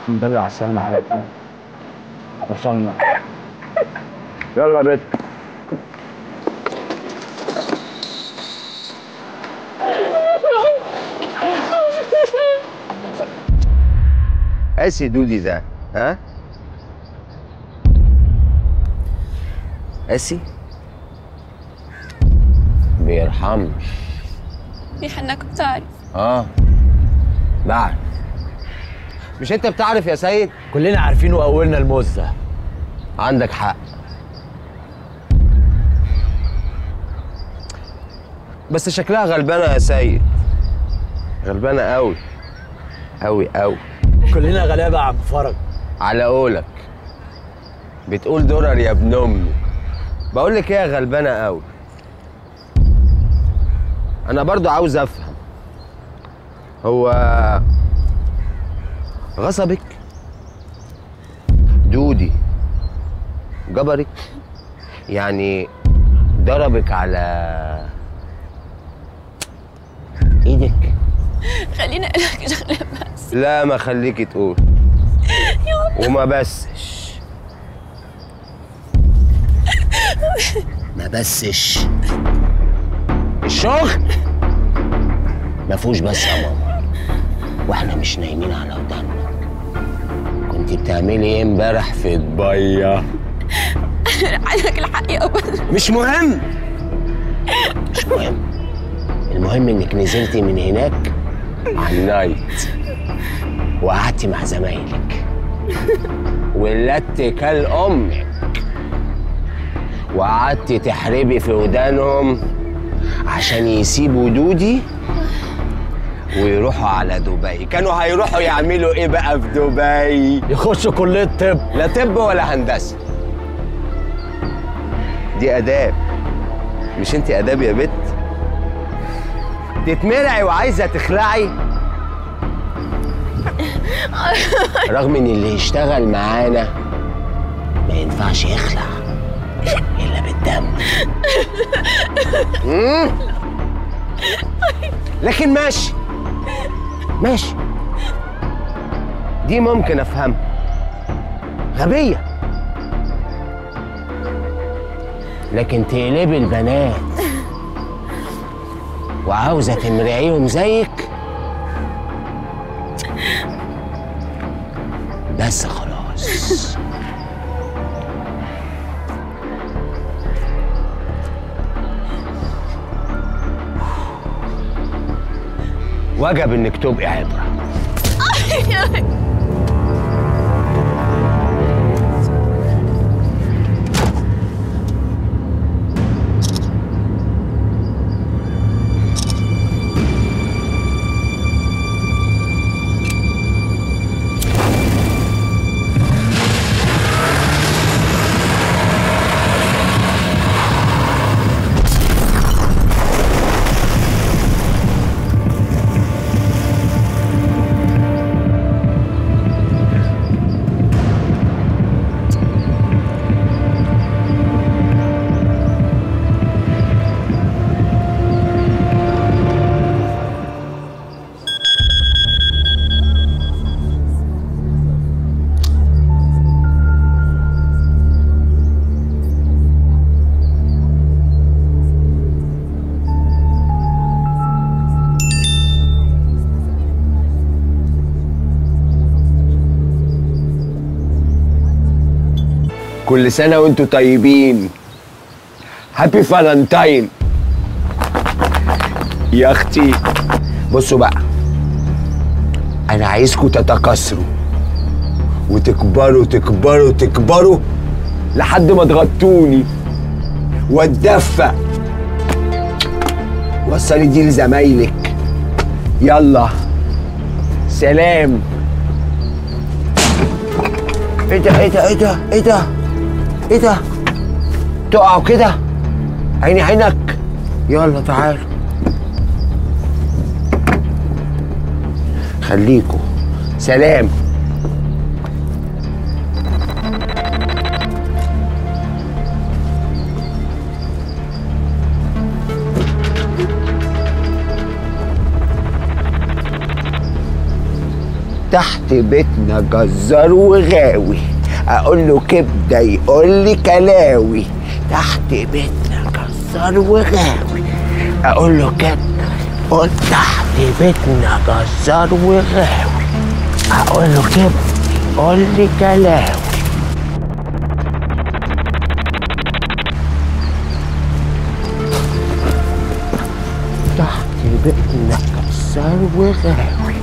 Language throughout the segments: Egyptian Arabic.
ندري على السلامة يا حبيبتي وصلنا يلا يا بت قاسي دودي ده ها قاسي بيرحمش بيحنك بتعرف اه بعد مش انت بتعرف يا سيد كلنا عارفين واولنا المزه عندك حق بس شكلها غلبانه يا سيد غلبانه قوي قوي قوي كلنا غلابه يا عم فرج على قولك بتقول درر يا ابن امي بقول لك ايه يا غلبانه قوي انا برضو عاوز افهم هو غصبك دودي جبرك يعني ضربك على ايدك خليني اقول لك شغله بس لا ما خليكي تقول وما بسش ما بسش الشغل ما فيهوش بس يا ماما واحنا مش نايمين على وداننا كنت بتعملي ايه امبارح في دبي عندك الحق يا بس مش مهم مش مهم المهم انك نزلتي من هناك على النايت وقعدتي مع زمايلك ولدت كال امك وقعدتي تحربي في ودانهم عشان يسيبوا دودي ويروحوا على دبي كانوا هيروحوا يعملوا ايه بقى في دبي يخشوا كليه طب لا طب ولا هندسه دي اداب مش انت اداب يا بت تتمرعي وعايزه تخلعي رغم ان اللي يشتغل معانا ما ينفعش يخلع الا بالدم مم؟ لكن ماشي ماشي دي ممكن افهمها غبيه لكن تقلبي البنات وعاوزه تمرعيهم زيك بس خلاص وجب انك تبقي عبره كل سنة وانتوا طيبين هابي فالنتاين يا اختي بصوا بقى انا عايزكم تتكاثروا وتكبروا تكبروا تكبروا لحد ما تغطوني واتدفى وصلي دي لزمايلك يلا سلام ايه ده ايه ده ايه ده ايه ده ايه ده تقعوا كده عيني عينك يلا تعالوا خليكوا سلام تحت بيتنا جزار وغاوي اقول له كبده يقول لي كلاوي تحت بيتنا جزار وغاوي اقول له كبده يقول تحت بيتنا جزار وغاوي اقول له كبده يقول لي كلاوي تحت بيتنا جزار وغاوي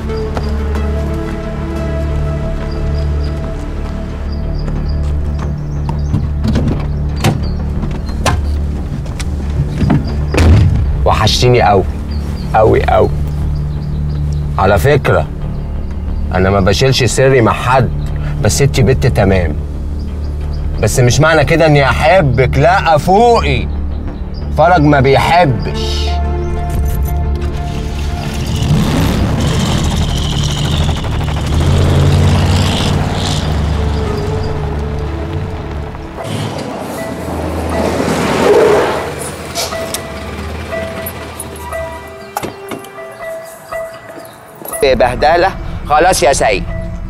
وحشتني قوي قوي قوي على فكرة أنا ما بشيلش سري مع حد بس انتي بنت تمام بس مش معنى كده إني أحبك لا فوقي فرج ما بيحبش بهدلة خلاص يا سيد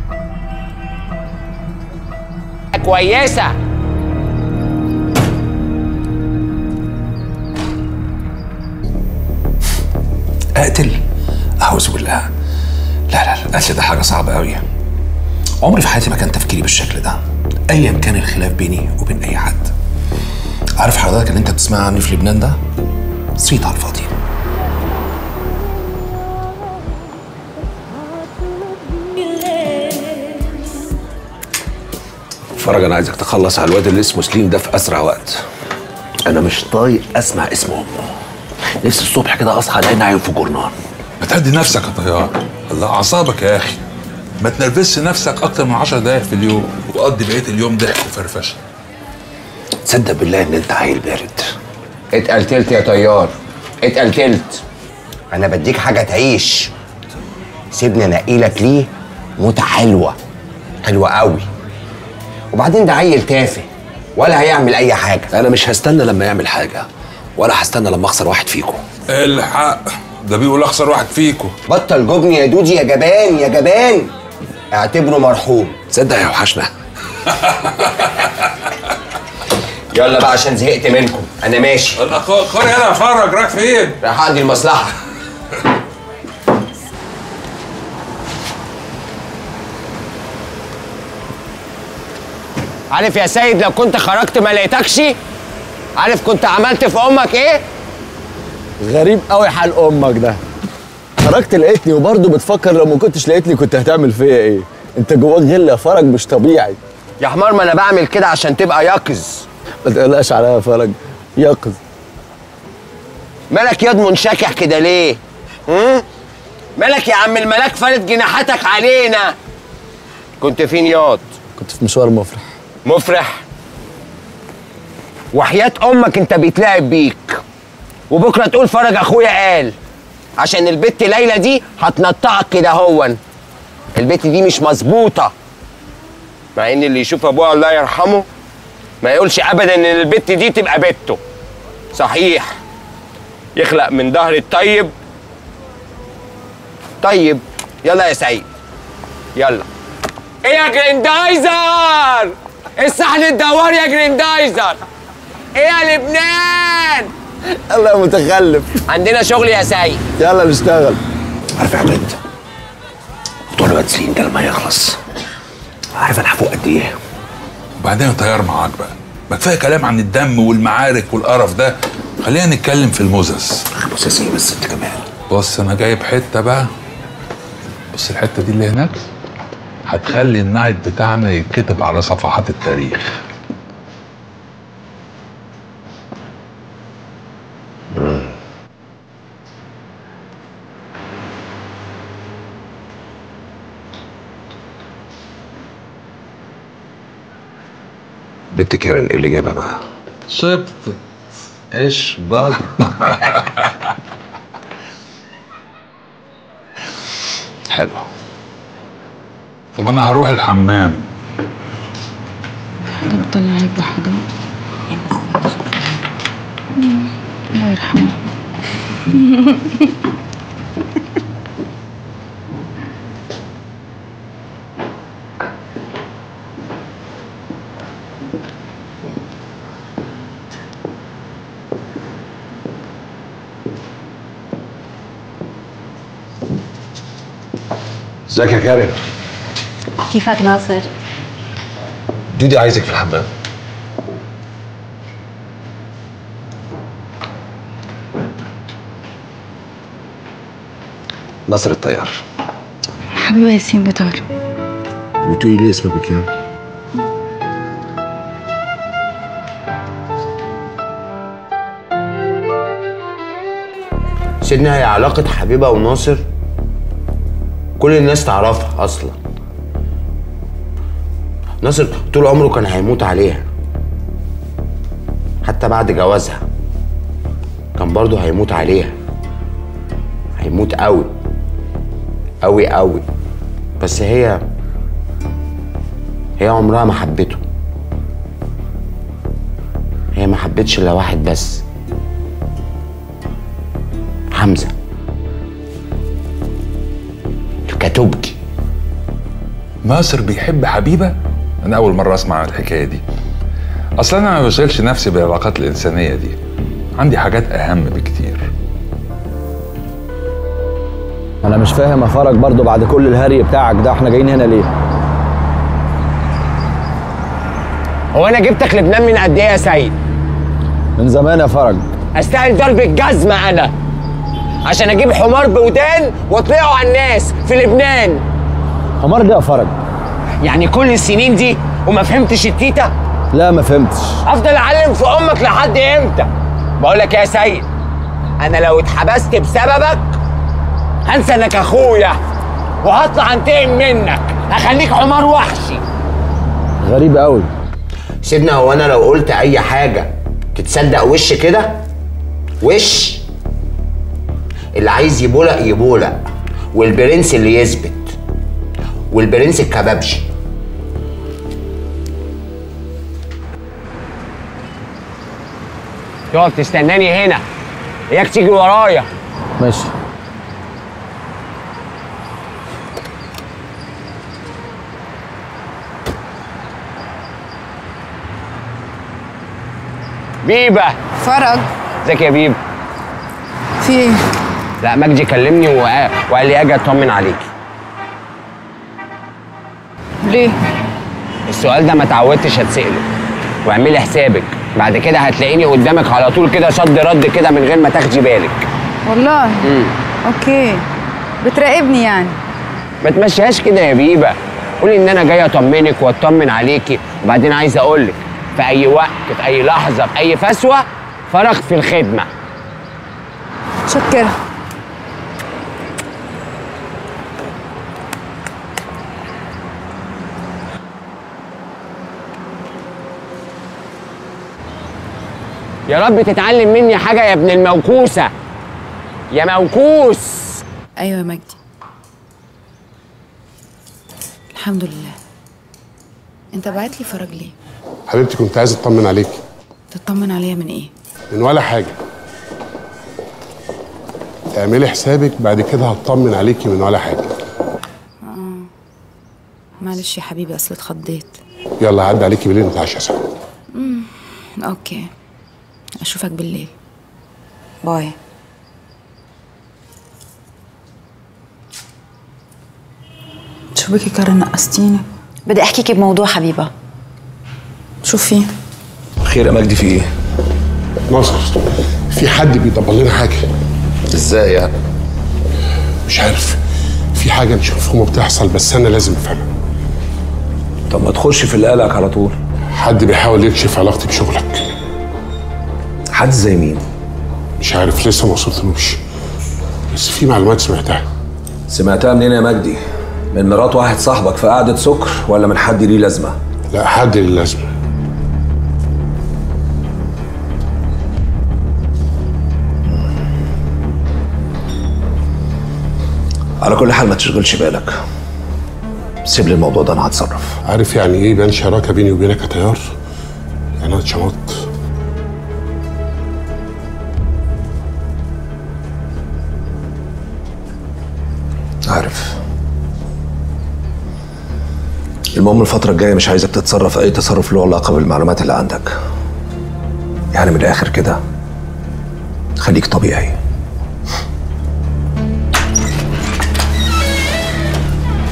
كويسة اقتل اعوذ بالله لا لا لا القتل ده حاجه صعبه قوي عمري في حياتي ما كان تفكيري بالشكل ده ايا كان الخلاف بيني وبين اي حد عارف حضرتك اللي انت بتسمع عني في لبنان ده صيت على الفاضي فرج انا عايزك تخلص على الواد اللي اسمه سليم ده في اسرع وقت انا مش طايق اسمع اسم امه نفسي الصبح كده اصحى الاقي نايم في جورنان ما تهدي نفسك يا طيار الله اعصابك يا اخي ما تنرفزش نفسك اكتر من 10 دقايق في اليوم وقضي بقيه اليوم ضحك وفرفشه تصدق بالله ان انت عيل بارد اتقلتلت يا طيار اتقلتلت انا بديك حاجه تعيش سيبني انقيلك ليه موتة حلوه حلوه قوي وبعدين ده عيل تافه ولا هيعمل اي حاجه انا مش هستنى لما يعمل حاجه ولا هستنى لما اخسر واحد فيكم الحق ده بيقول اخسر واحد فيكو بطل جبن يا دودي يا جبان يا جبان اعتبره مرحوم تصدق يا وحشنا يلا بقى عشان زهقت منكم انا ماشي الله خد انا افرج رايح فين رايح اقضي المصلحه عارف يا سيد لو كنت خرجت ما لقيتكش عارف كنت عملت في امك ايه غريب قوي حال امك ده خرجت لقيتني وبرضه بتفكر لو ما كنتش لقيتني كنت هتعمل فيا ايه انت جواك غل يا فرج مش طبيعي يا حمار ما انا بعمل كده عشان تبقى يقظ ما تقلقش عليا يا فرج يقظ مالك ياض منشكح كده ليه هم؟ مالك يا عم الملاك فارد جناحاتك علينا كنت فين ياض كنت في مشوار مفرح مفرح وحياة أمك أنت بيتلعب بيك وبكرة تقول فرج أخويا قال عشان البت ليلى دي هتنطعك كده هون البت دي مش مظبوطة مع إن اللي يشوف أبوها الله يرحمه ما يقولش أبدا إن البت دي تبقى بته صحيح يخلق من ظهر الطيب طيب يلا يا سعيد يلا ايه يا جريندايزر الصحن الدوار يا جريندايزر ايه يا لبنان يلا يا متخلف عندنا شغل يا سعيد يلا نشتغل عارف يا عماد موضوع الواد سليم ده لما يخلص عارف انا هفوق قد ايه وبعدين يا طيار معاك بقى ما كفايه كلام عن الدم والمعارك والقرف ده خلينا نتكلم في المزز بص يا سيدي بس انت كمان بص انا جايب حته بقى بص الحته دي اللي هناك هتخلي النايت بتاعنا يتكتب على صفحات التاريخ بنت كيران ايه اللي جايبها معاها صبت ايش بقى حلو طب انا هروح الحمام طلع هيبقى حاجة الله يرحمه ازيك يا كريم كيفك ناصر؟ دودي عايزك في الحمام ناصر الطيار حبيبة ياسين بتار بتقولي ليه اسمك بكام؟ سيدنا هي علاقة حبيبة وناصر كل الناس تعرفها أصلا ناصر طول عمره كان هيموت عليها حتى بعد جوازها كان برضه هيموت عليها هيموت قوي قوي قوي بس هي هي عمرها ما حبته هي ما حبتش الا واحد بس حمزه الكاتوبكي ناصر بيحب حبيبه انا اول مره اسمع عن الحكايه دي اصلا انا ما بشغلش نفسي بالعلاقات الانسانيه دي عندي حاجات اهم بكتير انا مش فاهم يا فرج برضو بعد كل الهري بتاعك ده احنا جايين هنا ليه هو انا جبتك لبنان من قد ايه يا سيد من زمان يا فرج استاهل ضرب الجزمه انا عشان اجيب حمار بودان واطلعه على الناس في لبنان حمار ده يا فرج يعني كل السنين دي وما فهمتش التيتا لا ما فهمتش افضل اعلم في امك لحد امتى بقول لك يا سيد انا لو اتحبست بسببك هنسى انك اخويا وهطلع انتقم منك هخليك حمار وحشي غريب قوي سيبنا هو انا لو قلت اي حاجه تتصدق وش كده وش اللي عايز يبولق يبولق والبرنس اللي يثبت والبرنس الكبابجي تقعد تستناني هنا اياك تيجي ورايا ماشي بيبه فرج ازيك يا بيبه في ايه؟ لا مجدي كلمني وقال, وقال لي اجي اطمن عليكي ليه؟ السؤال ده ما اتعودتش اتساله واعملي حسابك بعد كده هتلاقيني قدامك على طول كده صد رد كده من غير ما تاخدي بالك والله اوكي بتراقبني يعني ما تمشيهاش كده يا بيبه قولي ان انا جاي اطمنك واطمن عليكي وبعدين عايز اقول لك في اي وقت في اي لحظه في اي فسوه فرغ في الخدمه شكرا يا رب تتعلم مني حاجه يا ابن الموكوسه يا موكوس ايوه يا مجدي الحمد لله انت بعت لي فرج ليه حبيبتي كنت عايز اطمن عليكي تطمن عليا من ايه من ولا حاجه اعملي حسابك بعد كده هطمن عليكي من ولا حاجه معلش يا حبيبي اصل اتخضيت يلا عدى عليكي بالليل نتعشى سوا اوكي اشوفك بالليل باي شو بك كارن نقصتيني بدي احكيكي بموضوع حبيبه شو في خير يا مجدي في ايه؟ ناصر في حد بيدبر لنا حاجه ازاي يعني؟ مش عارف في حاجه مش مفهومه بتحصل بس انا لازم افهمها طب ما تخش في اللي قالك على طول حد بيحاول يكشف علاقتي بشغلك حد زي مين؟ مش عارف لسه ما وصلتلوش بس في معلومات سمعتها سمعتها منين يا مجدي؟ من مرات واحد صاحبك في قعدة سكر ولا من حد ليه لازمة؟ لا حد ليه لازمه على كل حال ما تشغلش بالك سيب لي الموضوع ده انا هتصرف عارف يعني ايه بان شراكه بيني وبينك يا طيار يعني انا اتشمطت عارف المهم الفترة الجاية مش عايزك تتصرف أي تصرف له علاقة بالمعلومات اللي عندك يعني من الآخر كده خليك طبيعي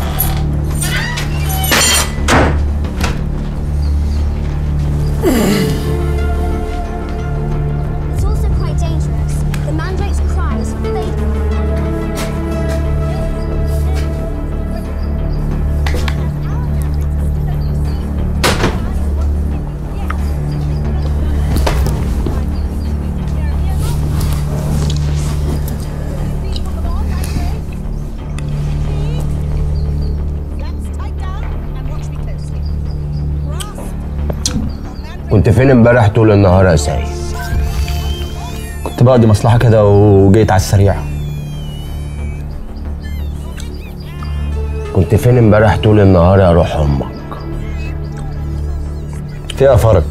كنت فين امبارح طول النهار يا سيد كنت بقضي مصلحه كده وجيت على السريع كنت فين امبارح طول النهار يا روح امك فيها فرق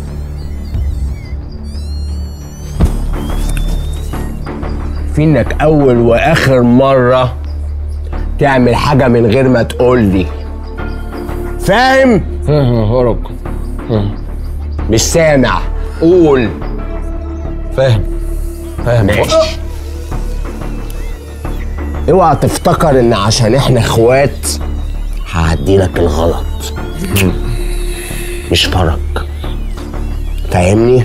في انك اول واخر مره تعمل حاجه من غير ما تقول لي فاهم فرق مش سامع قول فاهم فاهم ماشي اوعى تفتكر ان عشان احنا اخوات هعديلك الغلط مش فرق فاهمني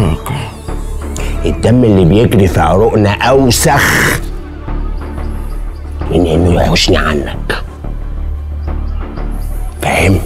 الدم اللي بيجري في عروقنا اوسخ من انه يحوشني عنك فاهم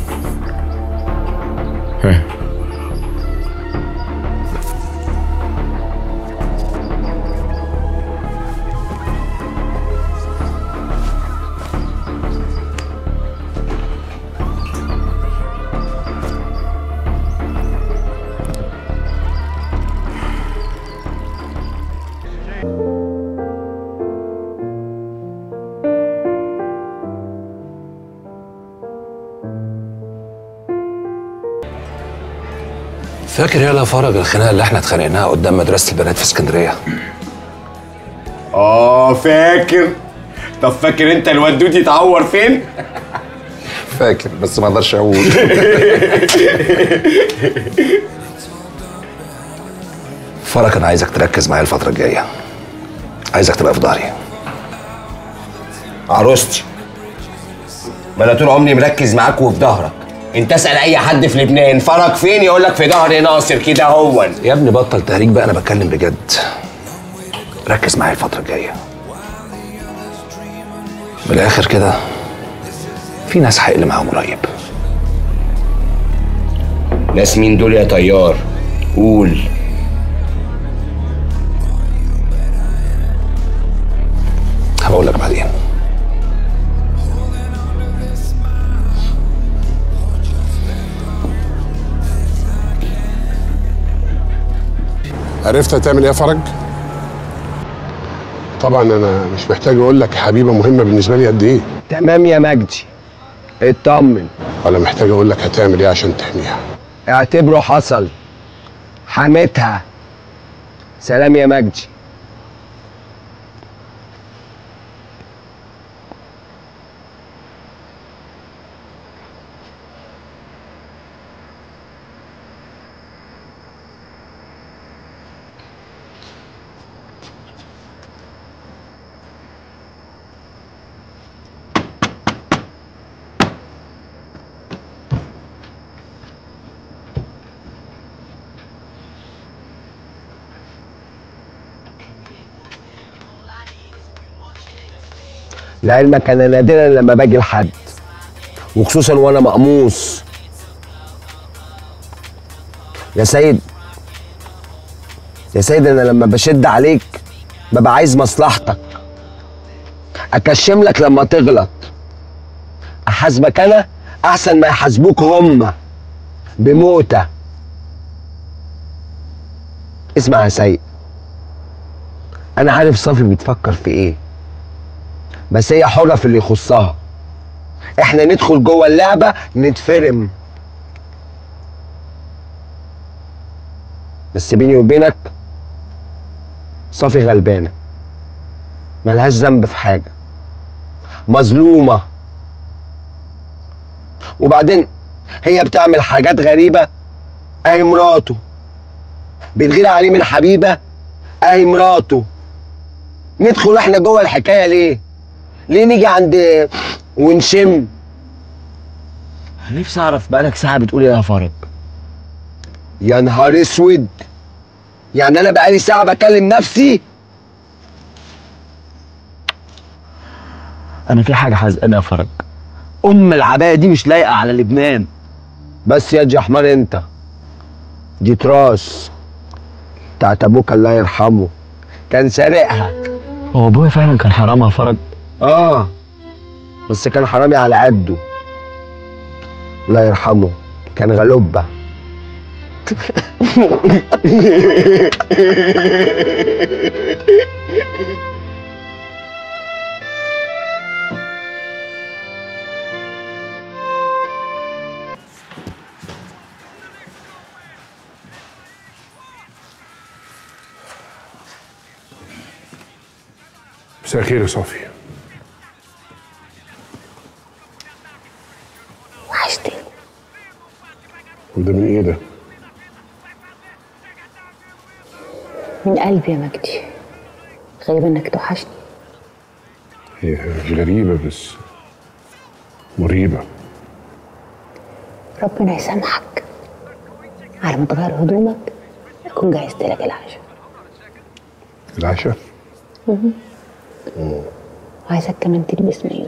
فاكر يالا فرج الخناقه اللي احنا اتخانقناها قدام مدرسه البنات في اسكندريه اه فاكر طب فاكر انت الواد دودي اتعور فين؟ فاكر بس ما اقدرش اقول فرج انا عايزك تركز معايا الفتره الجايه عايزك تبقى في ظهري عروستي ما انا طول عمري مركز معاك وفي ظهرك انت اسال اي حد في لبنان فرج فين يقول لك في ظهر ناصر كده هو يا ابني بطل تهريج بقى انا بتكلم بجد ركز معايا الفتره الجايه من الاخر كده في ناس هيقل معاهم قريب ناس مين دول يا طيار قول هبقول لك بعدين عرفت هتعمل ايه يا فرج؟ طبعا انا مش محتاج اقول لك حبيبه مهمه بالنسبه لي قد ايه تمام يا مجدي اطمن ولا محتاج اقول لك هتعمل ايه عشان تحميها اعتبره حصل حميتها سلام يا مجدي لعلمك انا نادرا لما باجي لحد وخصوصا وانا مقموص يا سيد يا سيد انا لما بشد عليك ببقى عايز مصلحتك اكشم لك لما تغلط احاسبك انا احسن ما يحاسبوك هم بموتة اسمع يا سيد انا عارف صافي بتفكر في ايه بس هي حرة في اللي يخصها احنا ندخل جوه اللعبة نتفرم بس بيني وبينك صافي غلبانة ملهاش ذنب في حاجة مظلومة وبعدين هي بتعمل حاجات غريبة اهي مراته بتغير عليه من حبيبة اهي مراته ندخل احنا جوه الحكاية ليه؟ ليه نيجي عند ونشم نفسي اعرف بقالك ساعة بتقول ايه يا فارق يا نهار اسود يعني انا بقالي ساعة بكلم نفسي انا في حاجه حزقانه يا فرج ام العبايه دي مش لايقه على لبنان بس يا جي حمار انت دي تراس بتاعت ابوك الله يرحمه كان سارقها هو ابويا فعلا كان حرامها يا فرج اه بس كان حرامي على قده الله يرحمه كان غلوبة مساء الخير يا صافي وحشتني وده من ايه ده؟ من قلبي يا مجدي غريب انك توحشني هي مش غريبة بس مريبة ربنا يسامحك على ما تغير هدومك اكون جهزت لك العشاء العشاء مهم. وعايزك كمان تلبس مايو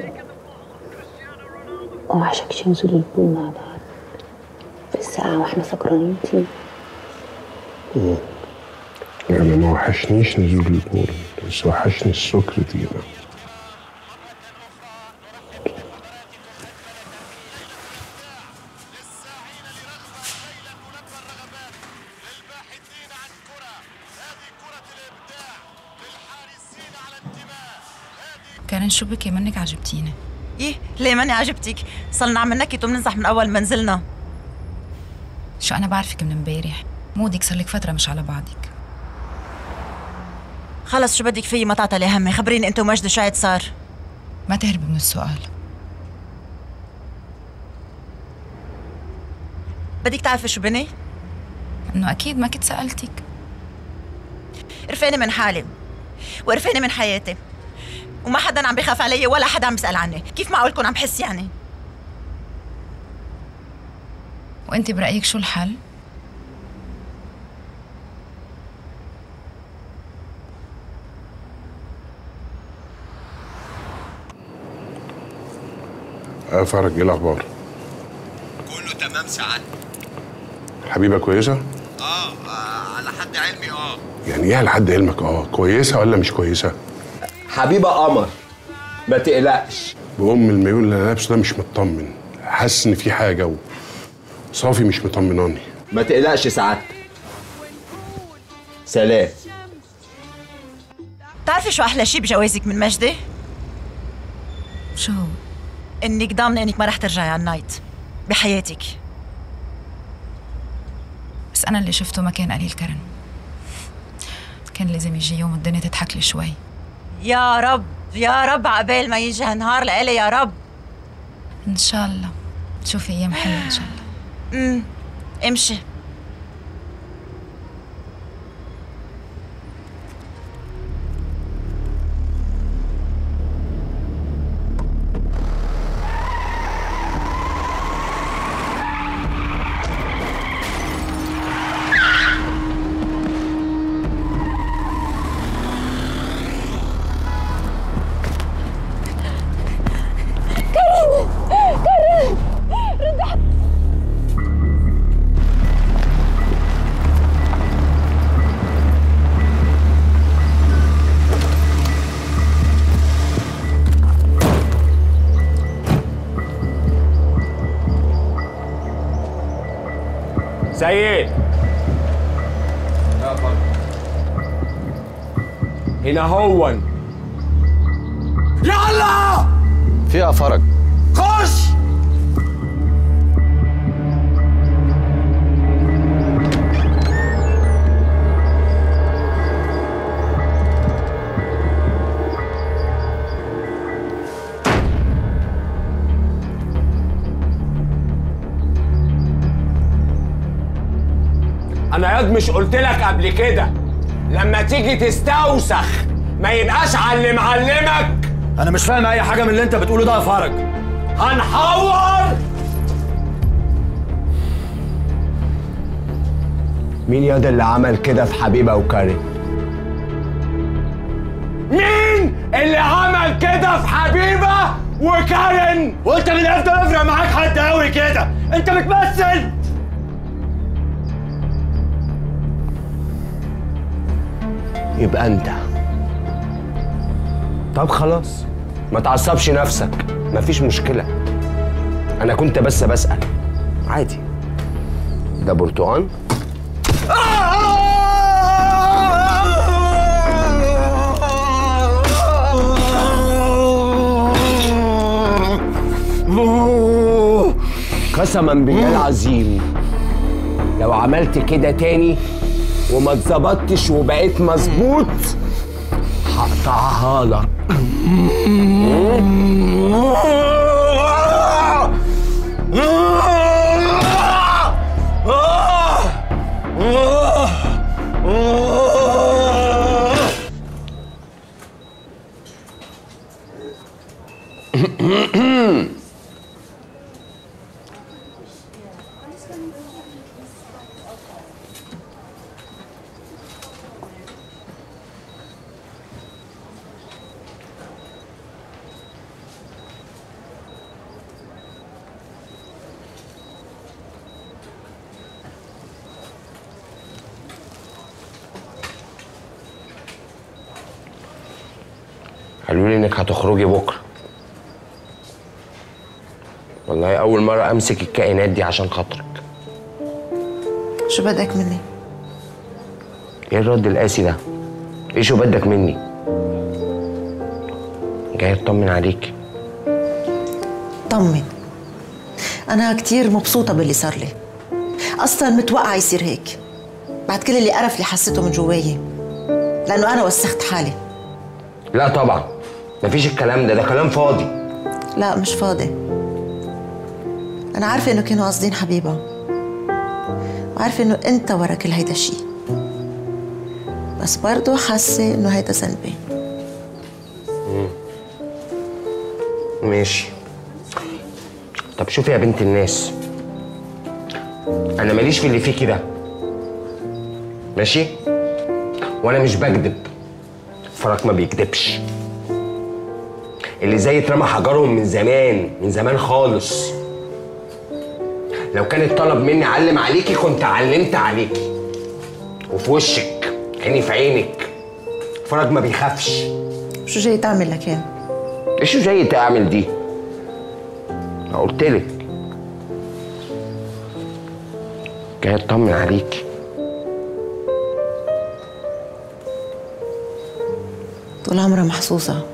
وعشان ننزل البول مع بعض في الساعة واحنا سكرانين تيجي مم. يعني ما وحشنيش نزول البول بس وحشني السكر دي كارين شو بكي منك عجبتيني ايه ليه ماني عجبتك صرنا عم نكت وبننزح من اول ما نزلنا شو انا بعرفك من امبارح مودك صار لك فتره مش على بعضك خلص شو بدك فيي ما تعطلي همي خبريني انت ومجد شو عاد صار ما تهربي من السؤال بدك تعرفي شو بني انه اكيد ما كنت سالتك قرفاني من حالي وقرفاني من حياتي وما حدا عم بيخاف علي ولا حدا عم بيسال عني كيف معقولكم عم بحس يعني وانت برايك شو الحل اه فرج ايه الاخبار؟ كله تمام سعادتك الحبيبة كويسة؟ اه آه، على حد علمي اه يعني ايه على حد علمك اه كويسة ولا مش كويسة؟ حبيبه قمر ما تقلقش بأم المايو اللي انا لابسه ده مش مطمن حاسس ان في حاجة و... صافي مش مطمناني ما تقلقش سعادتك سلام بتعرفي شو احلى شي بجوازك من مجدي شو انك ضامنه انك ما رح ترجعي على النايت بحياتك بس انا اللي شفته ما كان قليل كرن كان لازم يجي يوم الدنيا تضحك لي شوي يا رب يا رب عقبال ما يجي هالنهار لإلي يا رب ان شاء الله تشوفي ايام حلوه ان شاء الله امم امشي كريم كريم رد سيد هنا هو يلا فيها فرج خش انا ياض مش قلت لك قبل كده لما تيجي تستوسخ ما يبقاش على اللي معلمك انا مش فاهم اي حاجه من اللي انت بتقوله ده يا فرج هنحور مين ياض اللي عمل كده في حبيبه وكارين مين اللي عمل كده في حبيبه وكارين وانت من امتى يفرق معاك حد قوي كده انت بتمثل يبقى انت طب خلاص ما تعصبش نفسك مفيش مشكلة أنا كنت بس بسأل عادي ده برتقان قسما بالله العظيم لو عملت كده تاني وما اتظبطتش وبقيت مظبوط هقطعها لك قالوا لي انك هتخرجي بكره والله اول مره امسك الكائنات دي عشان خاطرك شو بدك مني؟ ايه الرد القاسي ده ايه شو بدك مني جاي اطمن عليك طمن أنا كتير مبسوطة باللي صار لي أصلا متوقعة يصير هيك بعد كل اللي قرف اللي حسيته من جواي لأنه أنا وسخت حالي لا طبعا مفيش الكلام ده ده كلام فاضي لا مش فاضي أنا عارفة إنه كانوا قاصدين حبيبة وعارفة إنه أنت ورا كل هيدا الشيء بس برضه حاسة إنه هيدا ذنبي ماشي طب شوفي يا بنت الناس انا ماليش في اللي فيكي ده ماشي وانا مش بكذب فرج ما بيكذبش اللي زي اترمى حجرهم من زمان من زمان خالص لو كان الطلب مني اعلم عليكي كنت علمت عليكي وفي وشك عيني في عينك فرج ما بيخافش شو جاي تعمل لكان؟ ايش جاي تعمل دي انا قلت لك جاي اطمن عليك طول عمرها محظوظة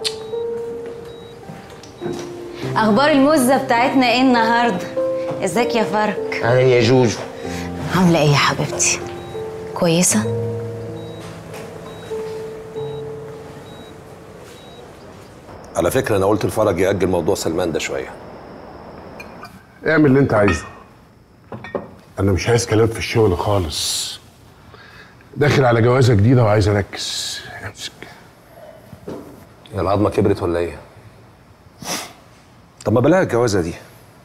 اخبار المزه بتاعتنا ايه النهارده ازيك يا فرج اهلا يا جوجو عامله ايه يا حبيبتي كويسه على فكره انا قلت لفرج ياجل موضوع سلمان ده شويه اعمل اللي انت عايزه انا مش عايز كلام في الشغل خالص داخل على جوازه جديده وعايز اركز امسك هي العظمه كبرت ولا ايه طب ما بلاها الجوازه دي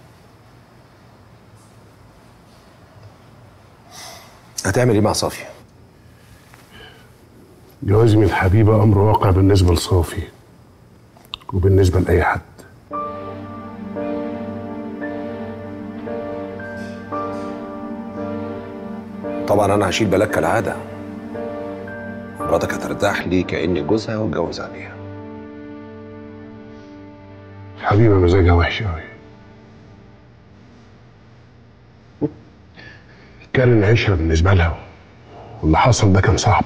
هتعمل ايه مع صافي جوازي من حبيبه امر واقع بالنسبه لصافي وبالنسبه لاي حد طبعا انا هشيل بالك كالعاده مراتك هترتاح لي كاني جوزها واتجوز عليها حبيبه مزاجها وحش قوي كان العشره بالنسبه لها واللي حصل ده كان صعب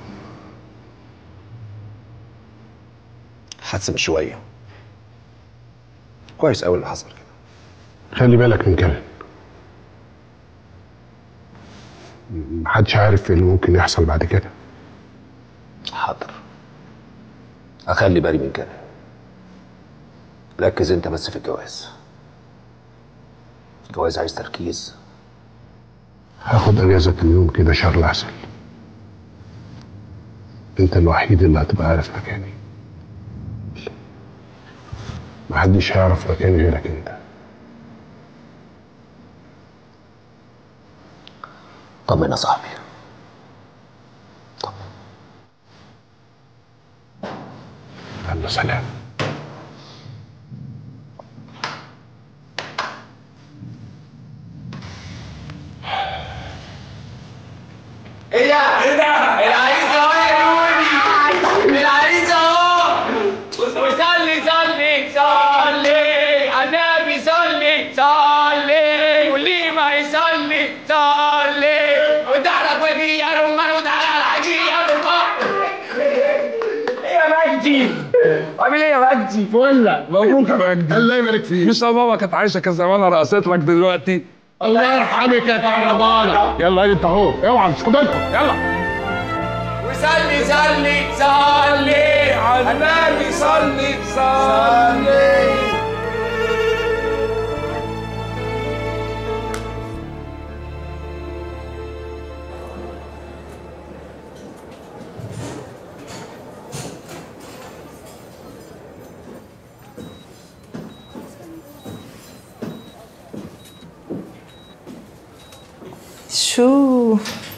حاسس من شويه كويس قوي اللي حصل كده خلي بالك من كلام محدش عارف ايه اللي ممكن يحصل بعد كده حاضر اخلي بالي من كده ركز انت بس في الجواز الجواز عايز تركيز هاخد اجازه كام يوم كده شهر العسل انت الوحيد اللي هتبقى عارف مكاني محدش هيعرف مكاني غيرك انت طمن يا صاحبي يلا سلام ايه ده؟ ايه ده؟ العريس اهو يا نوني العريس اهو وصلي صلي صلي على النبي صلي صلي واللي ما يصلي صلي ودعلك وجهي يا رمان ودعلك على حجي يا رمان ايه يا مجدي عامل ايه يا مجدي؟ فله مبروك يا مجدي الله يبارك فيك مش ماما كانت عايشه كان زمانها رقصت لك دلوقتي الله يرحمك يا كهربانة يلا انت اهو اوعى مش فاضلكم يلا وصلي صلي صلي على النبي صلي صلي شو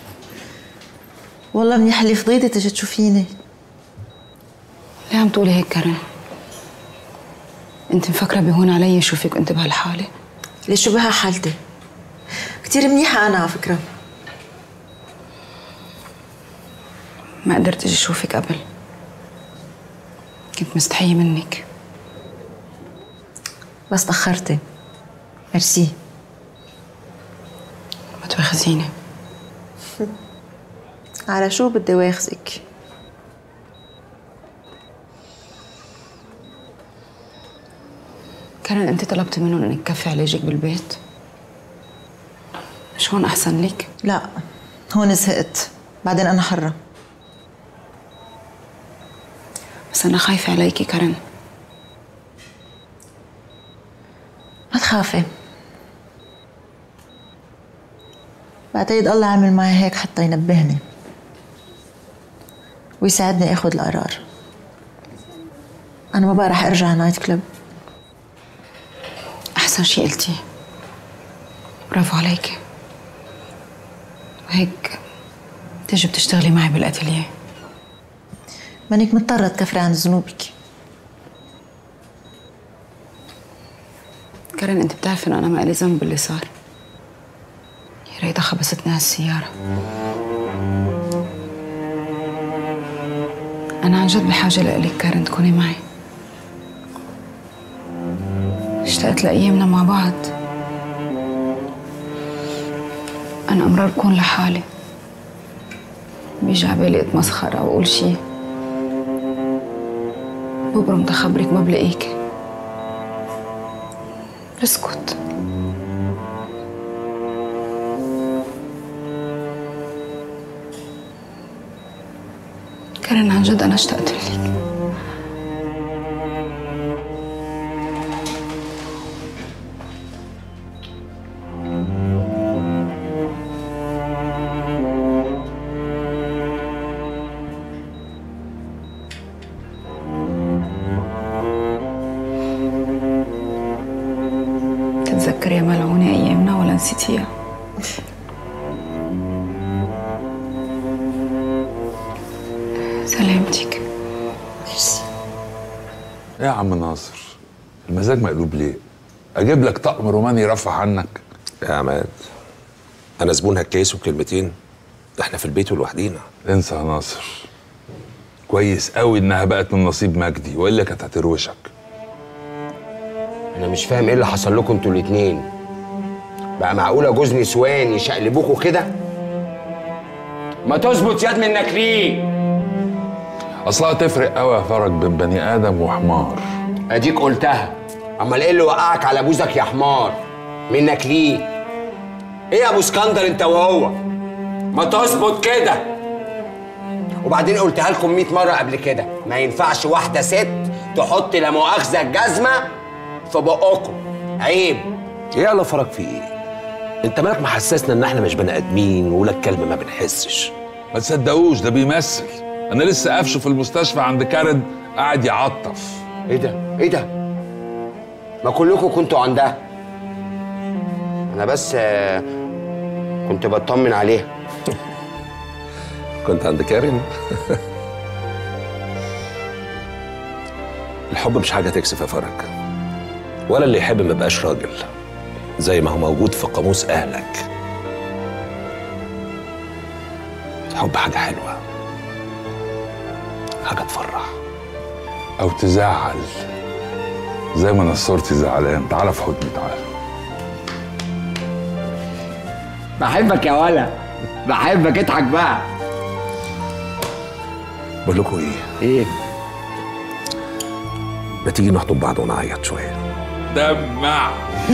والله منيح اللي فضيتي تجي تشوفيني ليه عم تقولي هيك كارن؟ انت مفكرة بهون علي اشوفك وانت بهالحالة؟ ليش شو بها حالتي كتير منيحة أنا على فكرة ما قدرت اجي اشوفك قبل كنت مستحية منك بس تأخرتي ميرسي ما تواخذيني على شو بدي واخذك كارن انت طلبتي منهم انك تكفي علاجك بالبيت مش هون احسن لك؟ لا هون زهقت بعدين أنا حرة بس انا خايفة عليكي كارن ما تخافي بعتقد الله عامل معي هيك حتى ينبهني ويساعدني اخذ القرار انا ما بقى رح ارجع نايت كلوب احسن شي قلتيه برافو عليكي وهيك تيجي بتشتغلي معي بالاتيليه مانك مضطرة تكفري عن ذنوبك كارن انت بتعرفي انه انا ما لي ذنب باللي صار يا ريتها خبصتني هالسيارة أنا عن جد بحاجة لإلك كارن تكوني معي اشتقت لأيامنا مع بعض أنا أمرار بكون لحالي بيجي عبالي اتمسخر أو أقول شي ببرم تخبرك ما بلاقيكي بسكت كارن عن جد أنا اشتقت لك تتذكري يا ملعونة أيامنا ولا نسيتيها؟ سلامتك ميرسي ايه يا عم ناصر المزاج مقلوب ليه اجيب لك طقم روماني يرفع عنك يا عماد انا زبون هكايس وكلمتين ده احنا في البيت ولوحدينا انسى يا ناصر كويس قوي انها بقت من نصيب مجدي والا كانت هتروشك انا مش فاهم ايه اللي حصل لكم انتوا الاتنين بقى معقوله جوز نسوان يشقلبوكوا كده ما تظبط يد منك ليه اصلها تفرق قوي يا فرج بين بني ادم وحمار اديك قلتها امال ايه اللي وقعك على بوزك يا حمار منك ليه ايه يا ابو اسكندر انت وهو ما تظبط كده وبعدين قلتها لكم 100 مره قبل كده ما ينفعش واحده ست تحط لا مؤاخذه الجزمه في بقكم عيب ايه يلا فرج في ايه انت مالك محسسنا ان احنا مش بني ادمين ولا الكلب ما بنحسش ما تصدقوش ده بيمثل انا لسه قافشه في المستشفى عند كارد قاعد يعطف ايه ده ايه ده ما كلكم كنتوا عندها انا بس آه، كنت بطمن عليها كنت عند كارين الحب مش حاجه تكسف يا فرج ولا اللي يحب ما يبقاش راجل زي ما هو موجود في قاموس اهلك الحب حاجه حلوه حاجه تفرح او تزعل زي ما نصرتي زعلان تعالى في حضني تعالى بحبك يا ولا بحبك اضحك بقى بقول لكم ايه ايه ما تيجي نخطب بعض ونعيط شويه دمع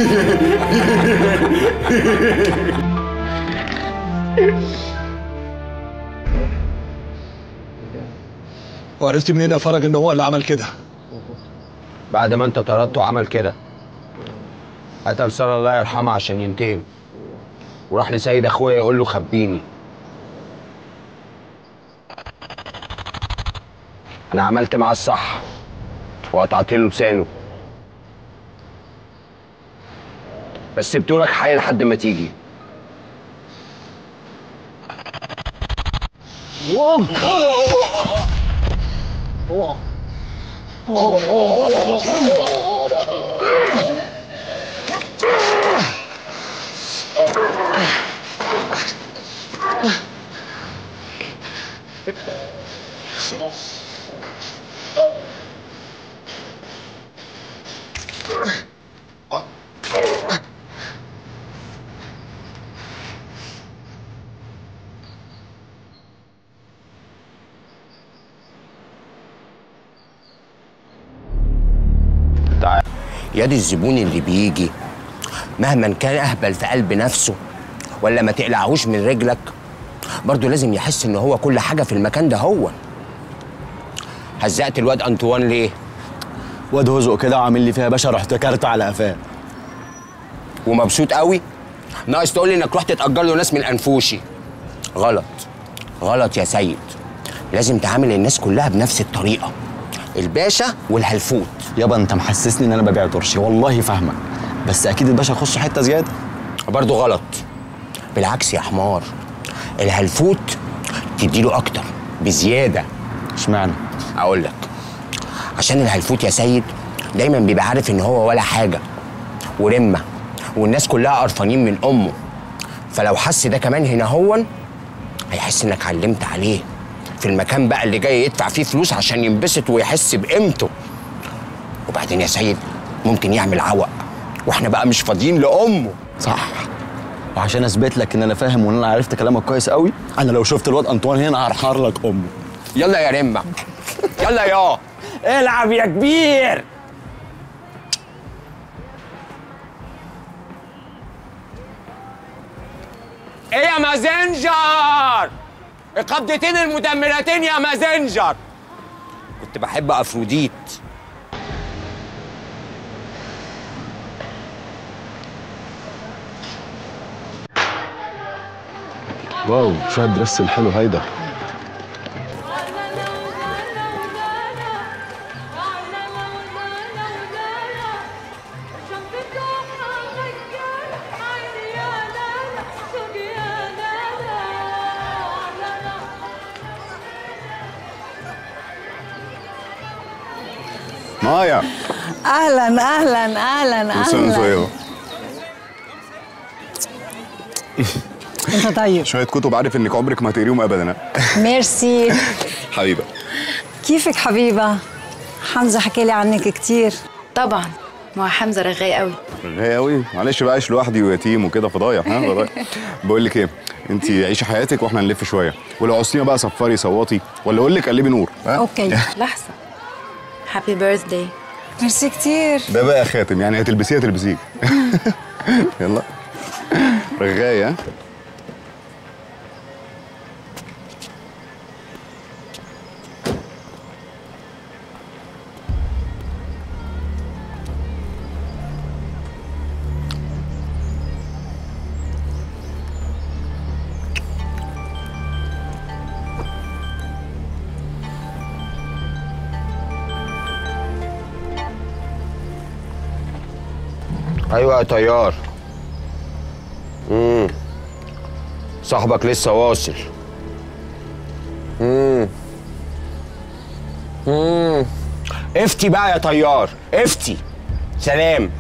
وعرفت منين يا فرج ان هو اللي عمل كده بعد ما انت طردته وعمل كده قتل سارة الله يرحمها عشان ينتقم وراح لسيد اخويا يقول له خبيني انا عملت معاه الصح وقطعت له لسانه بس سبته لك حي لحد ما تيجي تعال ياد الزبون اللي بيجي مهما كان اهبل في قلب نفسه ولا ما تقلعهوش من رجلك برضه لازم يحس ان هو كل حاجه في المكان ده هو هزقت الواد انطوان ليه واد هزق كده وعامل لي فيها باشا رحت كارت على قفاه ومبسوط قوي ناقص تقول لي انك رحت تاجر له ناس من انفوشي غلط غلط يا سيد لازم تعامل الناس كلها بنفس الطريقه الباشا والهلفوت يابا انت محسسني ان انا ببيع ترشي والله فاهمك بس اكيد الباشا يخش حته زياده برضه غلط بالعكس يا حمار الهلفوت تديله اكتر بزياده اشمعنى اقول لك عشان الهلفوت يا سيد دايما بيبقى عارف ان هو ولا حاجه ورمه والناس كلها قرفانين من امه فلو حس ده كمان هنا هون هيحس انك علمت عليه في المكان بقى اللي جاي يدفع فيه فلوس عشان ينبسط ويحس بقيمته وبعدين يا سيد ممكن يعمل عوق واحنا بقى مش فاضيين لامه صح وعشان اثبت لك ان انا فاهم وان انا عرفت كلامك كويس قوي انا لو شفت الواد انطوان هنا هرحر لك امه يلا يا رمة يلا يا العب يا كبير ايه يا مازنجر القبضتين المدمرتين يا مازنجر كنت بحب افروديت واو شويه درس الحلو هيدا مايا اهلا اهلا اهلا كل سنة وانت اهلا طيبة انت طيب شوية كتب عارف انك عمرك ما هتقريهم ابدا ها؟ ميرسي حبيبة كيفك حبيبه حمزه حكى لي عنك كتير طبعا ما هو حمزه رغاي قوي رغاية قوي معلش بقى عايش لوحدي ويتيم وكده فضايح ها فضايح بقول لك ايه انت عيشي حياتك واحنا نلف شويه ولو عوزتينا بقى صفري صوتي ولا اقول لك قلبي نور ها اوكي لحظه هابي بيرثداي ميرسي كتير ده بقى خاتم يعني هتلبسيه هتلبسيه يلا رغاية ها ايوه يا طيار امم صاحبك لسه واصل امم امم افتي بقى يا طيار افتي سلام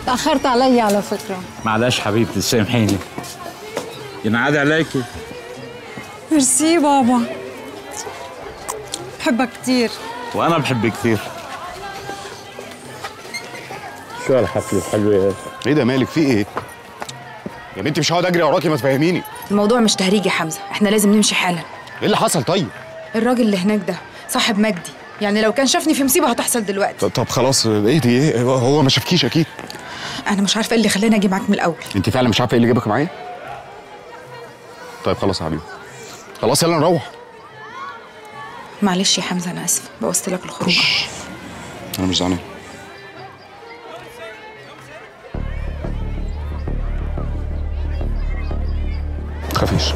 تأخرت علي على فكرة معلش حبيبتي سامحيني ينعاد عليكي ميرسي بابا بحبك كتير وانا بحبك كثير شو هالحفله الحلوه ايه ده مالك في ايه يا بنتي مش هقعد اجري وراكي ما تفهميني الموضوع مش تهريج يا حمزه احنا لازم نمشي حالا ايه اللي حصل طيب الراجل اللي هناك ده صاحب مجدي يعني لو كان شافني في مصيبه هتحصل دلوقتي طب, طب خلاص ايه دي ايه هو- هو ما شافكيش اكيد انا مش عارفه ايه اللي خلاني اجي معاك من الاول انت فعلا مش عارفه ايه اللي جابك معايا طيب خلاص يا حبيبي خلاص يلا نروح معلش يا حمزه انا اسفه بوظت لك الخروج انا مش زعلان تخافيش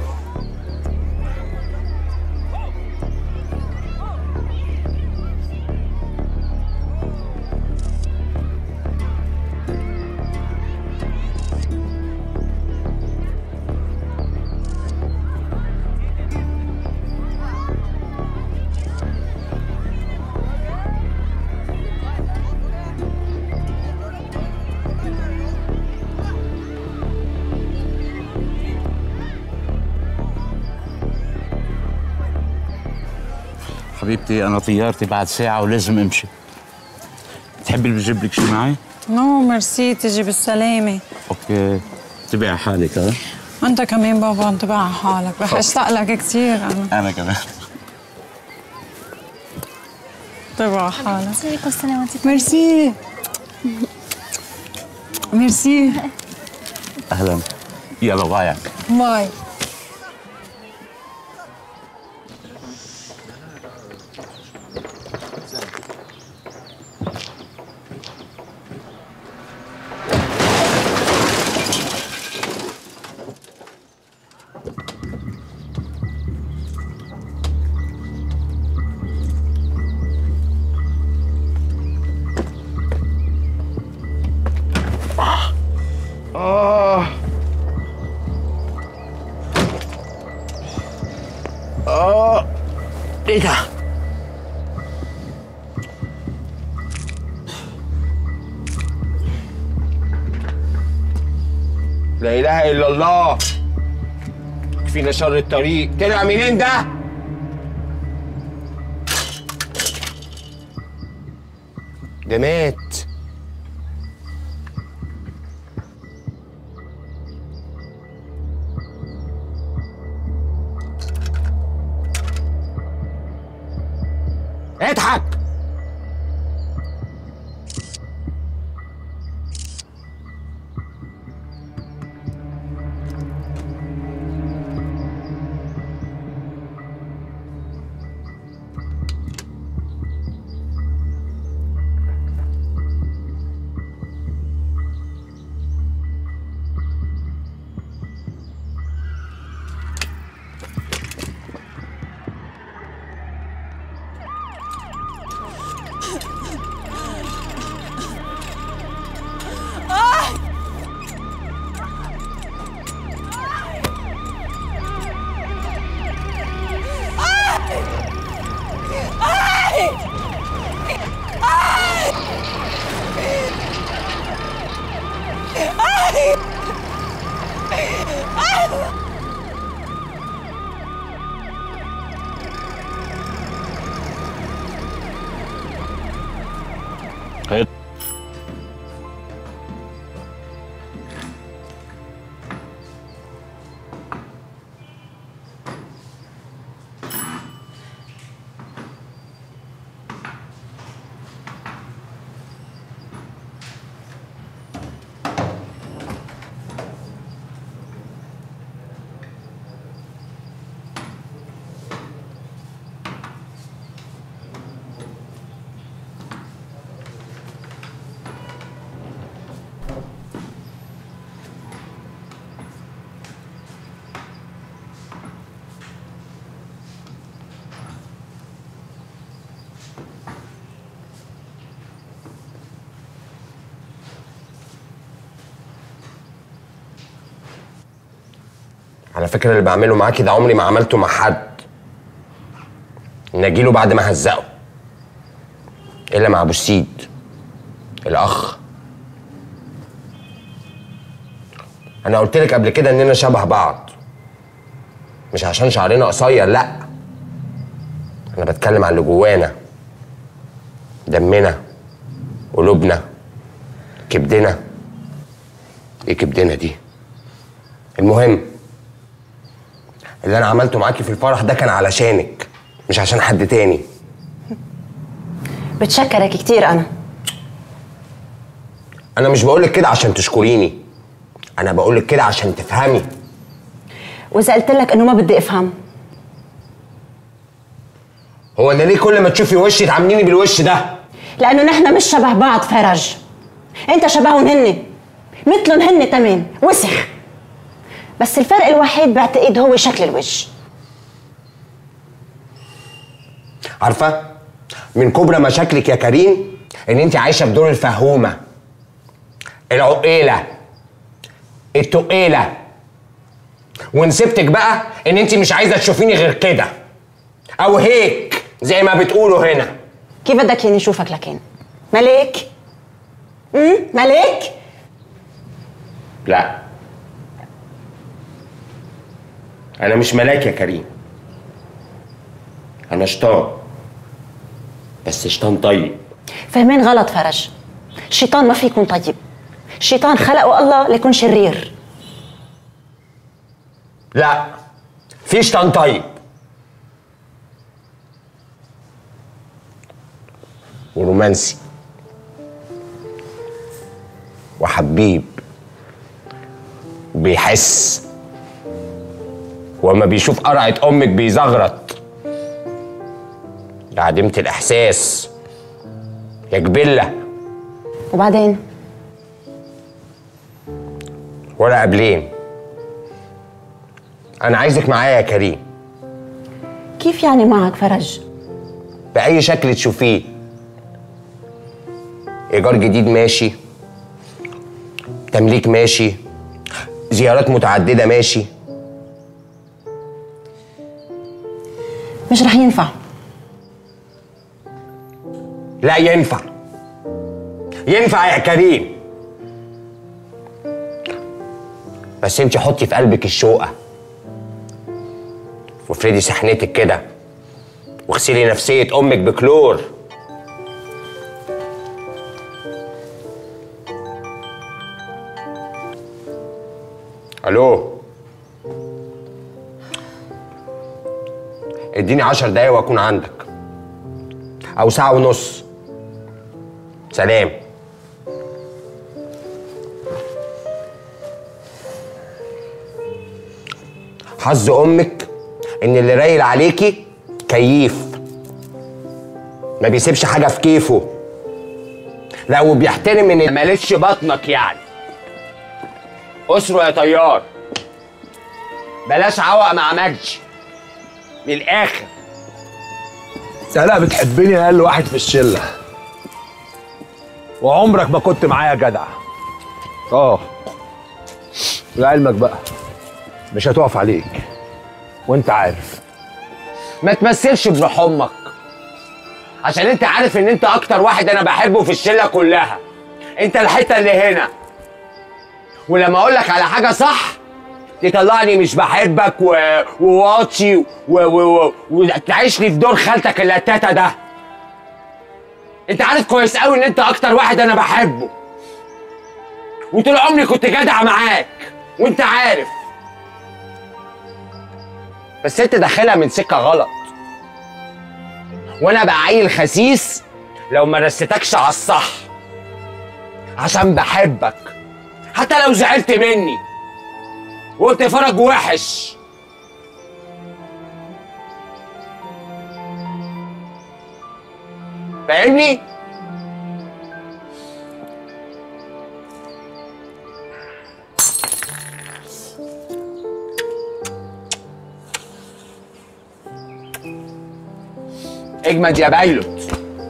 حبيبتي انا طيارتي بعد ساعه ولازم امشي تحبي اللي بجيب لك شيء معي نو ميرسي تجي بالسلامة اوكي تبعي حالك ها أنت كمان بابا انتبه على حالك رح أشتاق لك كتير أنا انا كمان انتبه على حالك كل سنة وانت طيبة. ميرسي ميرسي اهلا يلا باي باي آه آه إيه ده؟ لا اله الا الله فينا شر الطريق طلع منين ده ده مات اضحك خير على فكرة اللي بعمله معاكي ده عمري ما عملته مع حد ان اجيله بعد ما هزقه الا مع ابو السيد الاخ انا قلت لك قبل كده اننا شبه بعض مش عشان شعرنا قصير لا انا بتكلم عن اللي جوانا دمنا قلوبنا كبدنا ايه كبدنا دي المهم اللي انا عملته معاكي في الفرح ده كان علشانك مش عشان حد تاني بتشكرك كتير انا انا مش بقولك كده عشان تشكريني انا بقولك كده عشان تفهمي واذا قلت لك انه ما بدي افهم هو انا ليه كل ما تشوفي وشي تعامليني بالوش ده لانه نحن مش شبه بعض فرج انت شبههم هن مثلهم هن تمام وسخ بس الفرق الوحيد بعتقد هو شكل الوجه عارفه من كبرى مشاكلك يا كريم ان انت عايشه بدور الفهومه العقيله التقيله ونسيبتك بقى ان انت مش عايزه تشوفيني غير كده او هيك زي ما بتقولوا هنا كيف بدك يعني نشوفك لكن ملك امم ملك لا انا مش ملاك يا كريم انا شيطان بس شيطان طيب فهمين غلط فرج الشيطان ما في يكون طيب الشيطان خلقه الله ليكون شرير لا في شيطان طيب ورومانسي وحبيب وبيحس وما بيشوف قرعة أمك بيزغرط يا عديمة الإحساس يا جبلة وبعدين ولا قبلين أنا عايزك معايا يا كريم كيف يعني معك فرج بأي شكل تشوفيه إيجار جديد ماشي تمليك ماشي زيارات متعددة ماشي مش رح ينفع لا ينفع ينفع يا كريم بس انت حطي في قلبك الشوقة وافردي سحنتك كده واغسلي نفسية أمك بكلور ألو اديني عشر دقايق وأكون عندك أو ساعة ونص سلام حظ امك ان اللي رايل عليكي كيف ما بيسيبش حاجه في كيفه لا وبيحترم ان مالتش بطنك يعني اسره يا طيار بلاش عوق مع مجدي من الاخر انت لا بتحبني اقل واحد في الشله وعمرك ما كنت معايا جدع اه لعلمك بقى مش هتقف عليك وانت عارف ما تمثلش بروح امك عشان انت عارف ان انت اكتر واحد انا بحبه في الشله كلها انت الحته اللي هنا ولما اقول لك على حاجه صح تطلعني مش بحبك و... وواطي و... و... و... وتعيشني في دور خالتك اللتاته ده انت عارف كويس قوي ان انت اكتر واحد انا بحبه وطول عمري كنت جدع معاك وانت عارف بس انت داخلها من سكه غلط وانا بقى عيل خسيس لو ما رستكش على الصح عشان بحبك حتى لو زعلت مني وقلت فرج وحش فاهمني؟ اجمد يا بايلوت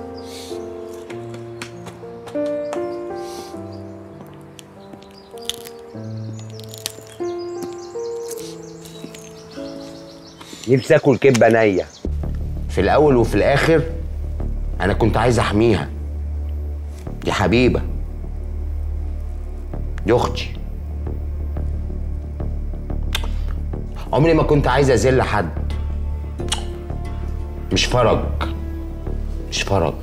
نفسي اكل كبه نيه في الاول وفي الاخر انا كنت عايز احميها دي حبيبه دي اختي عمري ما كنت عايز اذل حد مش فرج مش فرج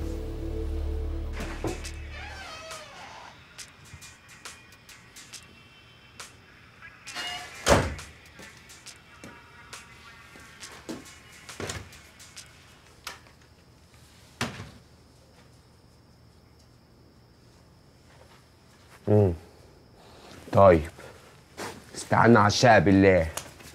مم. طيب استعنا على الشقة بالله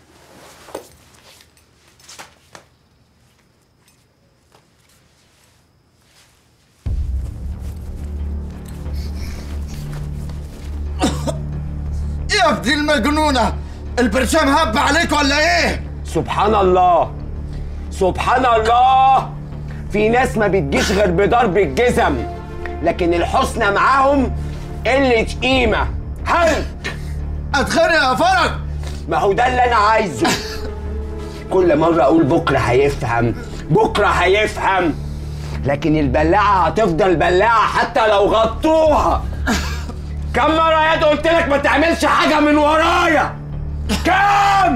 يا ابني المجنونة البرشام هب عليك ولا ايه؟ سبحان الله سبحان الله في ناس ما بتجيش غير بضرب الجزم لكن الحسنى معاهم قلة قيمة هل اتخانق يا فرج ما هو ده اللي انا عايزه كل مرة اقول بكرة هيفهم بكرة هيفهم لكن البلاعة هتفضل بلاعة حتى لو غطوها كم مرة يا قلت لك ما تعملش حاجة من ورايا كم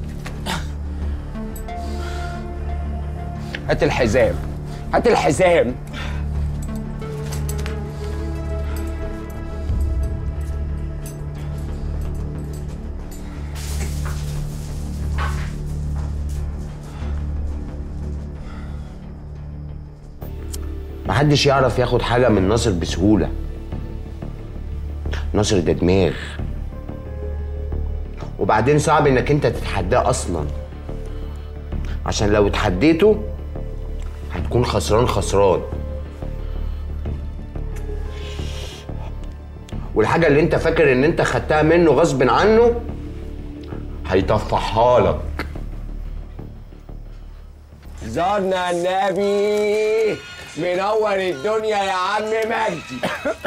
هات الحزام هات الحزام محدش يعرف ياخد حاجة من ناصر بسهولة ناصر ده دماغ وبعدين صعب انك انت تتحداه اصلا عشان لو اتحديته هتكون خسران خسران والحاجة اللي انت فاكر ان انت خدتها منه غصب عنه هيطفحها لك زارنا النبي منور الدنيا يا عم مجدي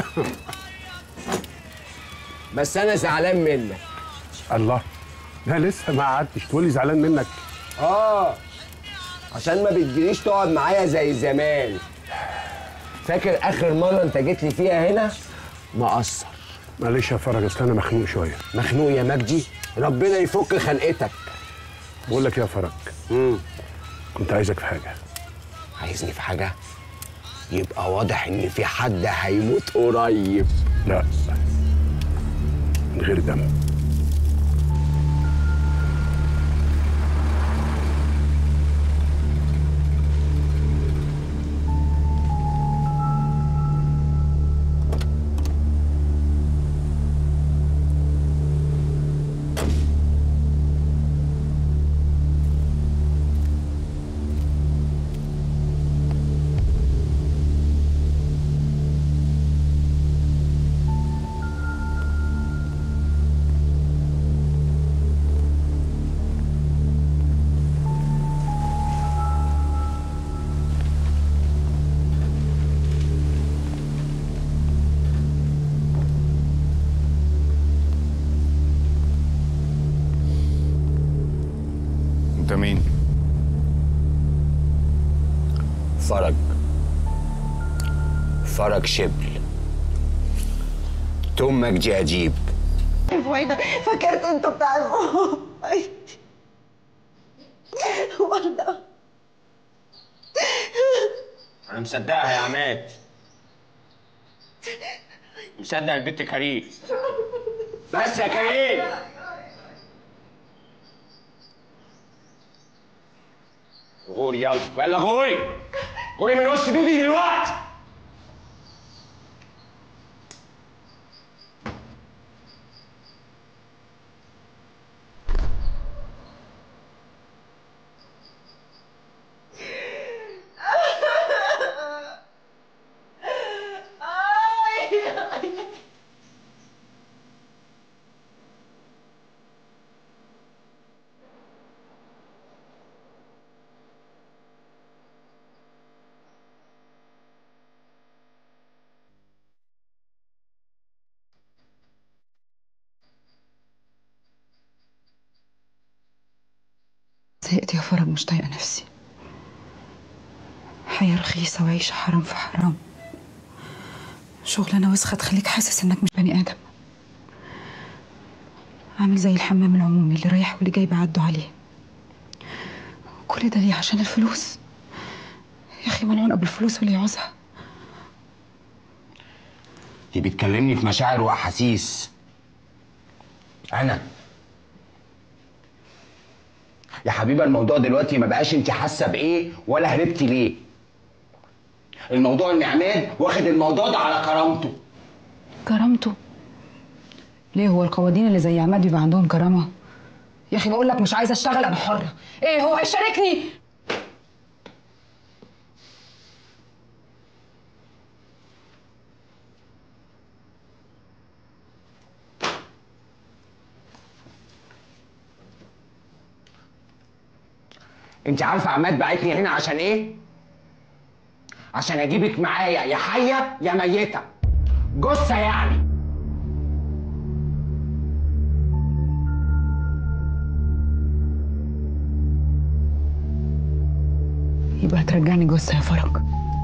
بس انا زعلان منك الله لا لسه ما قعدتش تقولي زعلان منك اه عشان ما بتجيليش تقعد معايا زي زمان فاكر اخر مره انت جيت لي فيها هنا مقصر معلش يا فرج اصل انا مخنوق شويه مخنوق يا مجدي ربنا يفك خنقتك بقول لك يا فرج امم كنت عايزك في حاجه عايزني في حاجه يبقى واضح ان في حد هيموت قريب لا من غير دم انت مين؟ فرج فرج شبل توم مجدي اجيب فويدا فكرت انتوا بتعرفوا والله انا مصدقها يا عماد مصدق البت كريم بس يا كريم غوري يلا يلا غوري غوري من وسط دودي دلوقتي زهقت يا فرج مش طايقة نفسي حياة رخيصة وعيشة حرام في حرام شغلانة وسخة تخليك حاسس انك مش بني آدم عامل زي الحمام العمومي اللي رايح واللي جاي بعدوا عليه كل ده ليه عشان الفلوس يا اخي ملعون ابو الفلوس واللي يعوزها دي بتكلمني في مشاعر واحاسيس انا يا حبيبه الموضوع دلوقتي ما بقاش انت حاسه بايه ولا هربتي ليه الموضوع ان عماد واخد الموضوع ده على كرامته كرامته ليه هو القوادين اللي زي عماد بيبقى عندهم كرامه يا اخي بقول لك مش عايزه اشتغل انا حره ايه هو هيشاركني انت عارفه عماد بعتني هنا عشان ايه عشان اجيبك معايا يا حيه يا ميته جثه يعني يبقى هترجعني جثه يا فرج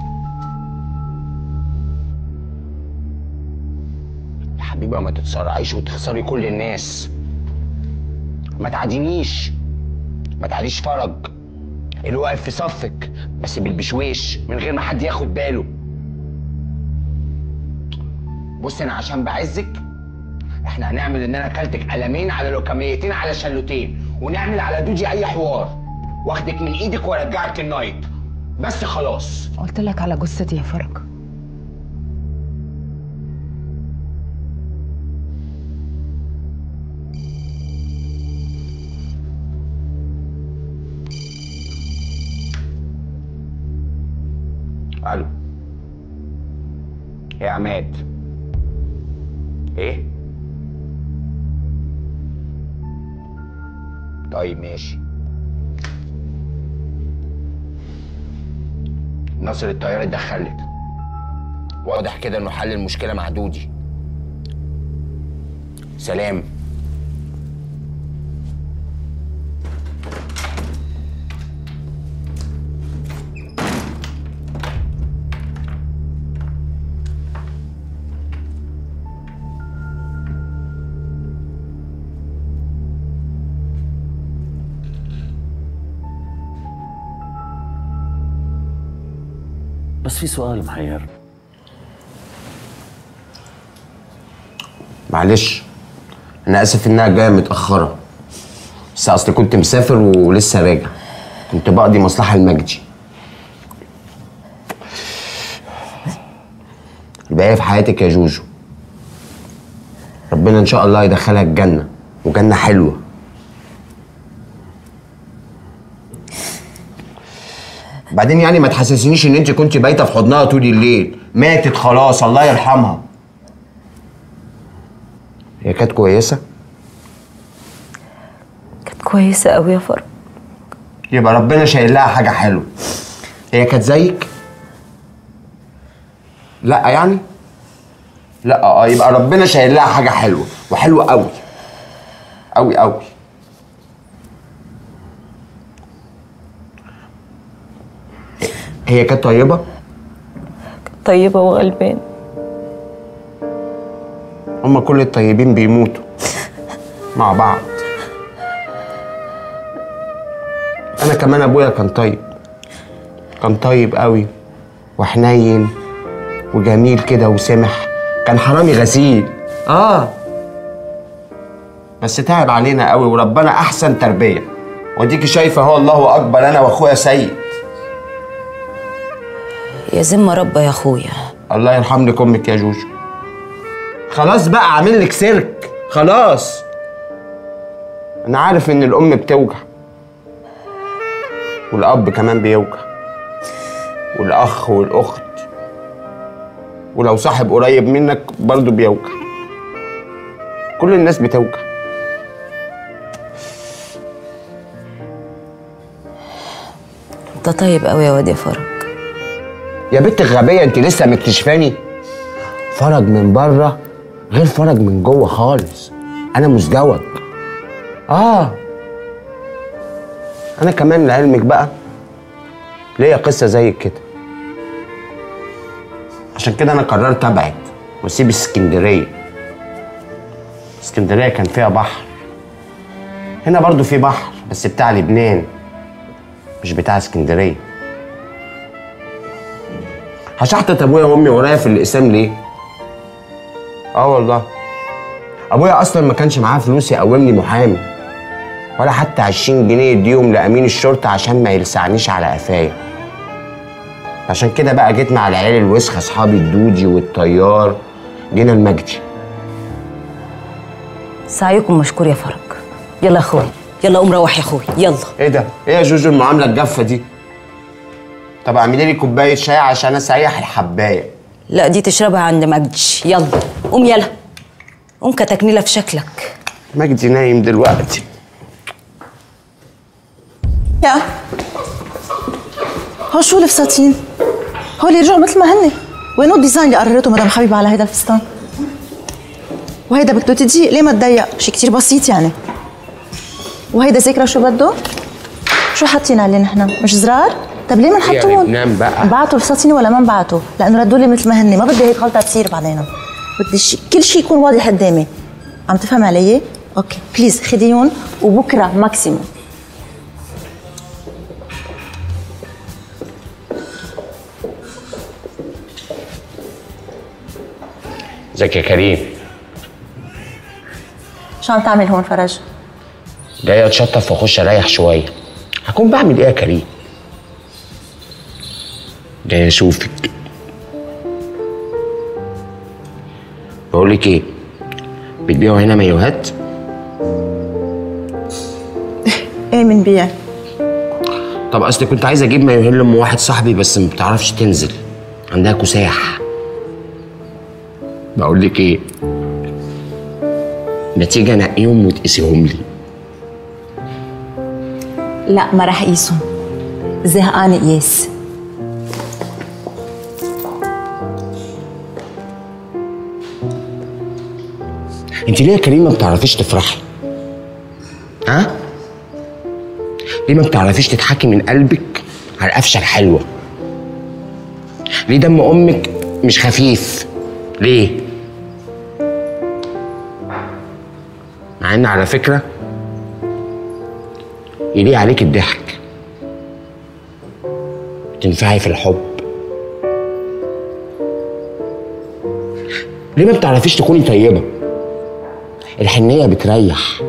يا حبيبه ما تتسرعيش وتخسري كل الناس ما تعدينيش ما تعديش فرج اللي واقف في صفك بس بالبشويش من غير ما حد ياخد باله بص انا عشان بعزك احنا هنعمل ان انا اكلتك قلمين على لوكاميتين على شلوتين ونعمل على دودي اي حوار واخدك من ايدك وارجعك النايت بس خلاص قلت لك على جثتي يا فرج الو يا عماد ايه طيب ماشي ناصر الطيارة اتدخلت واضح كده انه حل المشكلة مع دودي سلام بس في سؤال محير معلش انا اسف انها جايه متاخره بس اصل كنت مسافر ولسه راجع كنت بقضي مصلحه المجدي الباقي في حياتك يا جوجو ربنا ان شاء الله يدخلها الجنه وجنه حلوه بعدين يعني ما تحسسنيش ان انت كنت بايته في حضنها طول الليل ماتت خلاص الله يرحمها هي كانت كويسه كانت كويسة قوي يا فرج يبقى ربنا شايل لها حاجه حلوه هي كانت زيك لا يعني لا اه يبقى ربنا شايل لها حاجه حلوه وحلوه قوي قوي قوي هي كانت طيبه طيبة وغلبان هما كل الطيبين بيموتوا مع بعض انا كمان ابويا كان طيب كان طيب قوي وحنين وجميل كده وسمح كان حرامي غسيل اه بس تعب علينا قوي وربنا احسن تربيه وديكي شايفه هو الله اكبر انا واخويا سيد يا ذمة ربة يا اخويا الله يرحم لك امك يا جوجو خلاص بقى عامل لك سيرك خلاص انا عارف ان الام بتوجع والاب كمان بيوجع والاخ والاخت ولو صاحب قريب منك برضه بيوجع كل الناس بتوجع انت طيب قوي يا واد يا فرج يا بنت غبية انت لسه مكتشفاني فرج من بره غير فرج من جوه خالص انا مزدوج اه انا كمان لعلمك بقى ليا قصة زي كده عشان كده انا قررت ابعد واسيب اسكندرية اسكندرية كان فيها بحر هنا برضو في بحر بس بتاع لبنان مش بتاع اسكندريه هشحطت ابويا وامي ورايا في الاقسام ليه اه والله ابويا اصلا ما كانش معاه فلوس يقومني محامي ولا حتى 20 جنيه يديهم لامين الشرطه عشان ما يلسعنيش على قفايا عشان كده بقى جيت مع العيال الوسخه اصحابي الدودي والطيار جينا المجدي سعيكم مشكور يا فرج يلا يا اخوي يلا قوم روح يا اخوي يلا ايه ده؟ ايه يا جوجو المعامله الجافه دي؟ طب اعملي لي كوبايه شاي عشان اسيح الحبايه لا دي تشربها عند مجدي يلا قوم يلا قوم كتكنيله في شكلك مجدي نايم دلوقتي يا هو شو الفساتين؟ هول يرجعوا مثل ما هن وينو الديزاين اللي قررته مدام حبيبه على هيدا الفستان؟ وهيدا بده تضيق ليه ما تضيق؟ شي كتير بسيط يعني وهيدا ذكرى شو بده؟ شو حاطين عليه نحن؟ مش زرار؟ طب ليه ما يا نحطوهم؟ لبنان بقى بعتوا الفساتين ولا ما انبعتوا؟ لانه ردوا لي مثل ما هن ما بدي هيك غلطه تصير بعدين بدي شي كل شيء يكون واضح قدامي عم تفهم علي؟ اوكي بليز خديهم وبكره ماكسيموم ازيك يا كريم شو عم تعمل هون فرج؟ جاي اتشطف واخش اريح شويه هكون بعمل ايه يا كريم جاي اشوفك بقول لك ايه بتبيعوا هنا مايوهات ايه من بيع؟ طب اصل كنت عايز اجيب مايوهين لام واحد صاحبي بس ما بتعرفش تنزل عندها كساح بقول لك ايه ما تيجي انقيهم وتقيسيهم لي لا ما رح قيسهم زهقانة قياس انت ليه يا كريم ما بتعرفيش تفرحي ها ليه ما بتعرفيش تضحكي من قلبك على القفشه الحلوه ليه دم امك مش خفيف ليه مع ان على فكره يليق عليك الضحك تنفعي في الحب ليه ما بتعرفيش تكوني طيبه الحنيه بتريح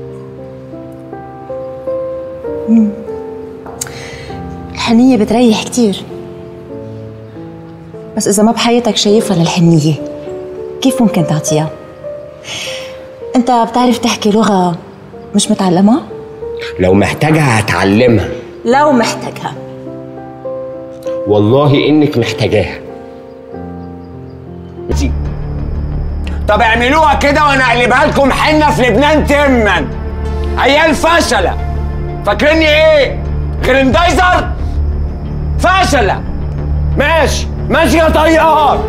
مم. الحنية بتريح كتير بس إذا ما بحياتك شايفها للحنية كيف ممكن تعطيها؟ أنت بتعرف تحكي لغة مش متعلمة؟ لو محتاجها هتعلمها لو محتاجها والله انك محتاجاها انتي طب اعملوها كده وانا اقلبها لكم حنه في لبنان تما عيال فشله فاكريني ايه غرندايزر فشله ماشي ماشي يا طيار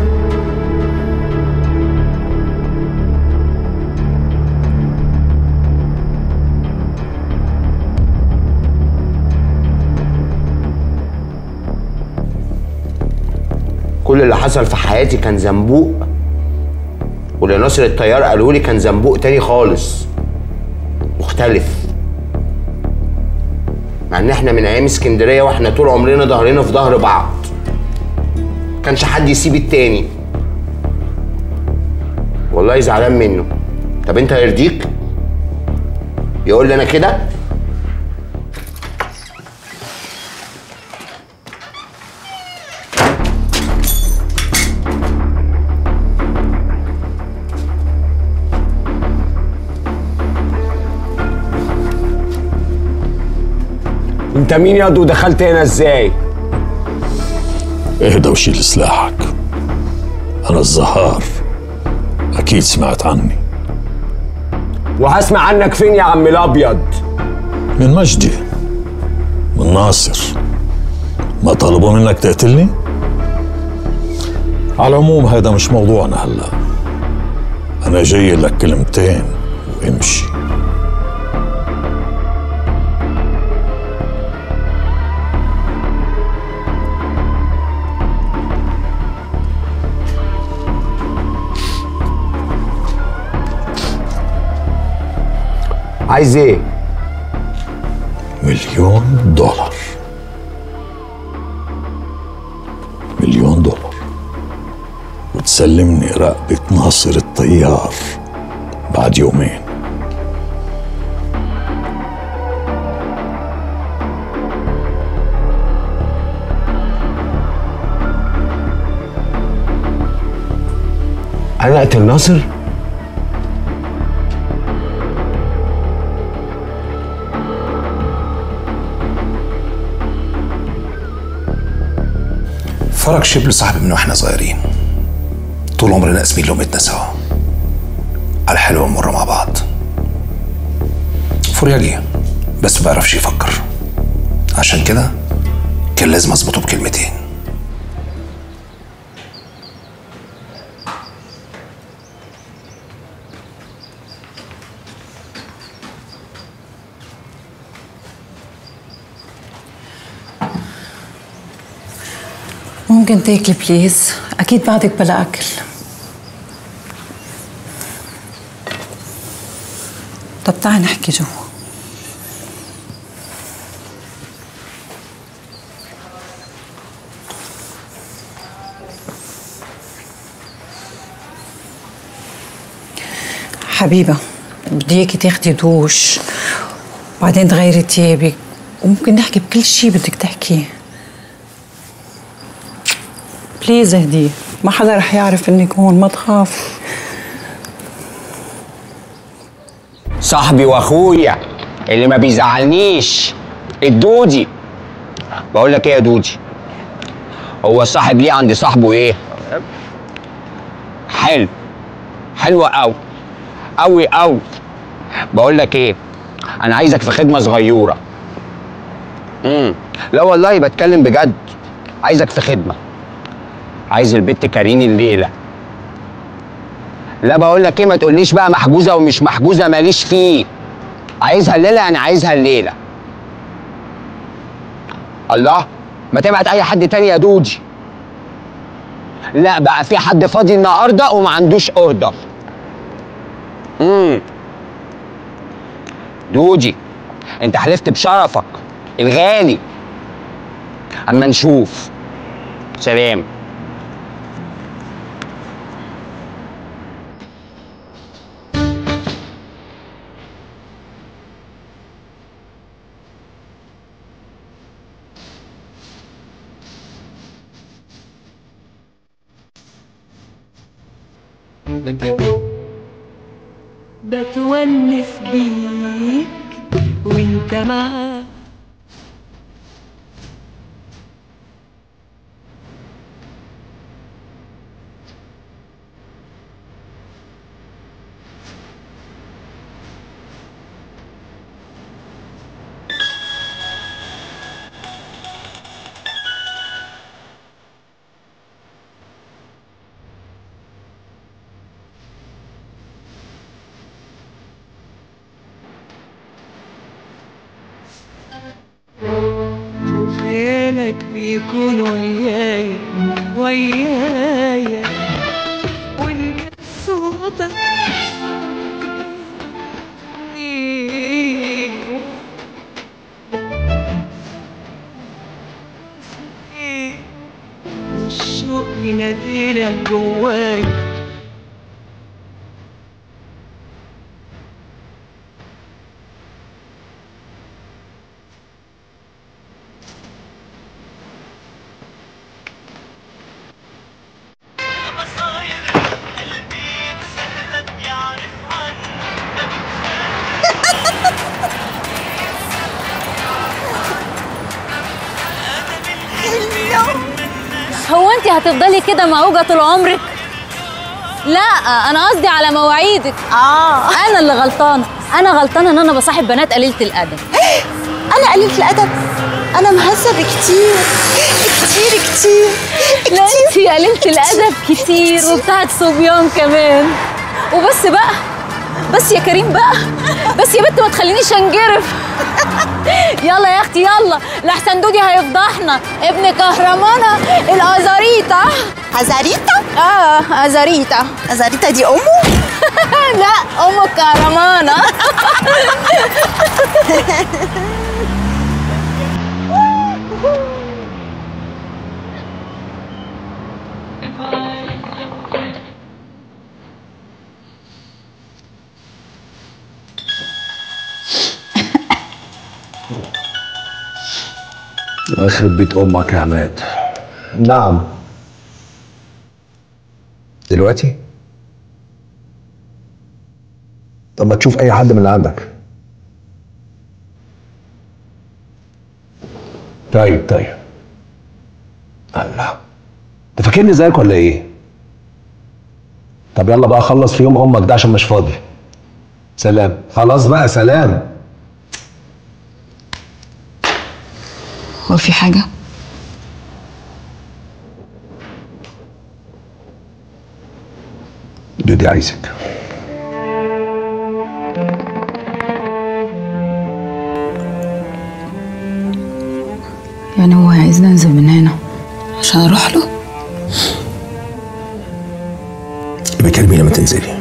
كل اللي حصل في حياتي كان زنبوق واللي ناصر الطيار قالوا لي كان زنبوق تاني خالص مختلف مع ان احنا من ايام اسكندريه واحنا طول عمرنا ظهرنا في ظهر بعض كانش حد يسيب التاني والله زعلان منه طب انت يرضيك يقول لي انا كده انت مين ياض ودخلت هنا ازاي اهدى وشيل سلاحك أنا الزهار أكيد سمعت عني وهسمع عنك فين يا عم الابيض من مجدي من ناصر ما طلبوا منك تقتلني؟ على العموم هذا مش موضوعنا هلا أنا جاي لك كلمتين وامشي عايز ايه مليون دولار مليون دولار وتسلمني رقبة ناصر الطيار بعد يومين انا اقتل ناصر فرج شبل صاحبي من واحنا صغيرين طول عمرنا قاسمين لقمتنا سوا على الحلوة والمرة مع بعض فورياجي بس ما بيعرفش يفكر عشان كده كان لازم اظبطه بكلمتين ممكن تاكلي بليز اكيد بعدك بلا اكل طب تعال نحكي جوا حبيبة بدي اياكي تاخدي دوش بعدين تغيري تيابك وممكن نحكي بكل شي بدك تحكيه بليز اهدي ما حدا رح يعرف انك هون ما تخاف صاحبي واخويا اللي ما بيزعلنيش الدودي بقول لك ايه يا دودي هو الصاحب ليه عند صاحبه ايه حلو حلو قوي قوي قوي بقول لك ايه انا عايزك في خدمه صغيره امم لا والله بتكلم بجد عايزك في خدمه عايز البت كارين الليله لا بقول لك ايه ما تقوليش بقى محجوزه ومش محجوزه ماليش فيه عايزها الليله يعني عايزها الليله الله ما تبعت اي حد تاني يا دودي لا بقى في حد فاضي النهارده وما عندوش اوردر امم دودي انت حلفت بشرفك الغالي اما نشوف سلام بتونس بيك وانت معاك خيالك بيكون وياي وياي وانت صوتك الشوق يناديلك جواي هو انت هتفضلي كده موجة طول عمرك لا انا قصدي على مواعيدك اه انا اللي غلطانه انا غلطانه ان انا بصاحب بنات قليله الادب انا قليله الادب انا مهذبه كتير كتير كتير لا انت قليله الادب كتير وبتاعت صبيان كمان وبس بقى بس يا كريم بقى بس يا بنت ما تخلينيش انجرف يلا يا اختي يلا لحسن دودي هيفضحنا ابن كهرمانه الازاريتا ازاريتا اه ازاريتا ازاريتا دي امه لا ام كهرمانه يخرب بيت امك يا عماد نعم دلوقتي طب ما تشوف اي حد من اللي عندك طيب طيب الله انت فاكرني زيك ولا ايه طب يلا بقى خلص في يوم امك ده عشان مش فاضي سلام خلاص بقى سلام هو في حاجة؟ دودي عايزك يعني هو عايزني انزل من هنا عشان اروح له بكلمي لما تنزلي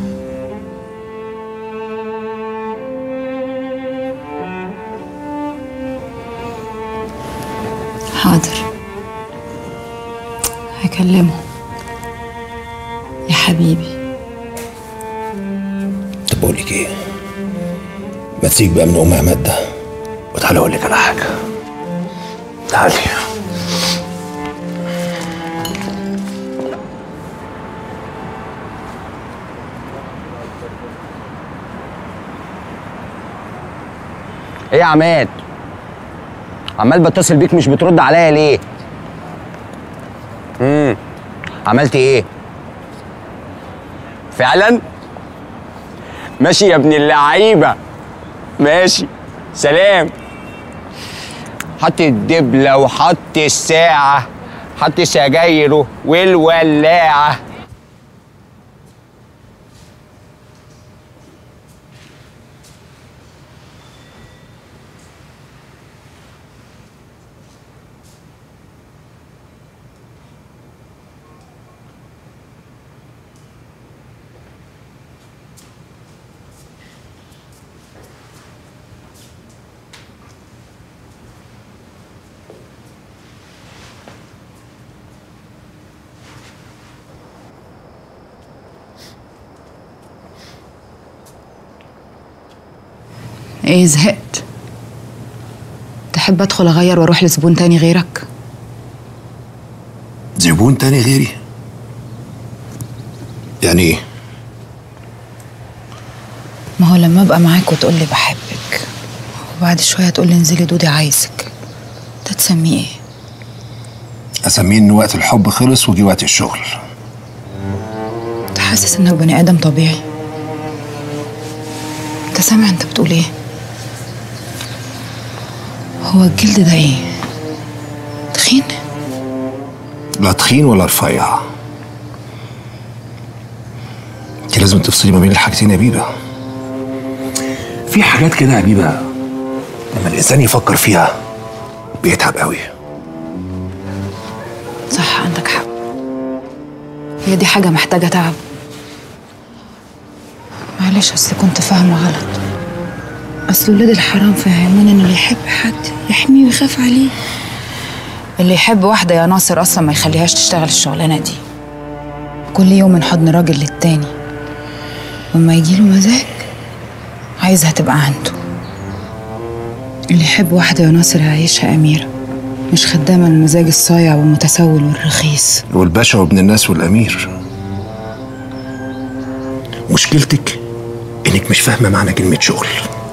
حاضر هكلمه يا حبيبي طب بقول لك ايه ما تسيب بقى من ام عماد ده وتعالى اقول لك على حاجه تعالي ايه يا عماد عمال بتصل بيك مش بترد عليا ليه امم عملت ايه فعلا ماشي يا ابن اللعيبه ماشي سلام حط الدبله وحط الساعه حط سجايره والولاعه ايه زهقت تحب ادخل اغير واروح لزبون تاني غيرك زبون تاني غيري يعني ايه ما هو لما ابقى معاك وتقول لي بحبك وبعد شويه تقول لي انزلي دودي عايزك ده تسميه ايه اسميه ان وقت الحب خلص وجي وقت الشغل انت حاسس انك بني ادم طبيعي انت سامع انت بتقول ايه هو الجلد ده ايه تخين لا تخين ولا رفيع انت لازم تفصلي ما بين الحاجتين يا بيبه في حاجات كده يا بيبه لما الانسان يفكر فيها بيتعب قوي صح عندك حق هي دي حاجة محتاجة تعب معلش أصل كنت فاهمة غلط أصل ولاد الحرام فهموني إن اللي يحب حد يحميه ويخاف عليه اللي يحب واحدة يا ناصر أصلا ما يخليهاش تشتغل الشغلانة دي كل يوم من حضن راجل للتاني وما يجيله مزاج عايزها تبقى عنده اللي يحب واحدة يا ناصر يعيشها أميرة مش خدامة المزاج الصايع والمتسول والرخيص والباشا وابن الناس والامير مشكلتك انك مش فاهمه معنى كلمه شغل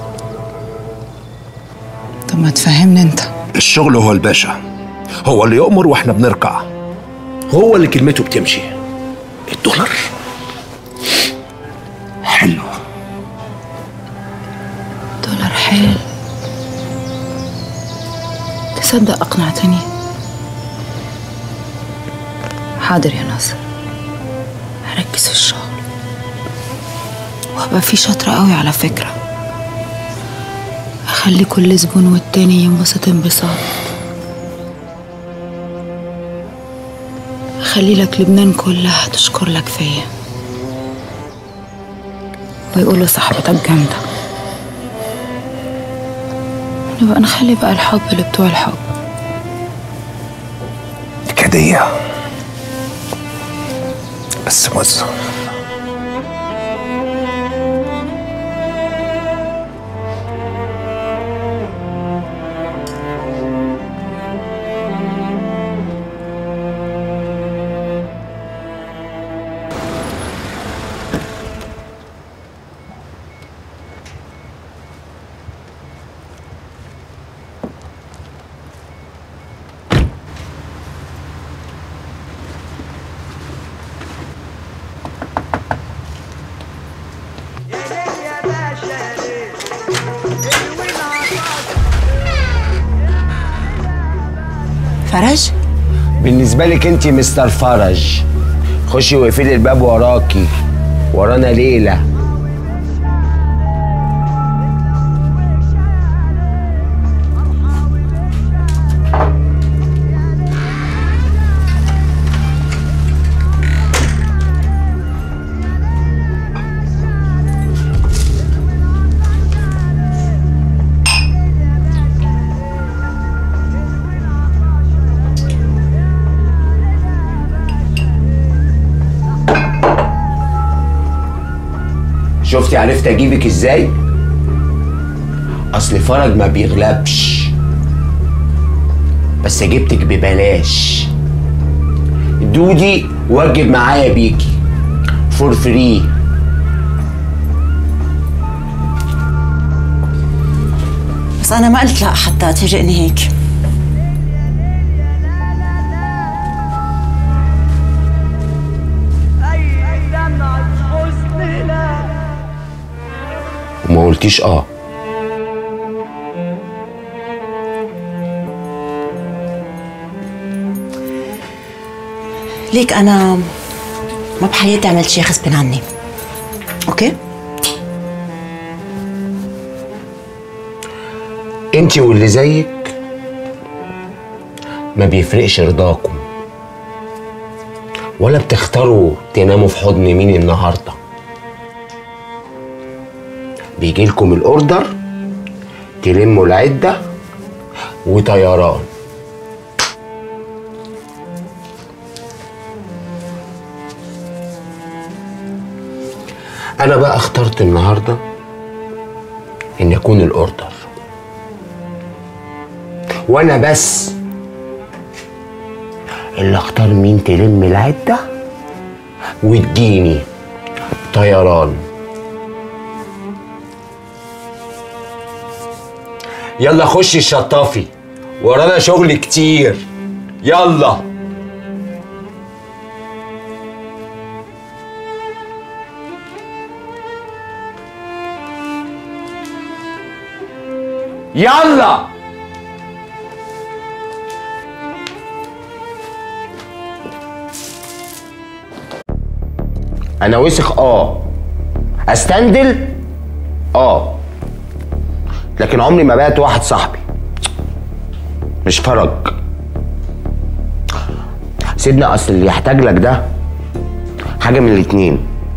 طب ما تفهمني انت الشغل هو الباشا هو اللي يؤمر واحنا بنركع هو اللي كلمته بتمشي الدولار حلو دولار حلو تصدق أقنعتني حاضر يا ناصر هركز في الشغل وهبقى فيه شاطرة قوي على فكرة أخلي كل زبون والتاني ينبسط انبساط أخلي لك لبنان كلها تشكر لك فيا ويقولوا صاحبتك جامدة نبقى نخلي بقى الحب اللي بتوع الحب كدية بس مزة فرج بالنسبة لك انت مستر فرج خشي واقفلي الباب وراكي ورانا ليلة شفتي عرفت اجيبك ازاي اصل فرج ما بيغلبش بس جبتك ببلاش دودي وجب معايا بيكي فور فري بس أنا ما قلت لا حتى تفاجئني هيك وما قلتيش اه ليك أنا ما بحياتي عملت شيء غصب عني أوكي؟ انت واللي زيك ما بيفرقش رضاكم ولا بتختاروا تناموا في حضن مين النهارده بيجي لكم الاوردر تلموا العده وطيران انا بقى اخترت النهارده ان يكون الاوردر وانا بس اللي اختار مين تلم العده وتجيني طيران يلا خشي الشطافي ورانا شغل كتير يلا يلا انا وسخ اه استندل اه لكن عمري ما بقت واحد صاحبي مش فرج سيبنا اصل اللي يحتاج لك ده حاجه من الاتنين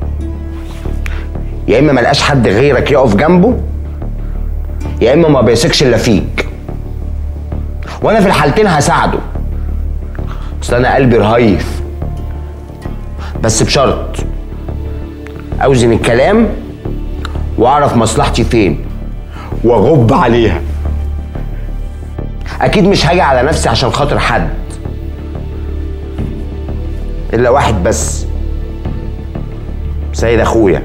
يا اما ملقاش حد غيرك يقف جنبه يا اما ما بيثقش الا فيك وانا في الحالتين هساعده اصل انا قلبي رهيف بس بشرط اوزن الكلام واعرف مصلحتي فين واغب عليها اكيد مش هاجي على نفسي عشان خاطر حد الا واحد بس سيد اخويا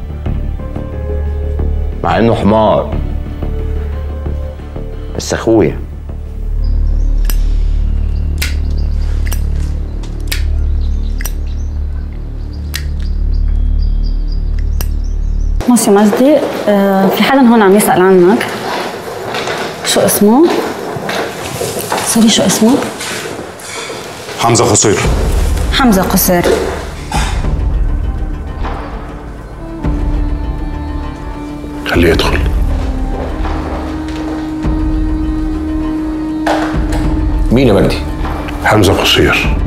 مع انه حمار بس اخويا ماشي مجدي آه، في حدا هون عم يسأل عنك شو اسمه؟ سوري شو اسمه؟ حمزه خصير حمزة قصير خليه يدخل مين يا مجدي؟ حمزه قصير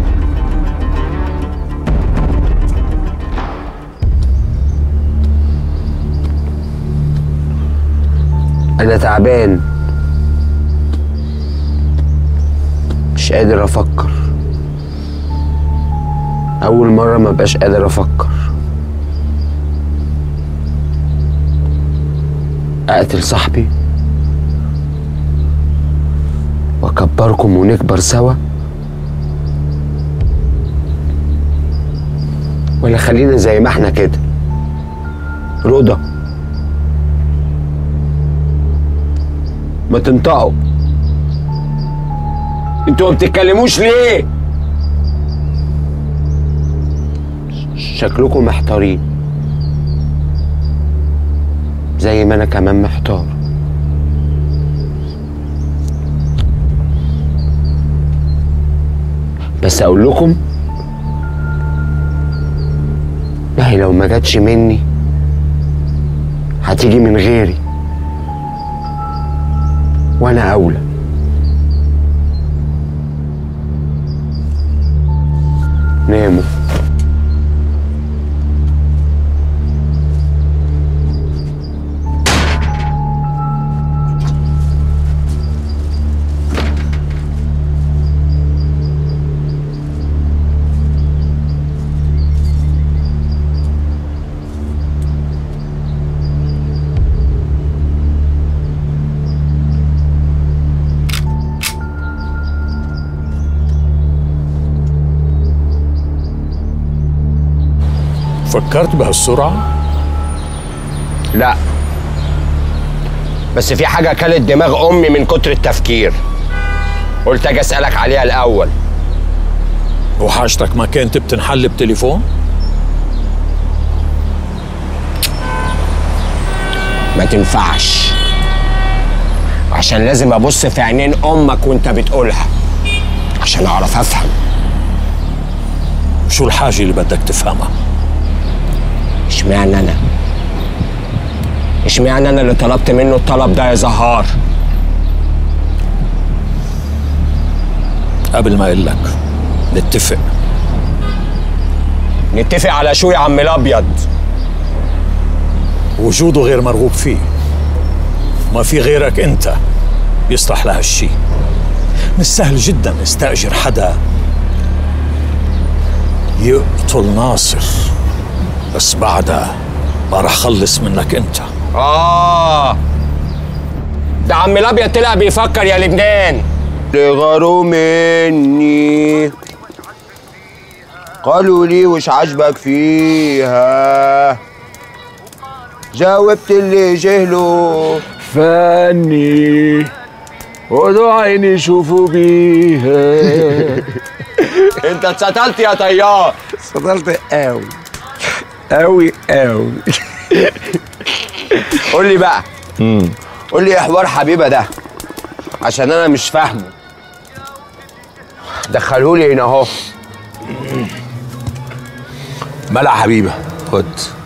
انا تعبان مش قادر افكر اول مره ما بقاش قادر افكر اقتل صاحبي واكبركم ونكبر سوا ولا خلينا زي ما احنا كده رضا ما تنطقوا انتوا ما بتتكلموش ليه شكلكم محتارين زي ما انا كمان محتار بس اقول لكم ما هي لو ما جاتش مني هتيجي من غيري وانا اولى ناموا فكرت بهالسرعة؟ لا بس في حاجة كلت دماغ أمي من كتر التفكير قلت أجي أسألك عليها الأول وحاجتك ما كانت بتنحل بتليفون؟ ما تنفعش عشان لازم أبص في عينين أمك وأنت بتقولها عشان أعرف أفهم شو الحاجة اللي بدك تفهمها؟ اشمعنى أنا؟ اشمعنى أنا اللي طلبت منه الطلب ده يا زهار؟ قبل ما أقول لك نتفق نتفق على شو يا عم الأبيض؟ وجوده غير مرغوب فيه ما في غيرك انت يصلح لهالشي مش سهل جدا نستأجر حدا يقتل ناصر بس بعدها ما رح خلص منك انت آه ده عم الأبيض طلع بيفكر يا لبنان غاروا مني قالوا لي وش عجبك فيها جاوبت اللي جهله فني ودوا عيني يشوفوا بيها انت اتسطلت يا طيار اتسطلت قوي قوي قوي قول لي بقى قول لي ايه حوار حبيبه ده عشان انا مش فاهمه دخلهولي هنا اهو ملا حبيبه خد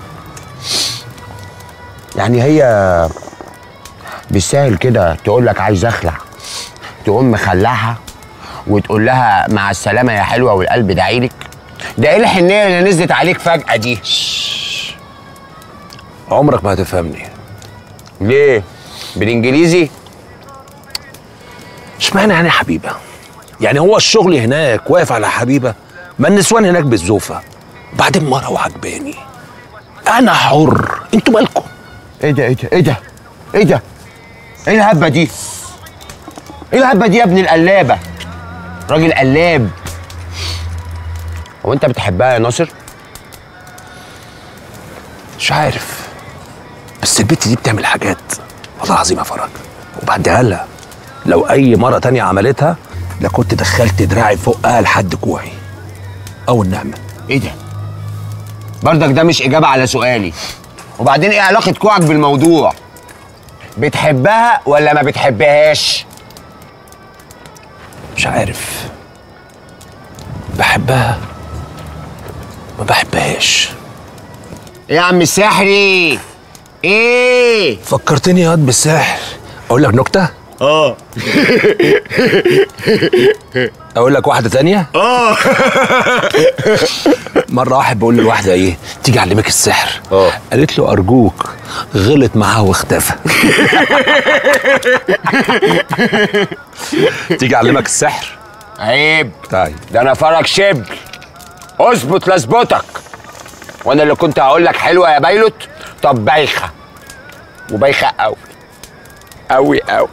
يعني هي بالسهل كده تقول لك عايز اخلع تقوم مخلعها وتقول لها مع السلامه يا حلوه والقلب داعيلك ده ايه الحنيه اللي نزلت عليك فجاه دي عمرك ما هتفهمني ليه بالانجليزي اشمعنى يعني حبيبه يعني هو الشغل هناك واقف على حبيبه ما النسوان هناك بالزوفه بعدين مره وعجباني انا حر انتوا مالكم ايه ده ايه ده ايه ده ايه ده ايه الهبه دي ايه الهبه دي يا ابن القلابه راجل قلاب هو انت بتحبها يا ناصر مش عارف بس البت دي بتعمل حاجات والله العظيم يا فرج وبعدها لها لو اي مره تانية عملتها لكنت دخلت دراعي فوقها لحد كوعي او النعمه ايه ده برضك ده مش اجابه على سؤالي وبعدين ايه علاقه كوعك بالموضوع بتحبها ولا ما بتحبهاش مش عارف بحبها ما بحبهاش ايه يا عم السحري ايه فكرتني ياض بالسحر اقول لك نكته اه اقول لك واحده تانية اه مره واحد بيقول للواحده ايه تيجي اعلمك السحر اه قالت له ارجوك غلط معاه واختفى تيجي اعلمك السحر عيب طيب ده انا فرج شبل اظبط لاظبطك وانا اللي كنت هقول لك حلوه يا بايلوت طب بايخه وبايخه قوي قوي قوي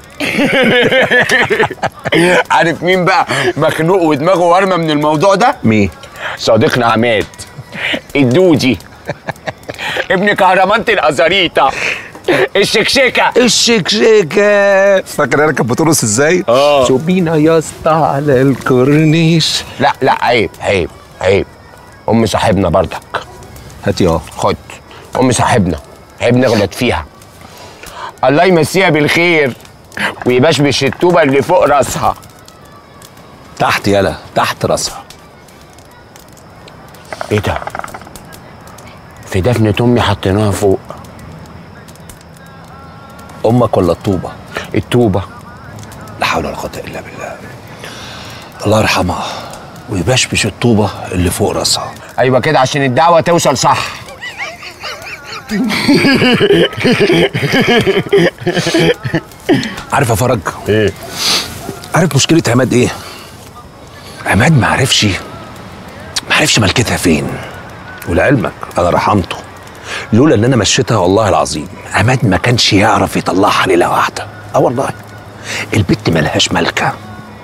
عارف مين بقى مخنوق ودماغه ورمه من الموضوع ده مين صديقنا عماد الدودي ابن كهرمانة الازاريطه الشكشكه الشكشكه فاكر انا كانت بترقص ازاي؟ اه شو بينا يا اسطى على الكورنيش لا لا عيب عيب عيب ام صاحبنا برضك هات اه خد ام صاحبنا عيب نغلط فيها الله يمسيها بالخير ويبشبش الطوبه اللي فوق راسها تحت يلا تحت راسها ايه ده في دفنة امي حطيناها فوق امك ولا الطوبه الطوبه لا حول ولا قوه الا بالله الله يرحمها ويبشبش الطوبه اللي فوق راسها ايوه كده عشان الدعوه توصل صح عارف يا فرج ايه عارف مشكله عماد ايه عماد ما عرفش ما عرفش ملكتها فين ولعلمك انا رحمته لولا ان انا مشيتها والله العظيم عماد ما كانش يعرف يطلعها ليله واحده اه والله البت ملهاش ملكه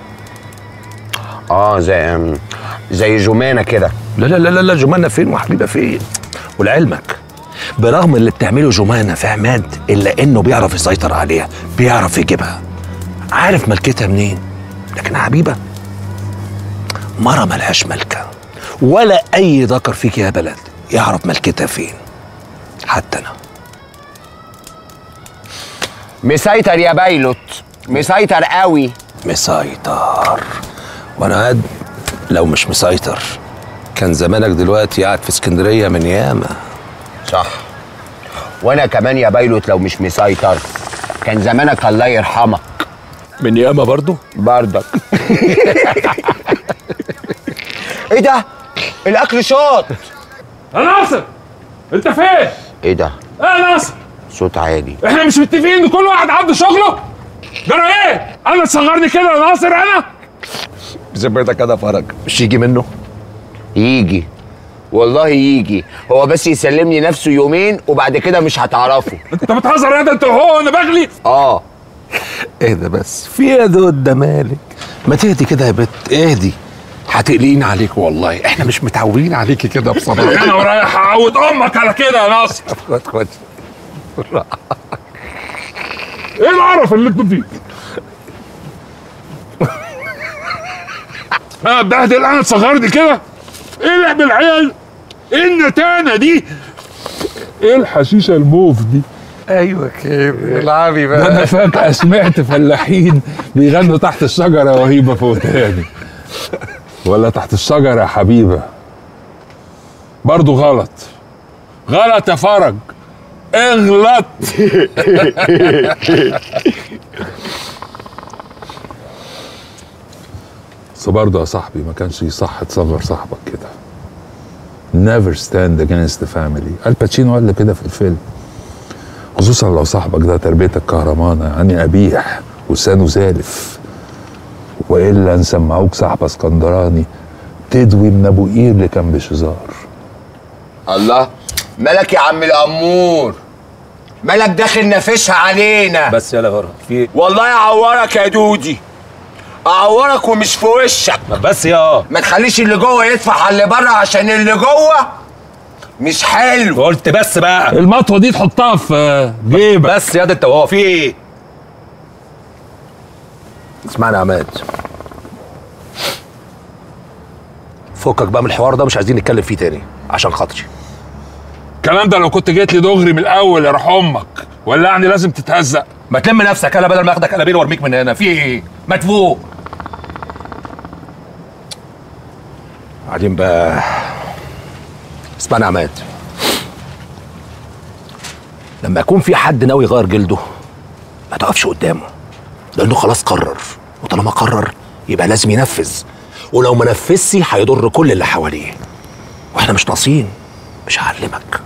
اه زي زي جمانه كده لا لا لا لا لا جمانه فين وحبيبه فين ولعلمك برغم اللي بتعمله جمانه في عماد الا انه بيعرف يسيطر عليها بيعرف يجيبها عارف ملكتها منين لكن حبيبه مره ملهاش ملكه ولا اي ذكر فيك يا بلد يعرف ملكتها فين حتى انا مسيطر يا بايلوت مسيطر قوي مسيطر وانا قد لو مش مسيطر كان زمانك دلوقتي قاعد في اسكندريه من ياما صح وانا كمان يا بايلوت لو مش مسيطر كان زمانك الله يرحمك من ياما برضو برضك ايه ده الاكل شاط يا ناصر انت فين؟ ايه ده ايه يا ناصر؟ صوت عالي احنا مش متفقين ان كل واحد عنده شغله؟ جرى ايه؟ انا تصغرني كده يا ناصر انا؟ بذمتك كده فرج مش يجي منه يجي والله يجي هو بس يسلمني نفسه يومين وبعد كده مش هتعرفه انت بتهزر يا ده انت وهو انا بغلي اه اهدى بس في يا دود مالك ما تهدي كده يا بت اهدي هتقلقين عليك والله احنا مش متعودين عليكي كده بصراحه انا ورايح اعود امك على كده يا ناصر خد خد ايه القرف اللي انتوا فيه؟ انا اتبهدل انا تصغرني كده؟ ايه لعب العيال؟ ايه النتانه دي؟ ايه الحشيشه الموف دي؟ ايوه كده العبي ده انا فجأة سمعت فلاحين بيغنوا تحت الشجرة وهيبة فوتاني ولا تحت الشجرة يا حبيبة برضو غلط غلط يا فرج اغلط بس برضه يا صاحبي ما كانش يصح تصغر صاحبك كده never stand against the family الباتشينو قال كده في الفيلم خصوصا لو صاحبك ده تربيتك كهرمانة يعني قبيح ولسانه زالف والا نسمعوك صاحب اسكندراني تدوي من ابو قير اللي كان بشزار الله مالك يا عم الامور مالك داخل نافشها علينا بس يلا غرض في والله اعورك يا دودي اعورك ومش في وشك بس يا ما تخليش اللي جوه يدفع على اللي بره عشان اللي جوه مش حلو قلت بس بقى المطوه دي تحطها في جيبك بس يا ده انت وهو في ايه اسمعني يا عماد فكك بقى من الحوار ده مش عايزين نتكلم فيه تاني عشان خاطري الكلام ده لو كنت جيت لي دغري من الاول يا روح امك ولا يعني لازم تتهزق ما تلم نفسك انا بدل ما اخدك قلبين وارميك من هنا في ايه مدفوق قاعدين بقى اسمعني يا عماد لما يكون في حد ناوي يغير جلده ما تقفش قدامه لانه خلاص قرر وطالما قرر يبقى لازم ينفذ ولو ما نفذش هيضر كل اللي حواليه واحنا مش ناقصين مش هعلمك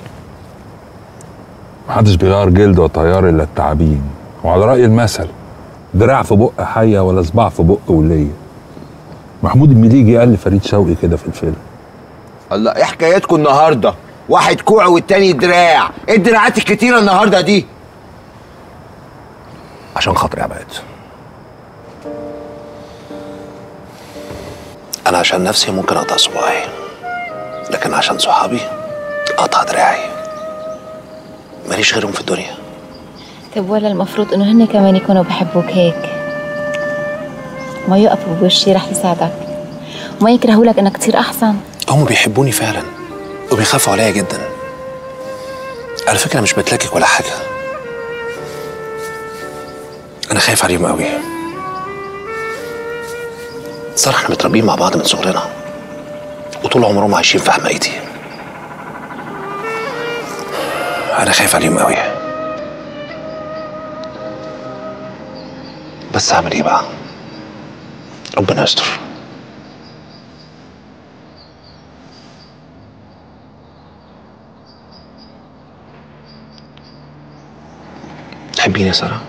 محدش بيغير جلد وطيار الا التعابين وعلى راي المثل دراع في بق حيه ولا صباع في بق وليه محمود المليجي قال لفريد شوقي كده في الفيلم الله ايه حكايتكم النهارده واحد كوع والتاني دراع ايه الدراعات الكتيره النهارده دي عشان خاطري يا عماد انا عشان نفسي ممكن اقطع صباعي لكن عشان صحابي اقطع دراعي ماليش غيرهم في الدنيا طب ولا المفروض انه هن كمان يكونوا بحبوك هيك ما يقفوا بوشي رح يساعدك وما يكرهوا لك انك تصير احسن هم بيحبوني فعلا وبيخافوا عليا جدا على فكرة مش بتلكك ولا حاجة أنا خايف عليهم قوي صراحة احنا متربيين مع بعض من صغرنا وطول عمرهم عايشين في حمايتي أنا خايف عليهم قوي بس هعمل إيه بقى؟ ربنا يستر تحبيني يا سارة؟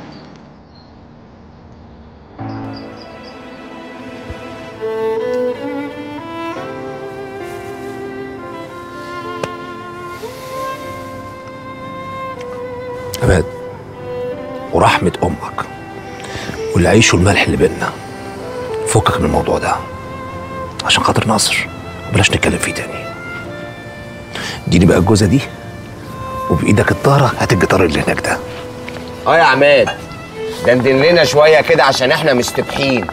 عماد ورحمة أمك والعيش والملح اللي بينا فكك من الموضوع ده عشان خاطر ناصر وبلاش نتكلم فيه تاني اديني بقى الجوزة دي وبإيدك الطارة هات الجيتار اللي هناك ده اه يا عماد دندن لنا شويه كده عشان احنا مستبحين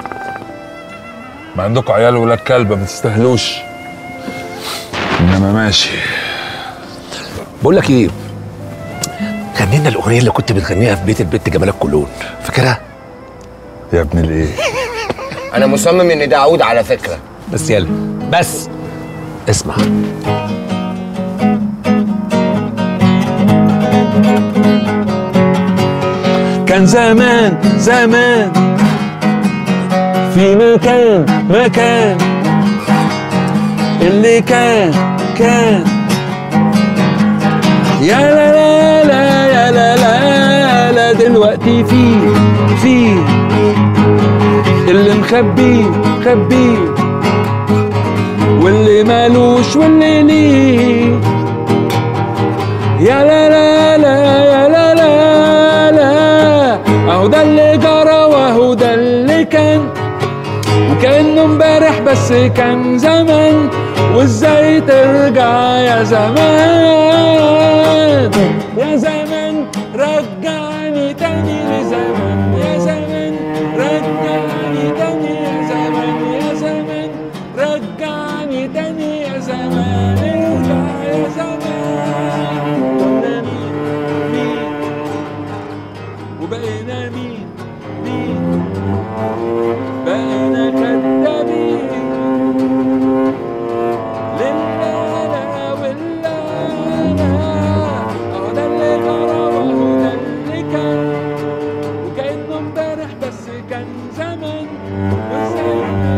ما عندكم عيال ولا كلبه ما تستاهلوش انما ماشي بقول لك ايه غني لنا الاغنيه اللي كنت بتغنيها في بيت البت جمالك كلون فاكرها يا ابن الايه انا مصمم ان ده عود على فكره بس يلا بس اسمع كان زمان زمان في مكان مكان اللي كان كان يا لا لا لا يا لا لا لا دلوقتي في في اللي مخبيه مخبيه واللي مالوش واللي ليه يا لا لا لا يا لا لا لا اهو ده اللي جرى واهو ده اللي كان وكأنه امبارح بس كان زمان وازاي ترجع يا زمان يا زمان رجعني تاني لزمان يا زمان رجعني تاني يا زمان يا زمان رجعني تاني يا زمان ارجع يا زمان كنا مين مين وبقينا مين مين بقينا كدابين لله لا والله لا اهو ده اللي جرى واهو ده اللي كان وكأنه امبارح بس كان زمان وازاي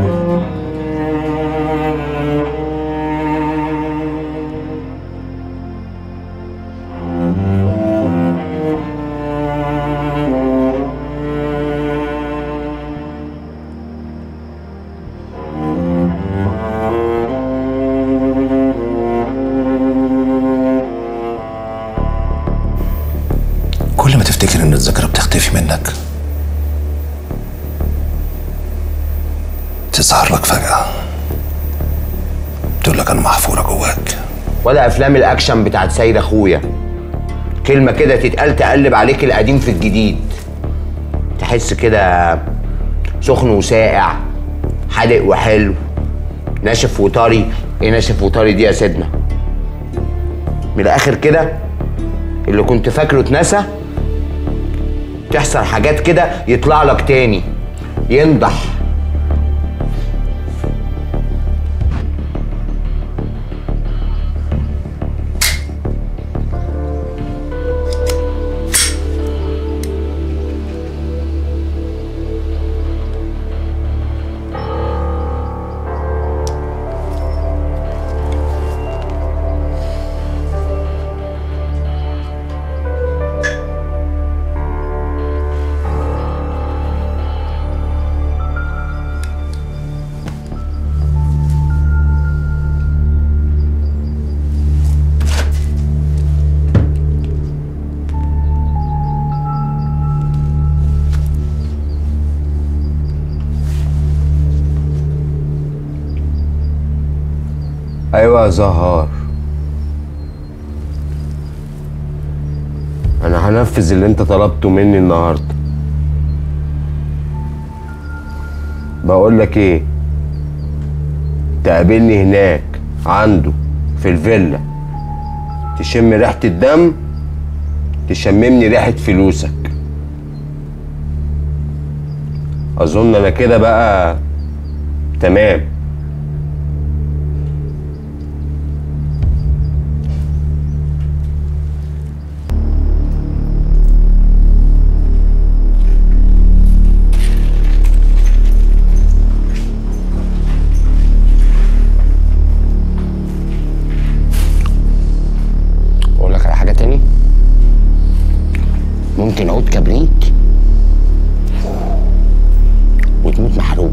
كل ما تفتكر ان الذاكره بتختفي منك تظهر لك فجاه تقول لك انا محفوره جواك ولا افلام الاكشن بتاعت سيد اخويا كلمه كده تتقال تقلب عليك القديم في الجديد تحس كده سخن وساقع حادق وحلو ناشف وطري ايه ناشف وطري دي يا سيدنا من الاخر كده اللي كنت فاكره اتنسى تحصل حاجات كده يطلع لك تاني ينضح ايوه يا زهار انا هنفذ اللي انت طلبته مني النهارده بقول لك ايه تقابلني هناك عنده في الفيلا تشم ريحه الدم تشممني ريحه فلوسك اظن انا كده بقى تمام اقول لك على حاجه تاني ممكن عود كبريت وتموت محروق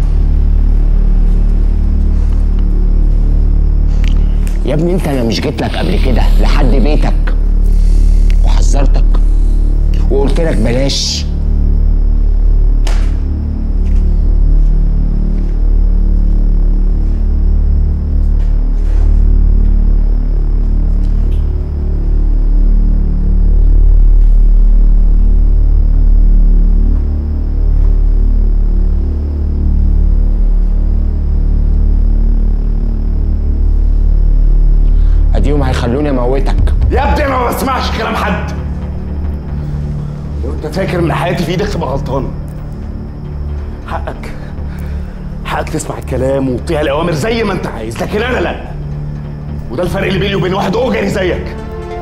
يا ابني انت انا مش جيت لك قبل كده لحد بيتك وحذرتك وقلت لك بلاش اديهم هيخلوني اموتك يا ابني انا ما بسمعش كلام حد لو انت فاكر ان حياتي في ايدك تبقى غلطان حقك حقك تسمع الكلام وتطيع الاوامر زي ما انت عايز لكن انا لا وده الفرق اللي بيني وبين واحد اوجري زيك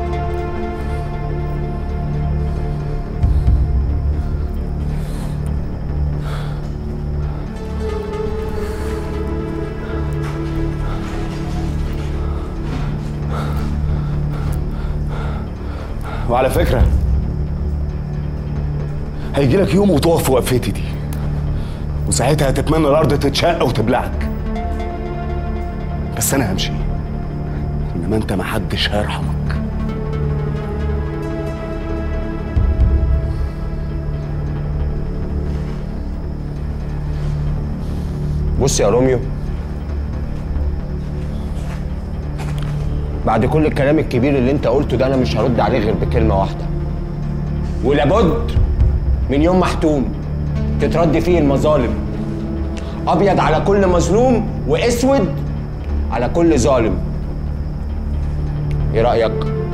وعلى فكرة هيجي لك يوم وتقف في وقفتي دي وساعتها هتتمنى الأرض تتشق وتبلعك بس أنا همشي إنما أنت محدش هيرحمك بص يا روميو بعد كل الكلام الكبير اللي انت قلته ده انا مش هرد عليه غير بكلمه واحده ولابد من يوم محتوم تترد فيه المظالم ابيض على كل مظلوم واسود على كل ظالم ايه رايك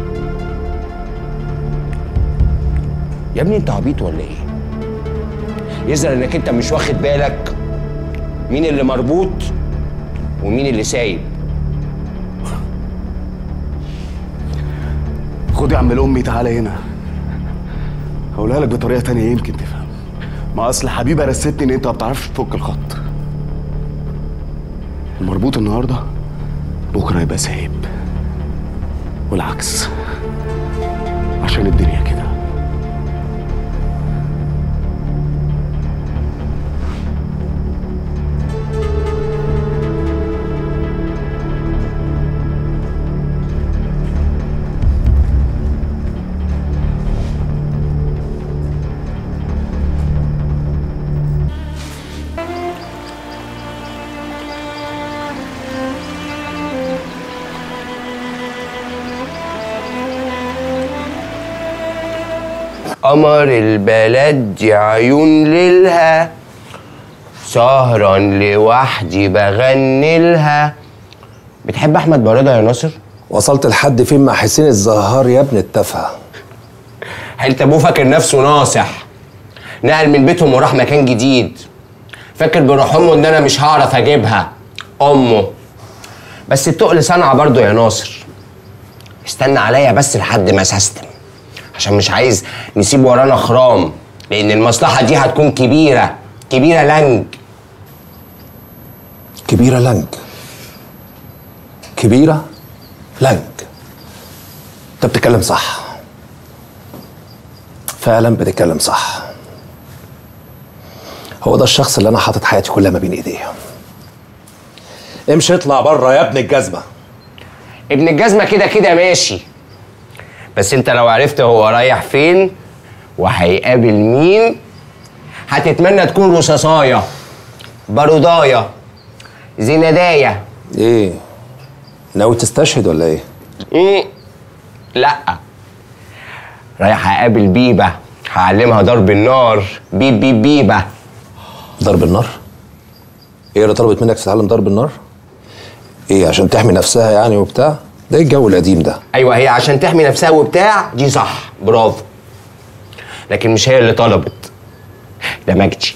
يا ابني انت عبيط ولا ايه يظهر انك انت مش واخد بالك مين اللي مربوط ومين اللي سايب خد يا عم الأمي تعالى هنا هقولها لك بطريقة تانية يمكن تفهم ما أصل حبيبة رستني إن أنت ما بتعرفش تفك الخط المربوط النهاردة بكرة يبقى سايب والعكس عشان الدنيا كده قمر البلد دي عيون ليلها سهرا لوحدي بغني لها بتحب احمد برادة يا ناصر وصلت لحد فين مع حسين الزهار يا ابن التافهه حلت ابوه فاكر نفسه ناصح نقل من بيتهم وراح مكان جديد فاكر بروح امه ان انا مش هعرف اجيبها امه بس التقل صنعه برضه يا ناصر استنى عليا بس لحد ما اسستم عشان مش عايز نسيب ورانا خرام لان المصلحه دي هتكون كبيره كبيره لنج كبيره لنج كبيره لنج انت بتتكلم صح فعلا بتتكلم صح هو ده الشخص اللي انا حاطط حياتي كلها ما بين ايديه امشي اطلع بره يا ابن الجزمه ابن الجزمه كده كده ماشي بس انت لو عرفت هو رايح فين وهيقابل مين هتتمنى تكون رصاصايه بارودايه زندايه ايه ناوي تستشهد ولا ايه؟ ايه لا رايح اقابل بيبه هعلمها ضرب النار بيب بيب بيبه ضرب النار؟ ايه اللي طلبت منك تتعلم ضرب النار؟ ايه عشان تحمي نفسها يعني وبتاع؟ ده إيه الجو القديم ده ايوه هي عشان تحمي نفسها وبتاع دي صح برافو لكن مش هي اللي طلبت ده مجدي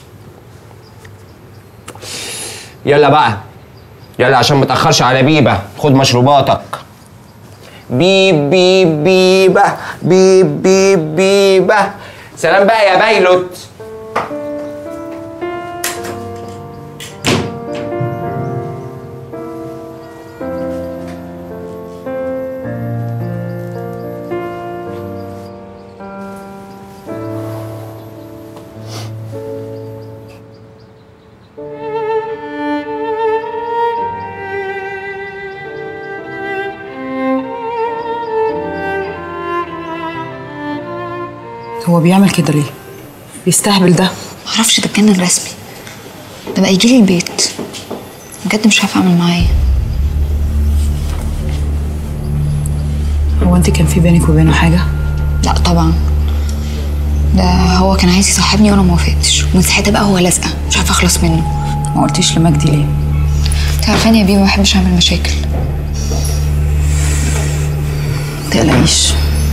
يلا بقى يلا عشان متأخرش على بيبة خد مشروباتك بيب بيب بيبة بيب بيب بيبة سلام بقى يا بايلوت هو بيعمل كده ليه؟ بيستهبل ده معرفش ده اتجنن رسمي ده بقى يجيلي البيت بجد مش عارفه اعمل معاه ايه هو انت كان في بينك وبينه حاجة؟ لا طبعا ده هو كان عايز يصاحبني وانا ما وافقتش ومن ساعتها بقى هو لازقه مش عارفه اخلص منه ما قلتيش لمجدي ليه؟ انت عارفاني يا بيه ما بحبش اعمل مشاكل تقلقيش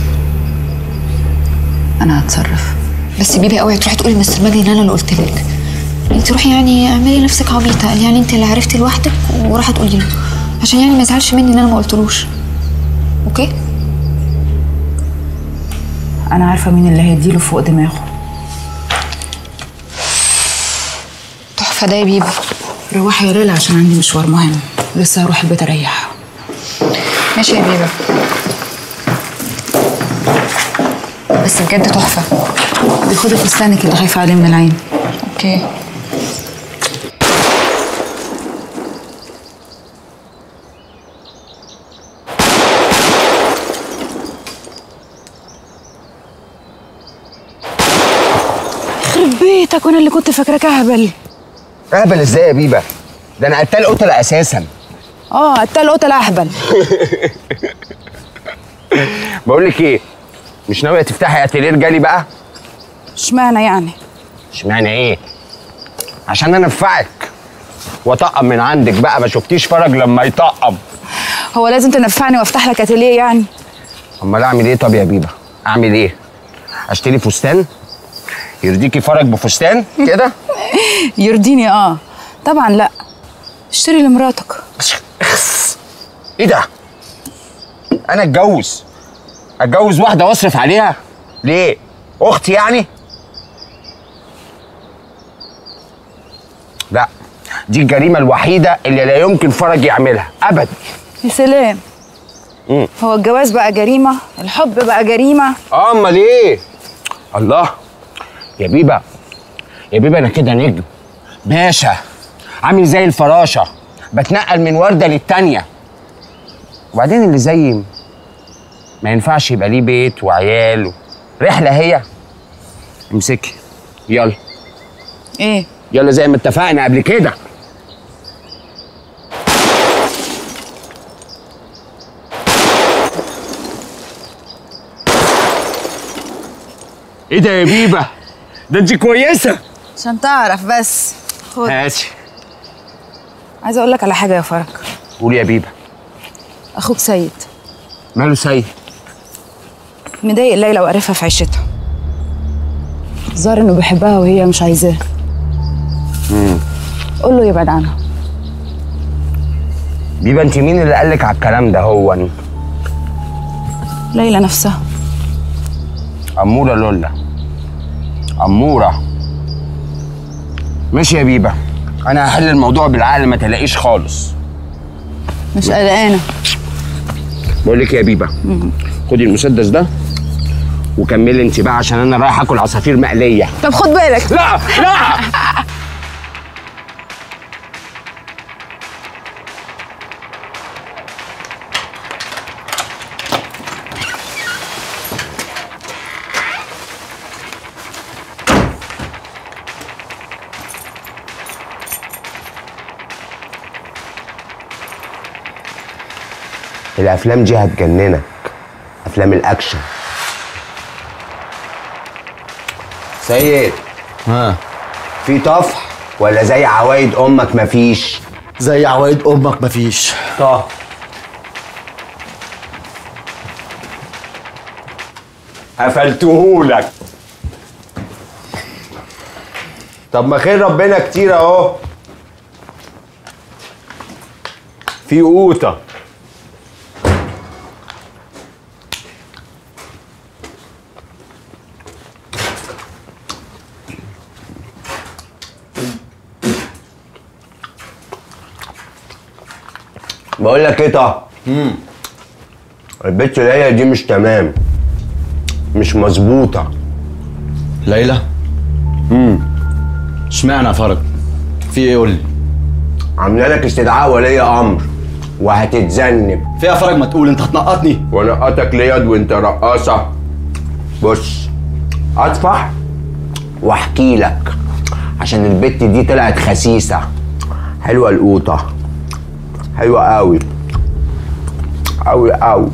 انا هتصرف بس بيبي اوعي تروحي تقولي لمستر مجدي ان انا اللي قلت لك انت روحي يعني اعملي نفسك عبيطه قال يعني انت اللي عرفتي لوحدك وراح تقولي له عشان يعني ما يزعلش مني ان انا ما قلتلوش اوكي انا عارفة مين اللي هيديله فوق دماغه تحفه ده يا بيبي روحي يا ليلى عشان عندي مشوار مهم لسه هروح البيت اريح ماشي يا بيبي بس بجد تحفه دي خدي فستانك اللي خايفة عليه من العين اوكي يخرب بيتك وانا اللي كنت فاكراك اهبل اهبل ازاي يا بيبه ده انا قتال قتله اساسا اه قتال قتل اهبل بقول لك ايه مش ناويه تفتحي اتيليه رجالي بقى اشمعنى يعني اشمعنى ايه عشان انا انفعك واطقم من عندك بقى ما شفتيش فرج لما يطقم هو لازم تنفعني وافتح لك اتيليه يعني امال اعمل ايه طب يا بيبه اعمل ايه اشتري فستان يرضيكي فرج بفستان كده يرضيني اه طبعا لا اشتري لمراتك ايه ده انا اتجوز اتجوز واحده واصرف عليها ليه اختي يعني لا دي الجريمه الوحيده اللي لا يمكن فرج يعملها ابدا يا سلام مم. هو الجواز بقى جريمة الحب بقى جريمة اه امال ايه الله يا بيبا يا بيبا انا كده نجم باشا عامل زي الفراشه بتنقل من ورده للتانيه وبعدين اللي زي ما ينفعش يبقى ليه بيت وعيال و... رحله هي امسكي يلا ايه يلا زي ما اتفقنا قبل كده ايه ده يا بيبه ده انت كويسه عشان تعرف بس خد ماشي عايزه اقول لك على حاجه يا فرج قولي يا بيبه اخوك سيد ماله سيد مضايق ليلى وقرفها في عيشتها ظهر انه بيحبها وهي مش عايزاه امم قول له يبعد عنها بيبه انت مين اللي قالك على الكلام ده هو ليلى نفسها أمورة لولا أمورة ماشي يا بيبة أنا هحل الموضوع بالعقل ما تلاقيش خالص مش قلقانه بقول لك يا بيبة خدي المسدس ده وكملي انت بقى عشان انا رايح اكل عصافير مقليه طب خد بالك لا لا الافلام دي هتجننك افلام الاكشن سيد ها في طفح ولا زي عوايد امك مفيش زي عوايد امك مفيش طه قفلتهولك طب ما خير ربنا كتير اهو في قوطه بقول لك ايه طه البت ليلى دي مش تمام مش مظبوطه ليلى امم اشمعنى يا فرج في ايه قول لي عامله لك استدعاء ولي امر وهتتذنب فيها فرج ما تقول انت هتنقطني ونقطك ليد وانت رقاصه بص اطفح واحكي لك عشان البت دي طلعت خسيسه حلوه القوطه حلوه قوي قوي قوي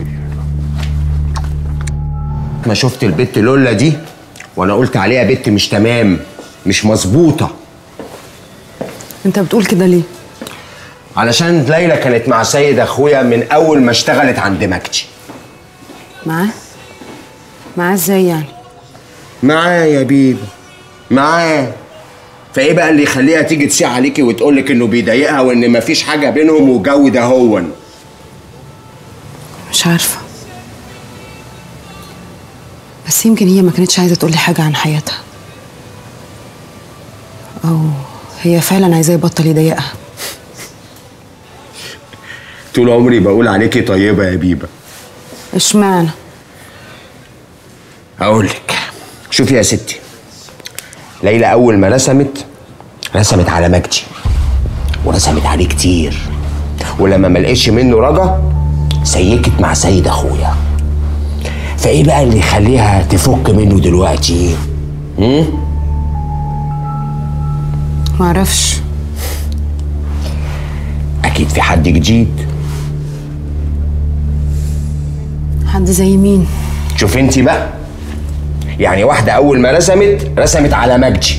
ما شفت البت لولا دي وانا قلت عليها بت مش تمام مش مظبوطه انت بتقول كده ليه علشان ليلى كانت مع سيد اخويا من اول ما اشتغلت عند مجدي معاه معاه ازاي يعني معاه يا بيبي معاه فايه بقى اللي يخليها تيجي تسيع عليكي وتقولك انه بيضايقها وان مفيش حاجه بينهم والجو ده هون مش عارفه بس يمكن هي ما كانتش عايزه تقول لي حاجه عن حياتها او هي فعلا عايزاه يبطل يضايقها طول عمري بقول عليكي طيبه يا بيبه اشمعنى هقول لك شوفي يا ستي ليلى اول ما رسمت رسمت على مجدي ورسمت عليه كتير ولما ما لقيتش منه رجا سيكت مع سيد اخويا فايه بقى اللي يخليها تفك منه دلوقتي هم؟ معرفش اكيد في حد جديد حد زي مين شوف انت بقى يعني واحدة أول ما رسمت رسمت على مجدي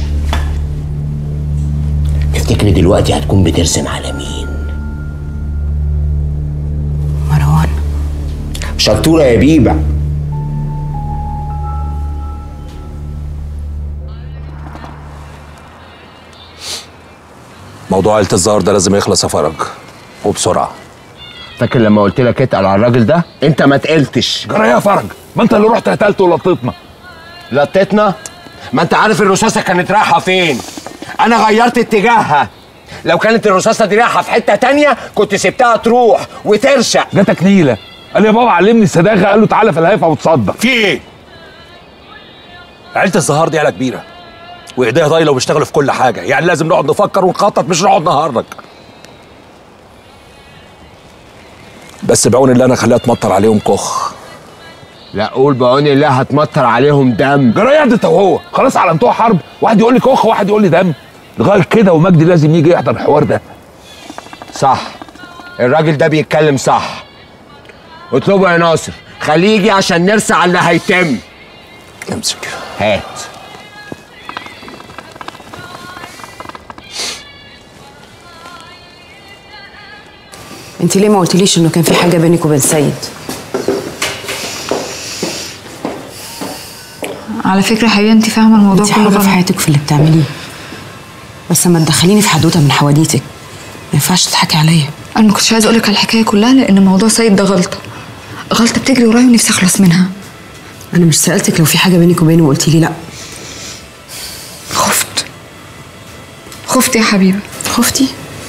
تفتكري دلوقتي هتكون بترسم على مين؟ مروان شطورة يا بيبة موضوع عيلة الزهر ده لازم يخلص يا فرج وبسرعة فاكر لما قلت لك اتقل على الراجل ده؟ أنت ما تقلتش جرى يا فرج ما انت اللي رحت قتلت ولطيتنا لطيتنا؟ ما أنت عارف الرصاصة كانت رايحة فين؟ أنا غيرت اتجاهها لو كانت الرصاصة دي رايحة في حتة تانية كنت سبتها تروح وترشق جاتك نيله قال لي يا بابا علمني الصداقه قال له تعالى في الهيفا وتصدق في ايه؟ عيلة الزهار دي عيلة كبيرة وايديها طايلة وبيشتغلوا في كل حاجة يعني لازم نقعد نفكر ونخطط مش نقعد نهرج بس بعون الله انا خليها تمطر عليهم كخ لا قول بعون الله هتمطر عليهم دم جرى يا انت وهو خلاص علمتوها حرب واحد يقول لي كوخ وواحد يقول لي دم لغايه كده ومجدي لازم يجي يحضر الحوار ده صح الراجل ده بيتكلم صح اطلبه يا ناصر خليه يجي عشان نرسى على اللي هيتم امسك هات انت ليه ما قلتليش انه كان في حاجه بينك وبين سيد على فكرة حقيقة انت فاهمة الموضوع انت كله حرة في غلط حياتك في اللي بتعمليه بس ما تدخليني في حدوته من حواديتك ما ينفعش تضحكي عليا انا ما كنتش عايزة اقولك على الحكاية كلها لان موضوع سيد ده غلطة غلطة بتجري ورايا ونفسي اخلص منها انا مش سالتك لو في حاجه بينك وبينه وقلتي لي لا خفت خفت يا حبيبي خفتي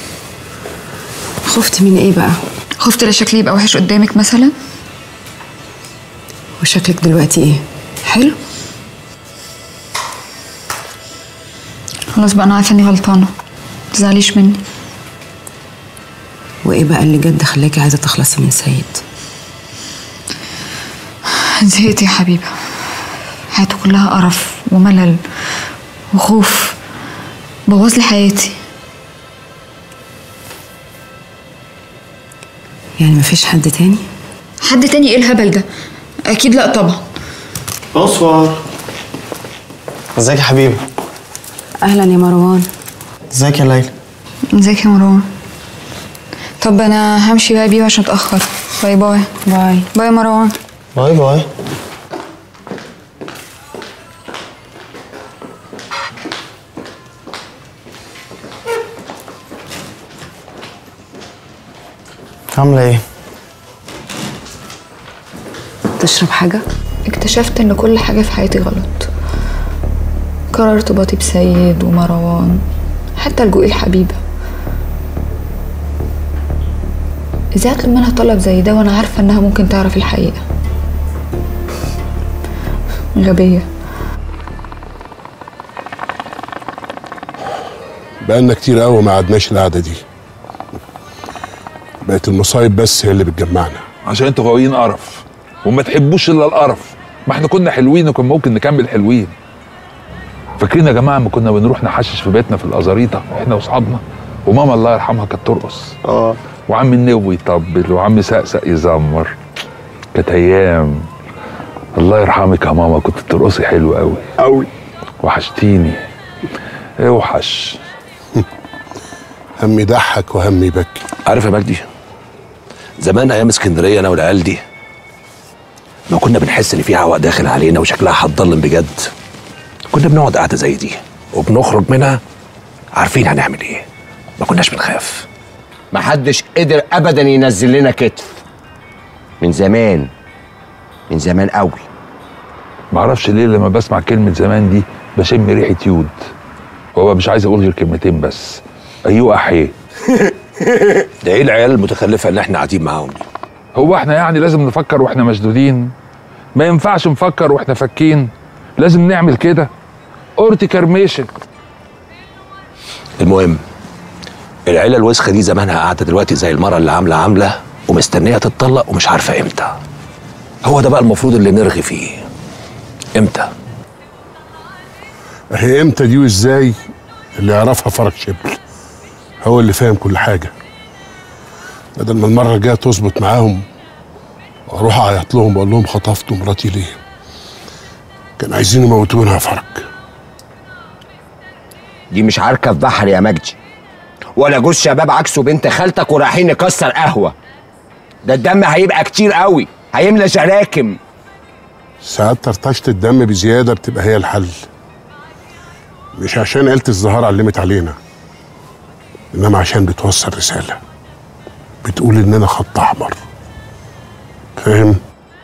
خفتي من ايه بقى خفت لا شكلي يبقى وحش قدامك مثلا وشكلك دلوقتي ايه حلو خلاص بقى انا عارفة اني غلطانة متزعليش مني وايه بقى اللي جد خلاكي عايزه تخلصي من سيد زهقت يا حبيبة حياته كلها قرف وملل وخوف بوظ لي حياتي يعني مفيش حد تاني حد تاني ايه الهبل ده اكيد لا طبعا بونسوار ازيك يا حبيبي اهلا يا مروان ازيك يا ليلى ازيك يا مروان طب انا همشي بقى بيه عشان اتاخر باي باي باي باي يا مروان باي باي عاملة ايه؟ تشرب حاجة؟ اكتشفت ان كل حاجة في حياتي غلط قرار ارتباطي بسيد ومروان حتى لجوء الحبيبة ازاي اطلب منها طلب زي ده وانا عارفة انها ممكن تعرف الحقيقة غبية بقالنا كتير قوي ما قعدناش القعده دي بقت المصايب بس هي اللي بتجمعنا عشان انتوا غاويين قرف وما تحبوش الا القرف ما احنا كنا حلوين وكان ممكن نكمل حلوين فاكرين يا جماعه ما كنا بنروح نحشش في بيتنا في الازاريطه احنا واصحابنا وماما الله يرحمها كانت ترقص اه وعم النوي يطبل وعم سقسق يزمر كانت ايام الله يرحمك يا ماما كنت بترقصي حلو قوي قوي وحشتيني اوحش هم يضحك وهم يبكي عارف يا مجدي زمان ايام اسكندريه انا والعيال دي ما كنا بنحس ان في هواء داخل علينا وشكلها هتضلم بجد كنا بنقعد قعده زي دي وبنخرج منها عارفين هنعمل ايه ما كناش بنخاف محدش قدر ابدا ينزل لنا كتف من زمان من زمان قوي معرفش ليه لما بسمع كلمه زمان دي بشم ريحه يود هو مش عايز اقول غير كلمتين بس ايوه احيه ده ايه العيال المتخلفه اللي احنا قاعدين معاهم دي هو احنا يعني لازم نفكر واحنا مشدودين ما ينفعش نفكر واحنا فاكين لازم نعمل كده اورتي كرميشن المهم العيله الوسخه دي زمانها قاعده دلوقتي زي المره اللي عامله عامله ومستنيه تتطلق ومش عارفه امتى هو ده بقى المفروض اللي نرغي فيه امتى هي امتى دي وازاي اللي يعرفها فرج شبل هو اللي فاهم كل حاجه بدل ما المره الجايه تظبط معاهم واروح اعيط لهم واقول لهم خطفت مراتي ليه كان عايزين يموتونا يا فرج دي مش عركه في بحر يا مجدي ولا جوز شباب عكسه بنت خالتك ورايحين نكسر قهوه ده الدم هيبقى كتير قوي هيملى جراكم ساعات طرطشة الدم بزيادة بتبقى هي الحل مش عشان آلة الزهار علمت علينا إنما عشان بتوصل رسالة بتقول إننا خط أحمر فاهم؟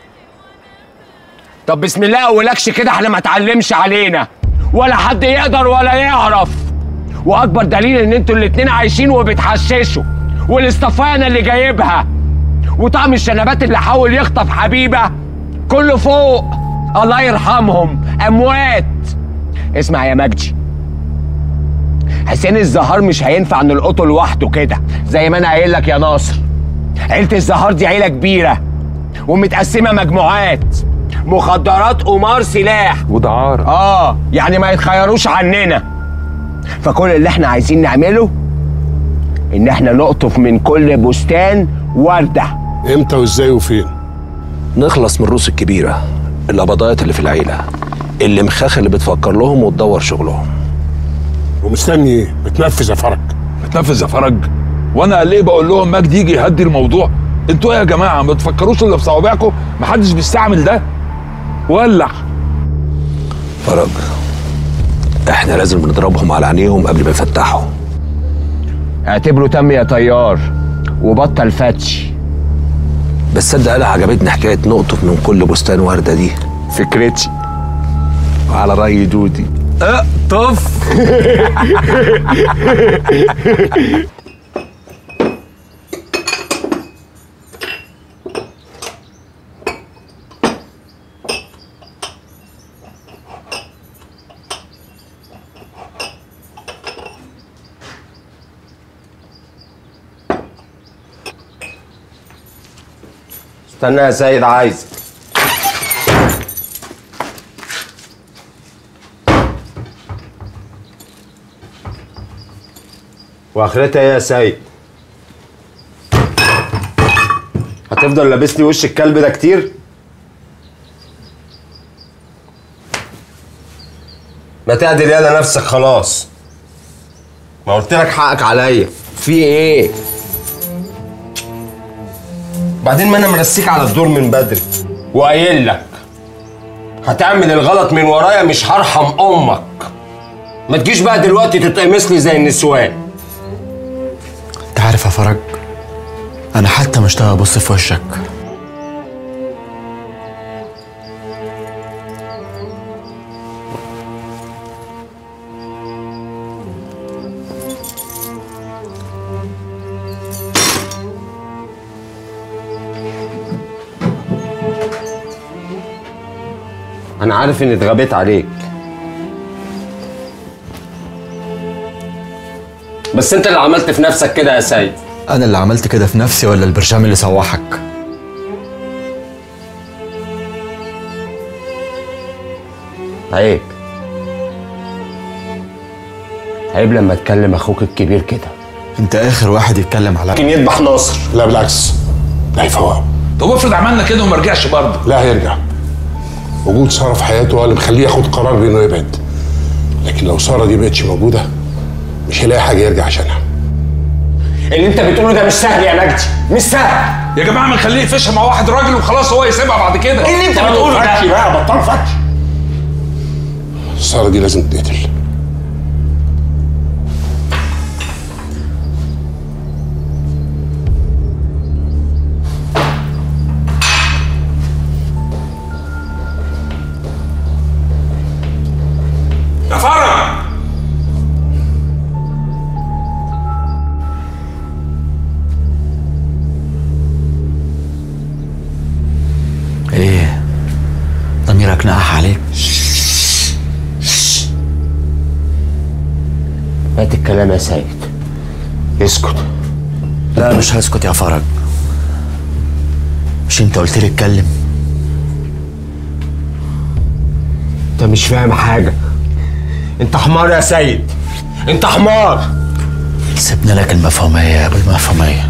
طب بسم الله اولكش كده احنا ما اتعلمش علينا ولا حد يقدر ولا يعرف واكبر دليل ان انتوا الاتنين عايشين وبتحششوا والاصطفانه اللي جايبها وطعم الشنبات اللي حاول يخطف حبيبه كله فوق الله يرحمهم اموات اسمع يا مجدي حسين الزهار مش هينفع نلقطه لوحده كده زي ما انا قايل لك يا ناصر عيله الزهار دي عيله كبيره ومتقسمه مجموعات مخدرات قمار سلاح ودعارة اه يعني ما يتخيروش عننا فكل اللي احنا عايزين نعمله ان احنا نقطف من كل بستان ورده امتى وازاي وفين نخلص من الروس الكبيره القبضايات اللي في العيله اللي مخاخ اللي بتفكر لهم وتدور شغلهم ومستني ايه بتنفذ يا فرج بتنفذ يا فرج وانا ليه بقول لهم مجدي يجي يهدي الموضوع انتوا ايه يا جماعه ما تفكروش الا في صوابعكم محدش بيستعمل ده ولع فرج احنا لازم نضربهم على عينيهم قبل ما يفتحوا اعتبره تم يا طيار وبطل فتش بس صدق انا عجبتني حكايه نقطف من كل بستان ورده دي فكرتي وعلى راي دودي اقطف استنى يا سيد عايز واخرتها ايه يا سيد هتفضل لابس لي وش الكلب ده كتير ما تعدل يالا نفسك خلاص ما قلت لك حقك عليا في ايه بعدين ما انا مرسيك على الدور من بدري وقايل لك هتعمل الغلط من ورايا مش هرحم امك ما تجيش بقى دلوقتي تتقمص لي زي النسوان انت عارف يا فرج انا حتى مش طايق ابص في وشك انا عارف اني اتغبيت عليك بس انت اللي عملت في نفسك كده يا سيد انا اللي عملت كده في نفسي ولا البرشام اللي سوحك عيب عيب لما تكلم اخوك الكبير كده انت اخر واحد يتكلم عليا ممكن يذبح ناصر لا بالعكس ده هيفوقه طب افرض عملنا كده وما رجعش برضه لا هيرجع وجود ساره في حياته هو اللي مخليه ياخد قرار بانه يبعد لكن لو ساره دي بقتش موجوده مش هيلاقي حاجه يرجع عشانها اللي انت بتقوله ده مش سهل يا مجدي مش سهل يا جماعه ما نخليه يفشل مع واحد راجل وخلاص هو يسيبها بعد كده ايه اللي انت بتقوله فتش ده بقى بطل فتش ساره دي لازم تتقتل يا فرج ايه ضميرك نقح عليك هات الكلام يا سيد اسكت لا مش هسكت يا فرج مش انت قلت لي اتكلم انت مش فاهم حاجه انت حمار يا سيد انت حمار سيبنا لك المفهومية يا ابو المفهومية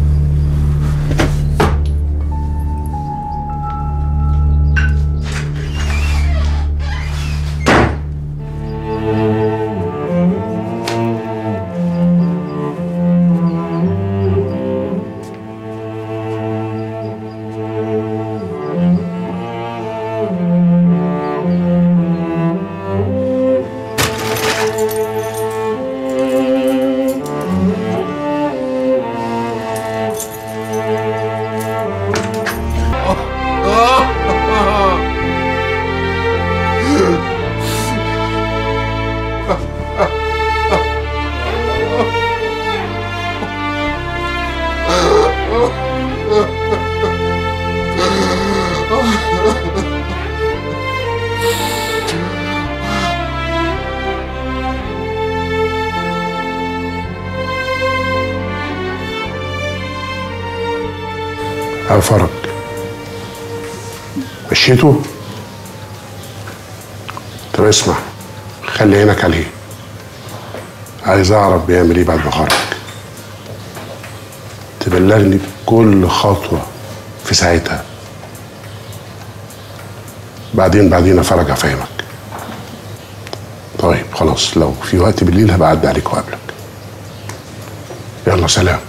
يا فرج مشيته طب اسمع خلي عينك عليه عايز اعرف بيعمل ايه بعد ما خرج تبلغني بكل خطوه في ساعتها بعدين بعدين يا فرج هفهمك طيب خلاص لو في وقت بالليل هبقى اعدي عليك واقابلك يلا سلام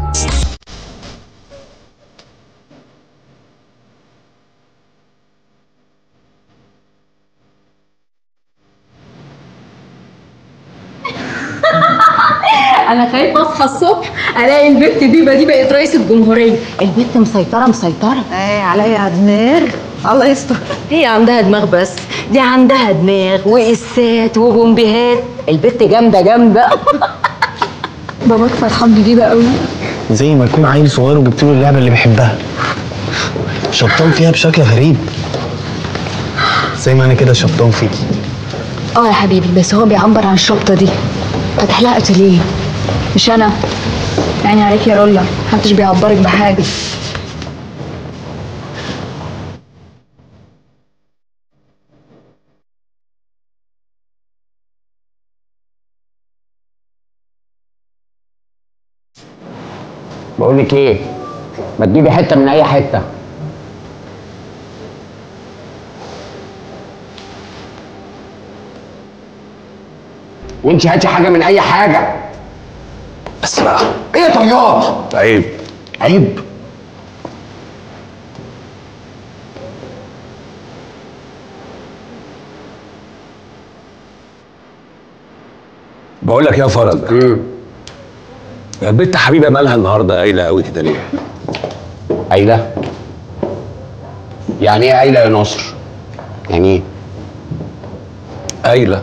انا خايفه اصحى الصبح الاقي البت بيبه دي بقت رئيس الجمهوريه البت مسيطره مسيطره ايه عليا دماغ الله يستر هي عندها دماغ بس دي عندها دماغ وقسات وبومبيهات البت جامده جامده باباك فرحان بجيبه قوي زي ما يكون عيل صغير وجبت له اللعبه اللي بيحبها شبطان فيها بشكل غريب زي ما انا كده شبطان فيكي اه يا حبيبي بس هو بيعبر عن الشطه دي فاتح لها اتيليه مش انا يعني عليك يا رولا محدش بيعبرك بحاجه بقول لك ايه ما تجيبي حته من اي حته وانت هاتي حاجه من اي حاجه بس بقى ايه يا طيار عيب عيب بقول لك يا فرج يا البت حبيبه مالها النهارده قايله قوي كده ليه؟ قايله يعني ايه قايله يا ناصر يعني ايه قايله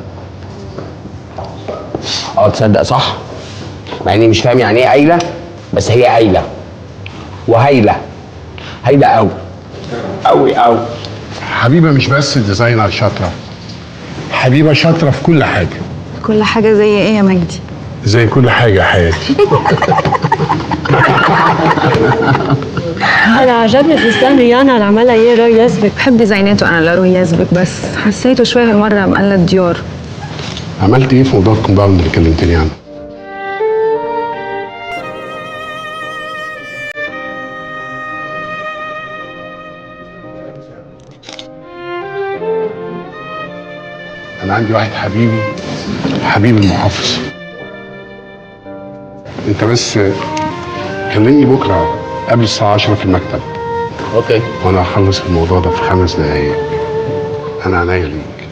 اه تصدق صح مع اني مش فاهم يعني ايه قايله بس هي قايله وهايله هايله قوي قوي قوي حبيبه مش بس ديزاينر شاطره حبيبه شاطره في كل حاجه كل حاجه زي ايه يا مجدي زي كل حاجه يا حياتي انا عجبني فستان ريانا اللي عملها ايه روي يسبك بحب ديزايناته انا لاروي يسبك بس حسيته شويه هالمره مقلد ديور عملت ايه في موضوع الكومباوند اللي كلمتني عنه انا عندي واحد حبيبي حبيب المحافظ انت بس كلمني بكره قبل الساعه 10 في المكتب اوكي وانا هخلص الموضوع ده في خمس دقايق انا عينيا ليك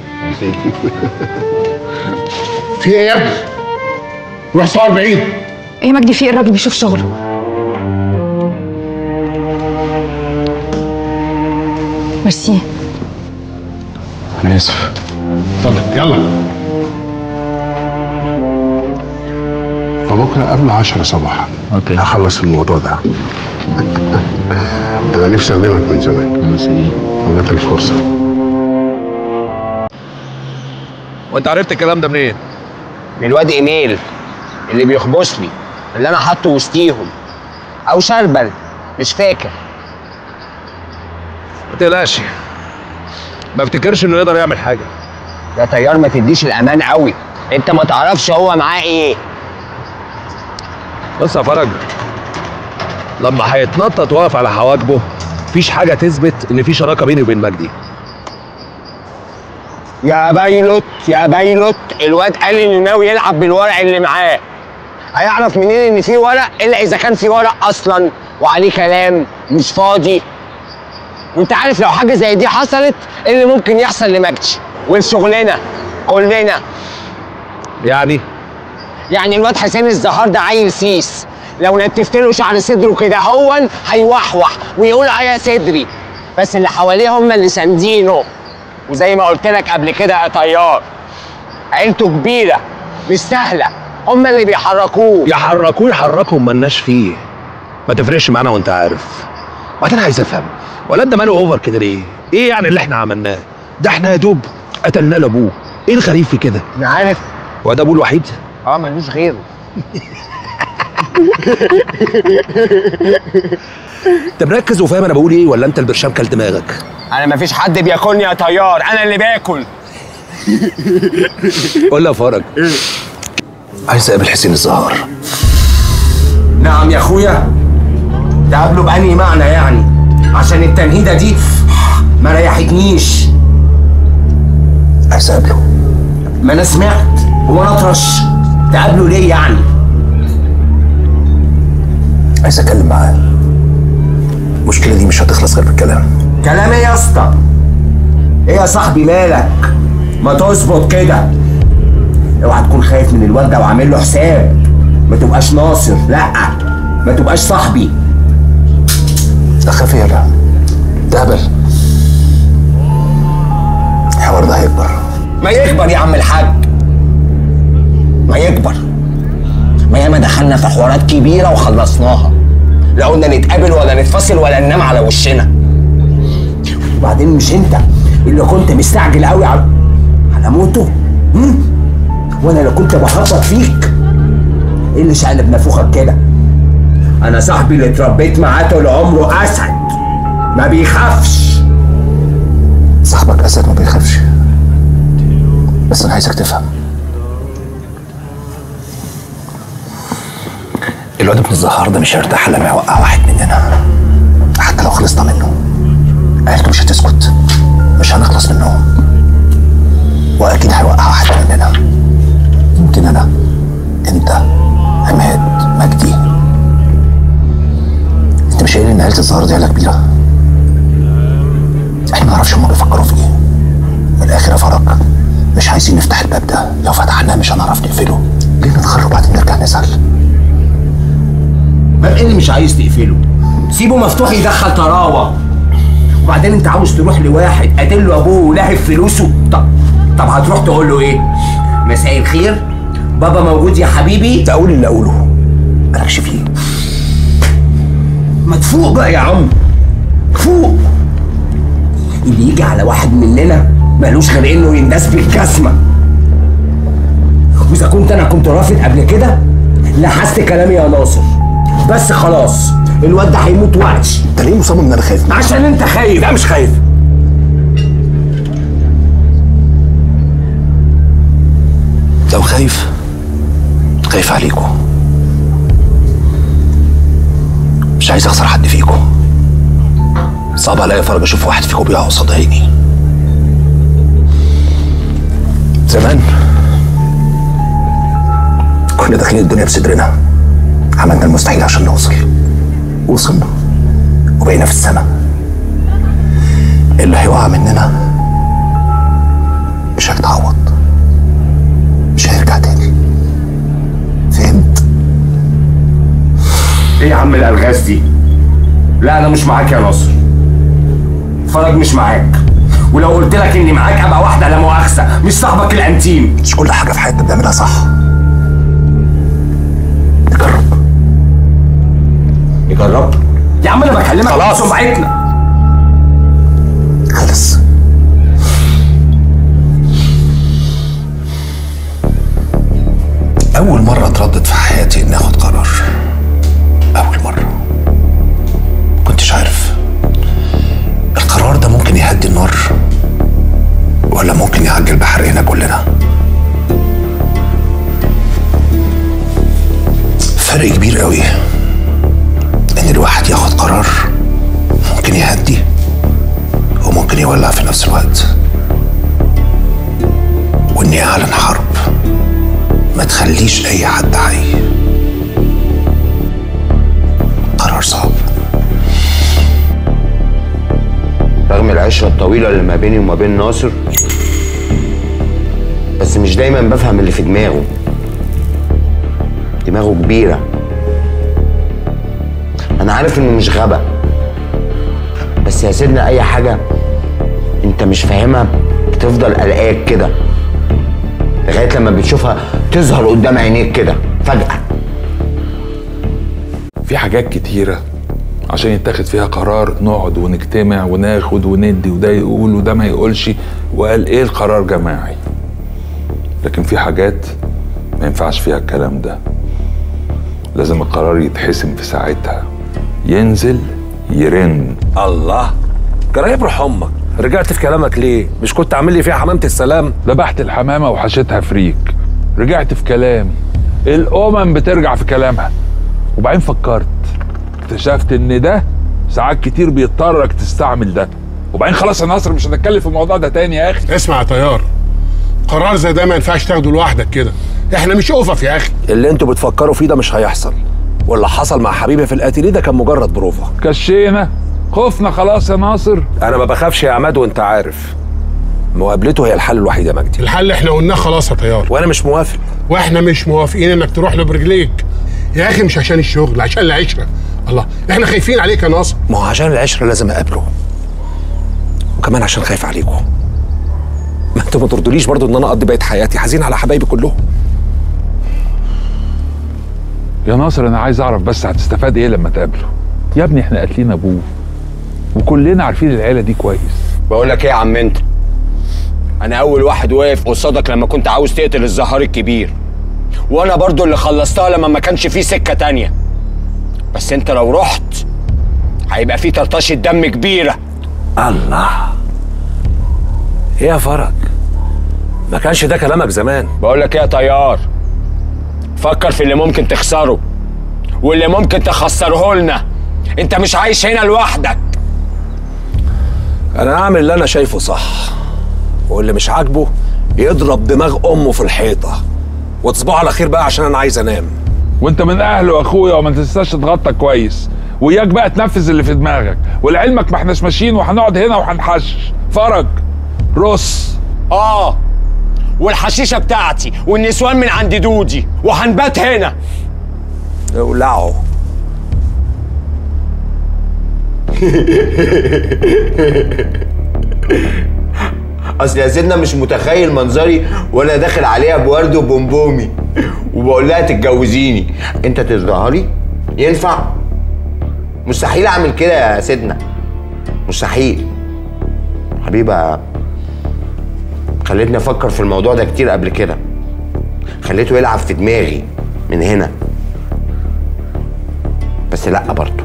في ايه يا ابني؟ روح صور بعيد ايه يا مجدي في إيه؟ الراجل بيشوف شغله ميرسي انا اسف اتفضل يلا فبكره قبل 10 صباحا اوكي هخلص الموضوع ده انا نفسي اخدمك من زمان وجات الفرصه وانت عرفت الكلام ده منين؟ من الواد ايميل اللي بيخبصني اللي انا حاطه وسطيهم او شربل مش فاكر ما تقلقش ما افتكرش انه يقدر يعمل حاجه يا طيار ما تديش الامان قوي انت ما تعرفش هو معاه ايه بص يا فرج لما هيتنطط واقف على حواجبه مفيش حاجه تثبت ان في شراكه بيني وبين مجدي يا بايلوت يا بايلوت الواد قال انه ناوي يلعب بالورق اللي معاه هيعرف منين ان في ورق الا اذا كان في ورق اصلا وعليه كلام مش فاضي وانت عارف لو حاجه زي دي حصلت ايه اللي ممكن يحصل لمجدي ولشغلنا كلنا يعني يعني الواد حسين الزهار ده عيل سيس لو نتفت له شعر صدره كده هون هيوحوح ويقول اه يا صدري بس اللي حواليه هم اللي ساندينه وزي ما قلت لك قبل كده يا طيار عيلته كبيره مش سهله هم اللي بيحركوه يحركوه يحركهم ملناش فيه ما تفرقش معانا وانت عارف وبعدين عايز افهم ولا انت ماله اوفر كده ليه؟ ايه يعني اللي احنا عملناه؟ ده احنا يا دوب قتلنا له ابوه ايه الغريب في كده؟ انا عارف هو ده ابوه الوحيد؟ اه ملوش غيره انت مركز وفاهم انا بقول ايه ولا انت البرشام كل دماغك؟ انا مفيش حد بياكلني يا طيار انا اللي باكل قول لي يا فرج عايز اقابل حسين الزهار نعم يا اخويا تقابله بأنهي معنى يعني عشان التنهيده دي ما ريحتنيش عايز اقابله ما انا سمعت هو انا اطرش تقابله ليه يعني عايز اتكلم معاه المشكله دي مش هتخلص غير بالكلام كلام ايه يا اسطى؟ ايه يا صاحبي مالك؟ ما تظبط كده اوعى تكون خايف من الواد ده وعامل له حساب ما تبقاش ناصر لا ما تبقاش صاحبي اخاف يالا ده هبل الحوار ده هيكبر ما يكبر يا عم الحاج ما يكبر ما ياما دخلنا في حوارات كبيره وخلصناها لا قلنا نتقابل ولا نتفاصل ولا ننام على وشنا وبعدين مش انت اللي كنت مستعجل قوي على على موته هم؟ وانا اللي كنت بخطط فيك ايه اللي شقلب نافوخك كده انا صاحبي اللي اتربيت معاه طول عمره اسد ما بيخافش صاحبك اسد ما بيخافش بس انا عايزك تفهم الواد ابن الزهار ده مش هيرتاح لما يوقع واحد مننا حتى لو خلصنا منه عيلته مش هتسكت مش هنخلص منهم واكيد هيوقع واحد مننا يمكن انا انت عماد مجدي انت مش قايل ان عيله الزهار دي عيله كبيره احنا ما نعرفش هما بيفكروا في ايه من الاخر يا فرج مش عايزين نفتح الباب ده لو فتحناه مش هنعرف نقفله ليه ندخله وبعدين نرجع نزعل باب ايه اللي مش عايز تقفله سيبه مفتوح يدخل طراوه وبعدين انت عاوز تروح لواحد قاتل له ابوه ولهب فلوسه طب طب هتروح تقول له ايه مساء الخير بابا موجود يا حبيبي ده اقول اللي اقوله مالكش فيه ما تفوق بقى يا عم فوق اللي يجي على واحد مننا ملوش غير انه ينداس بالجزمه واذا كنت انا كنت رافض قبل كده لحست كلامي يا ناصر بس خلاص الواد ده هيموت وحش انت ليه مصمم ان انا خايف عشان انت خايف لا مش خايف لو خايف خايف عليكم مش عايز اخسر حد فيكم صعب عليا فرج اشوف واحد فيكم بيقع قصاد عيني زمان كنا داخلين الدنيا بصدرنا عملنا المستحيل عشان نوصل وصلنا وبقينا في السماء اللي هيقع مننا مش هيتعوض مش هيرجع تاني فهمت ايه يا عم الالغاز دي لا انا مش معاك يا ناصر فرج مش معاك ولو قلت لك اني معاك ابقى واحده لا مؤاخذه مش صاحبك الانتيم مش كل حاجه في حياتنا بنعملها صح نجرب يا عم انا بكلمك خلاص سمعتنا خلص أول مرة اتردد في حياتي إني آخد قرار أول مرة كنتش عارف القرار ده ممكن يهدي النار ولا ممكن يعجل بحرقنا كلنا فرق كبير قوي إن الواحد ياخد قرار ممكن يهدي وممكن يولع في نفس الوقت وإني أعلن حرب ما تخليش اي حد حي قرار صعب رغم العشرة الطويلة اللي ما بيني وما بين ناصر بس مش دايما بفهم اللي في دماغه دماغه كبيرة أنا عارف إنه مش غبا بس يا سيدنا أي حاجة أنت مش فاهمها بتفضل قلقاك كده لغاية لما بتشوفها تظهر قدام عينيك كده فجأة في حاجات كتيرة عشان يتاخد فيها قرار نقعد ونجتمع وناخد وندي وده يقول وده ما يقولش وقال ايه القرار جماعي لكن في حاجات ما ينفعش فيها الكلام ده لازم القرار يتحسم في ساعتها ينزل يرن الله جرايب روح امك رجعت في كلامك ليه مش كنت عامل لي فيها حمامه السلام ذبحت الحمامة وحشتها فريك رجعت في كلامي الأمم بترجع في كلامها وبعدين فكرت اكتشفت ان ده ساعات كتير بيضطرك تستعمل ده وبعدين خلاص يا ناصر مش هنتكلم في الموضوع ده تاني يا اخي اسمع يا طيار قرار زي ده ما ينفعش تاخده لوحدك كده احنا مش اوفف يا اخي اللي انتوا بتفكروا فيه ده مش هيحصل واللي حصل مع حبيبي في الاتيليه ده كان مجرد بروفا كشينا خفنا خلاص يا ناصر انا ما بخافش يا عماد وانت عارف مقابلته هي الحل الوحيد يا مجدي الحل احنا قلناه خلاص يا طيار وانا مش موافق واحنا مش موافقين انك تروح له برجليك يا اخي مش عشان الشغل عشان العشره الله احنا خايفين عليك يا ناصر ما هو عشان العشره لازم اقابله وكمان عشان خايف عليكم ما انتوا ما ترضوليش برضو ان انا اقضي بقيه حياتي حزين على حبايبي كلهم يا ناصر انا عايز اعرف بس هتستفاد ايه لما تقابله يا ابني احنا قاتلين ابوه وكلنا عارفين العيله دي كويس بقول لك ايه يا عم انت انا اول واحد واقف قصادك لما كنت عاوز تقتل الزهار الكبير وانا برضو اللي خلصتها لما ما كانش فيه سكه تانية بس انت لو رحت هيبقى فيه طرطشه دم كبيره الله ايه يا فرج ما كانش ده كلامك زمان بقول لك ايه يا طيار فكر في اللي ممكن تخسره واللي ممكن تخسره لنا انت مش عايش هنا لوحدك انا هعمل اللي انا شايفه صح واللي مش عاجبه يضرب دماغ امه في الحيطه وتصبحوا على خير بقى عشان انا عايز انام وانت من اهله واخويا وما تنساش تتغطى كويس وياك بقى تنفذ اللي في دماغك ولعلمك ما احناش ماشيين وهنقعد هنا وهنحشش فرج رص اه والحشيشه بتاعتي والنسوان من عند دودي وهنبات هنا اولعوا اصل يا سيدنا مش متخيل منظري وانا داخل عليها بورد وبومبومي وبقول لها تتجوزيني انت تظهري ينفع مستحيل اعمل كده يا سيدنا مستحيل حبيبه خلتني افكر في الموضوع ده كتير قبل كده خليته يلعب في دماغي من هنا بس لا برضه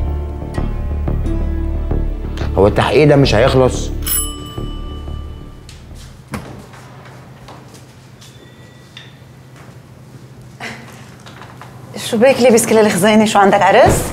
هو التحقيق ده مش هيخلص شو بك لابس كل الخزينه شو عندك عرس؟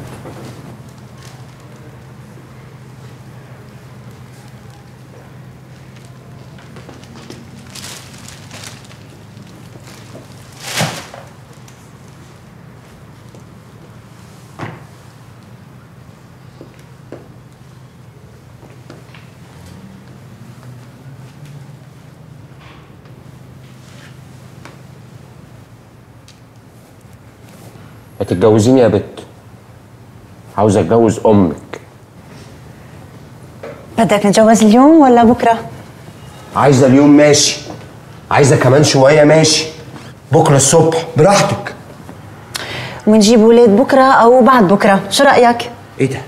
هتتجوزيني يا بت عاوز اتجوز امك بدك نتجوز اليوم ولا بكره؟ عايزه اليوم ماشي عايزه كمان شويه ماشي بكره الصبح براحتك ونجيب ولاد بكره او بعد بكره، شو رايك؟ ايه ده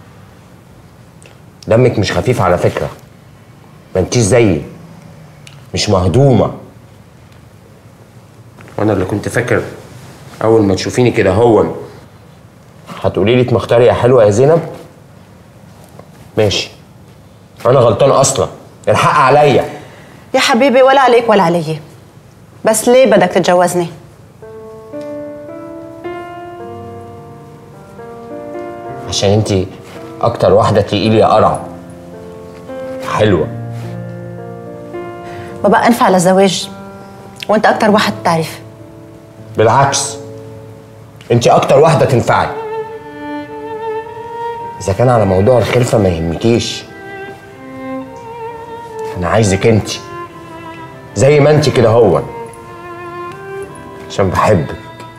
دمك مش خفيف على فكره ما انتيش زيي مش مهضومه وانا اللي كنت فاكر اول ما تشوفيني كده هون هتقولي لي مختاري يا حلوه يا زينب ماشي انا غلطان اصلا الحق عليا يا حبيبي ولا عليك ولا علي بس ليه بدك تتجوزني؟ عشان انتي اكتر واحده تقيلي يا قرع حلوه ما بقى انفع للزواج وانت اكتر واحد بتعرف بالعكس انت اكتر واحده تنفعي اذا كان على موضوع الخلفه ما يهمكيش انا عايزك انت زي ما انت كده هو عشان بحبك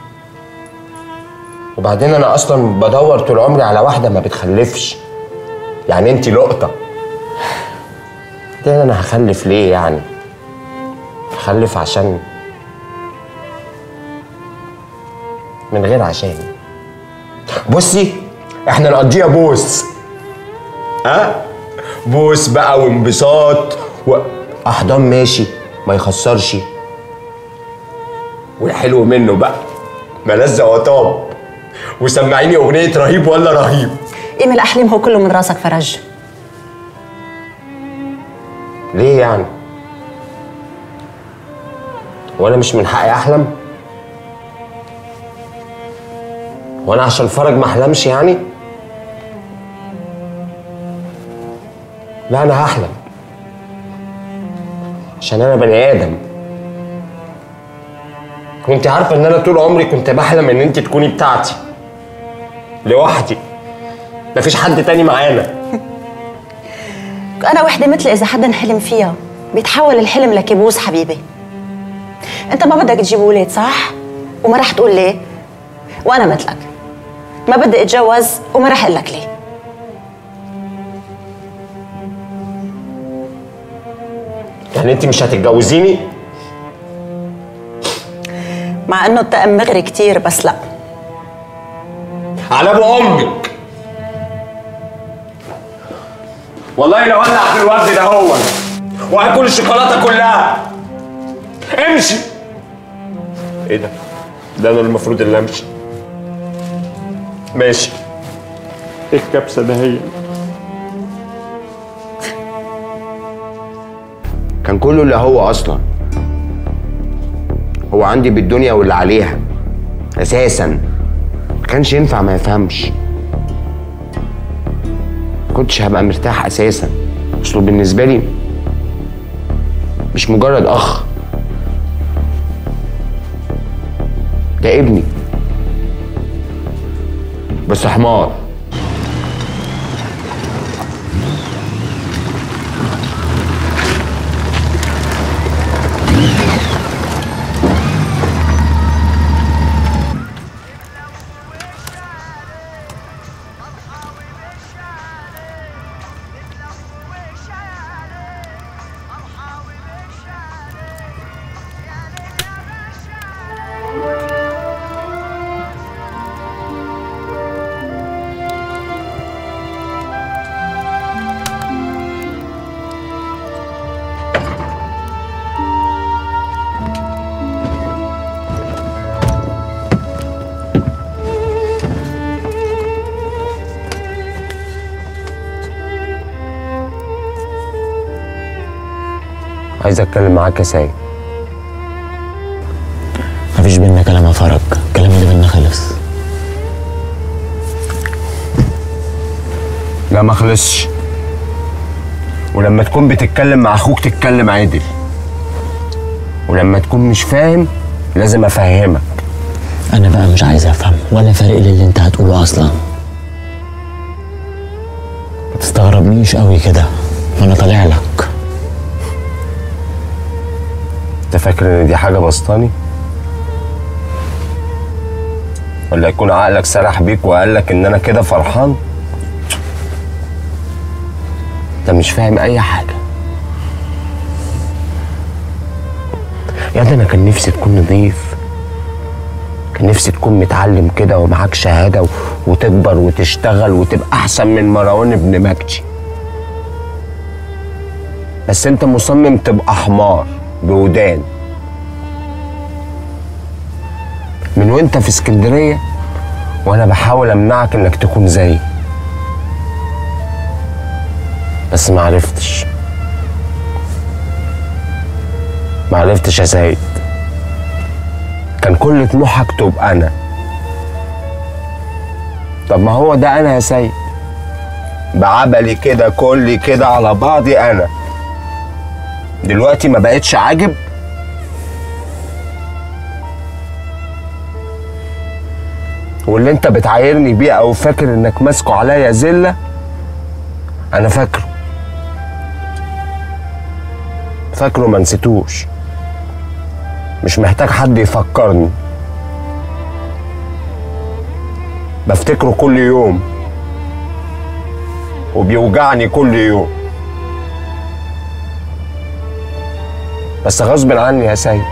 وبعدين انا اصلا بدور طول عمري على واحده ما بتخلفش يعني انت لقطه ده انا هخلف ليه يعني هخلف عشان من غير عشان بصي احنا نقضيها بوس ها بوس بقى وانبساط واحضان ماشي ما يخسرش والحلو منه بقى ملذة وطاب وسمعيني اغنية رهيب ولا رهيب قيم الاحلام هو كله من راسك فرج ليه يعني وانا مش من حقي احلم وانا عشان فرج ما احلمش يعني لا انا هحلم عشان انا بني ادم وانت عارفه ان انا طول عمري كنت بحلم ان انت تكوني بتاعتي لوحدي مفيش حد تاني معانا انا وحده مثل اذا حدا حلم فيها بيتحول الحلم لكابوس حبيبي انت ما بدك تجيب ولاد صح وما رح تقول ليه وانا مثلك ما بدي اتجوز وما رح اقول لك ليه يعني انت مش هتتجوزيني مع انه التأم مغري كتير بس لا على ابو امك والله لو ولع في الورد ده هو وهاكل الشوكولاته كلها امشي ايه ده؟ ده انا المفروض اللي امشي ماشي ايه الكبسه ده هي كان كله اللي هو اصلا هو عندي بالدنيا واللي عليها اساسا ما كانش ينفع ما يفهمش ما كنتش هبقى مرتاح اساسا اصله بالنسبه لي مش مجرد اخ ده ابني بس حمار عايز اتكلم معاك يا سيد مفيش بينا كلام يا فرج الكلام اللي بينا خلص لا ما خلصش ولما تكون بتتكلم مع اخوك تتكلم عادل ولما تكون مش فاهم لازم افهمك انا بقى مش عايز افهم ولا فارق لي اللي انت هتقوله اصلا ما تستغربنيش قوي كده وانا طالع لك انت فاكر ان دي حاجه بسطاني ولا يكون عقلك سرح بيك وقال لك ان انا كده فرحان انت مش فاهم اي حاجه يا ده انا كان نفسي تكون نضيف كان نفسي تكون متعلم كده ومعاك شهاده و... وتكبر وتشتغل وتبقى احسن من مروان ابن مكتي بس انت مصمم تبقى حمار بودان من وانت في اسكندريه وانا بحاول امنعك انك تكون زيي بس ما عرفتش ما عرفتش يا سيد كان كل طموحك تبقى انا طب ما هو ده انا يا سيد بعبلي كده كلي كده على بعضي انا دلوقتي ما بقتش عاجب واللي انت بتعايرني بيه او فاكر انك ماسكه عليا زله انا فاكره فاكره ما نسيتوش مش محتاج حد يفكرني بفتكره كل يوم وبيوجعني كل يوم بس غصب عني يا سيد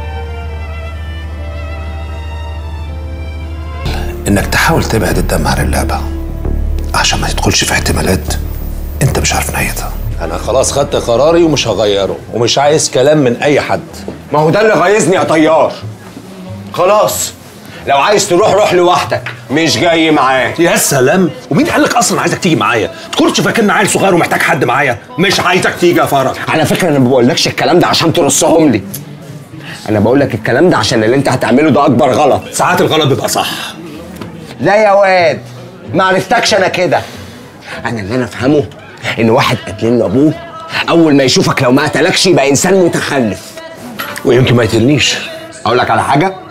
انك تحاول تبعد الدم عن اللعبه عشان ما تدخلش في احتمالات انت مش عارف نهايتها انا خلاص خدت قراري ومش هغيره ومش عايز كلام من اي حد ما هو ده اللي غيظني يا طيار خلاص لو عايز تروح روح لوحدك مش جاي معاك يا سلام ومين قال لك اصلا عايزك تيجي معايا تكونش فاكرني عيل صغير ومحتاج حد معايا مش عايزك تيجي يا فرج على فكره انا ما بقولكش الكلام ده عشان ترصهم لي انا بقول لك الكلام ده عشان اللي انت هتعمله ده اكبر غلط ساعات الغلط بيبقى صح لا يا واد ما عرفتكش انا كده انا اللي انا افهمه ان واحد قتلين له ابوه اول ما يشوفك لو ما قتلكش يبقى انسان متخلف ويمكن ما يقتلنيش اقول لك على حاجه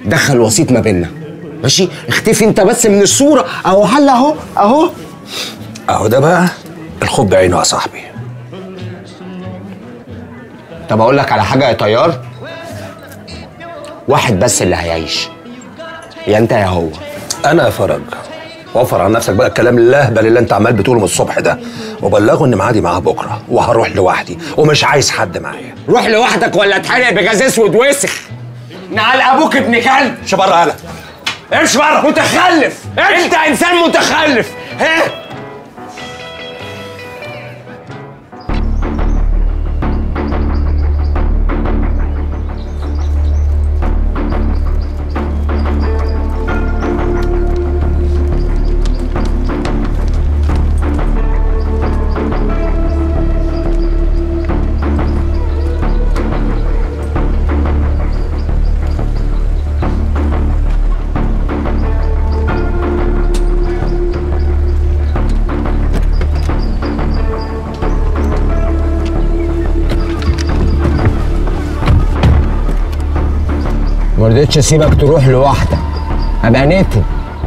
دخل وسيط ما بيننا ماشي اختفي انت بس من الصوره اهو حل اهو اهو اهو ده بقى الخوف بعينه يا صاحبي طب اقول لك على حاجه يا طيار واحد بس اللي هيعيش يا انت يا هو انا يا فرج وفر عن نفسك بقى الكلام اللهبل اللي انت عمال بتقوله من الصبح ده وبلغه ان ميعادي معاه بكره وهروح لوحدي ومش عايز حد معايا روح لوحدك ولا اتحرق بجاز اسود وسخ نعال ابوك ابن كلب امشي بره هلا امشي بره متخلف انت انسان متخلف ها ما رضيتش اسيبك تروح لوحدك ابقى نتن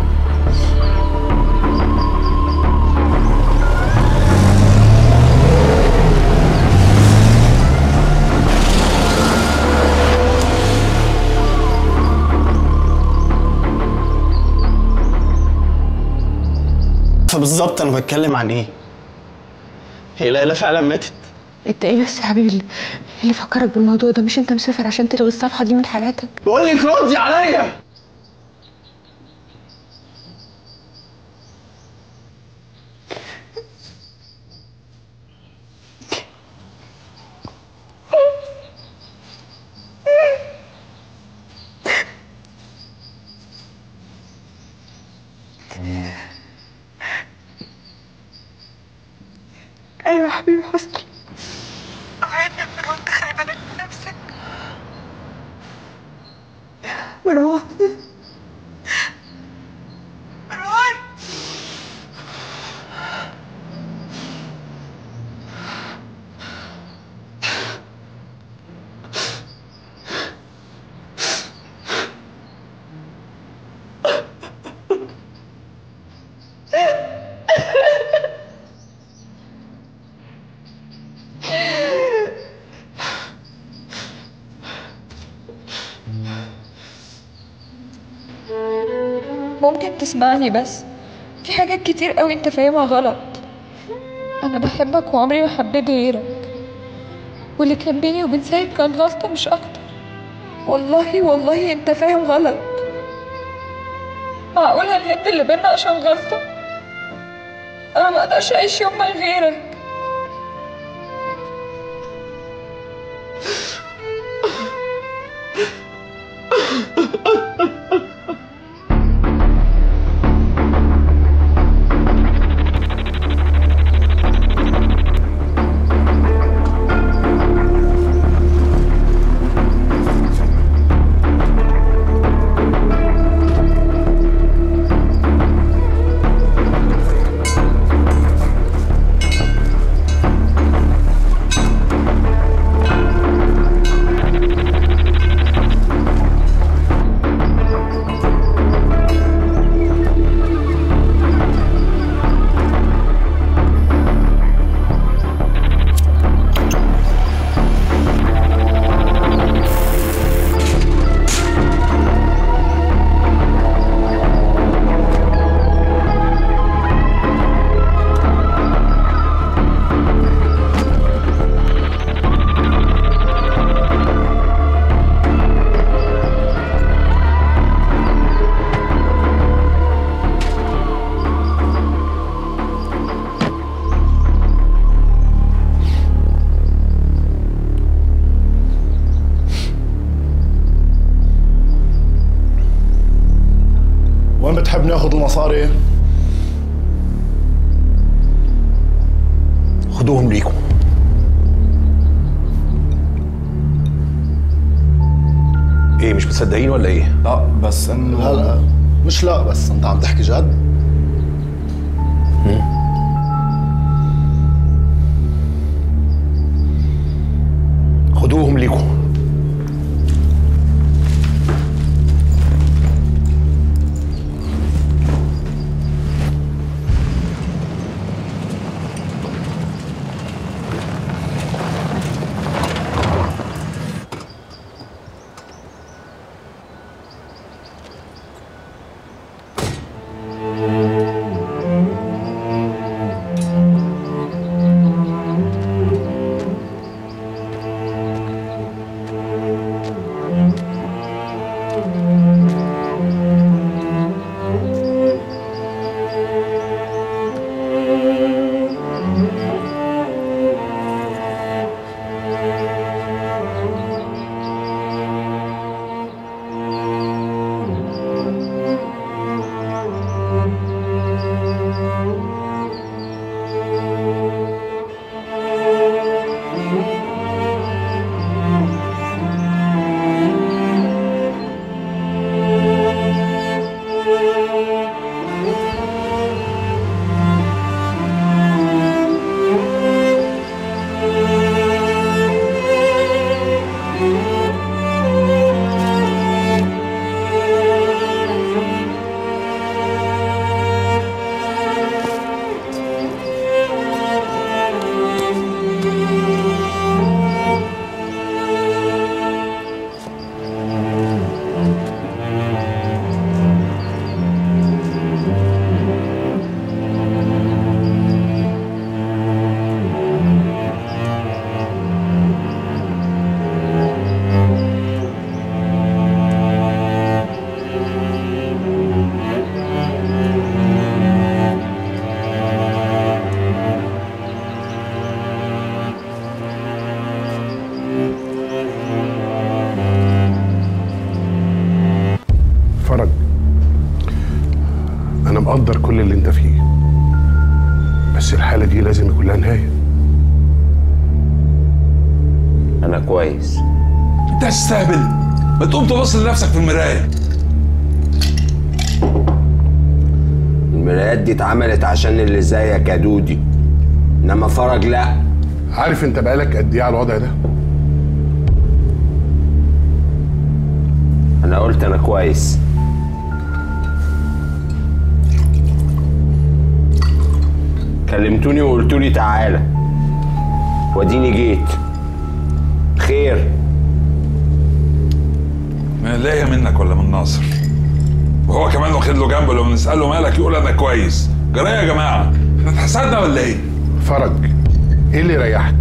فبالظبط انا بتكلم عن ايه هي ليلى فعلا ماتت انت ايه بس يا حبيبي اللي, اللي فكرك بالموضوع ده مش انت مسافر عشان تلغي الصفحه دي من حياتك بقول لك ردي عليا ايوه يا حبيبي حسني اوعدني وانت خلي بالك من نفسك مروان مروان ممكن تسمعني بس في حاجات كتير قوي انت فاهمها غلط انا بحبك وعمري ما حبيت غيرك واللي كان بيني وبين سيد كان غلطة مش اكتر والله والله انت فاهم غلط معقول هنهد اللي بينا عشان غلطة انا ما اقدرش اعيش يوم من غيرك وين بتحب ناخذ المصاري؟ خدوهم ليكم ايه مش مصدقين ولا ايه؟ لا بس انه لا لا مش لا بس انت عم تحكي جد؟ خدوهم ليكم فرج انا مقدر كل اللي انت فيه بس الحاله دي لازم يكون لها نهايه انا كويس انت هتستهبل ما تقوم تبص لنفسك في المرايه المرايات دي اتعملت عشان اللي زيك يا دودي انما فرج لا عارف انت بقالك قد ايه على الوضع ده انا قلت انا كويس كلمتوني وقلتوا لي تعالى واديني جيت خير ما لاقيه منك ولا من ناصر وهو كمان واخد له جنبه لما نساله مالك يقول انا كويس جرايه يا جماعه احنا اتحسدنا ولا ايه فرج ايه اللي يريحك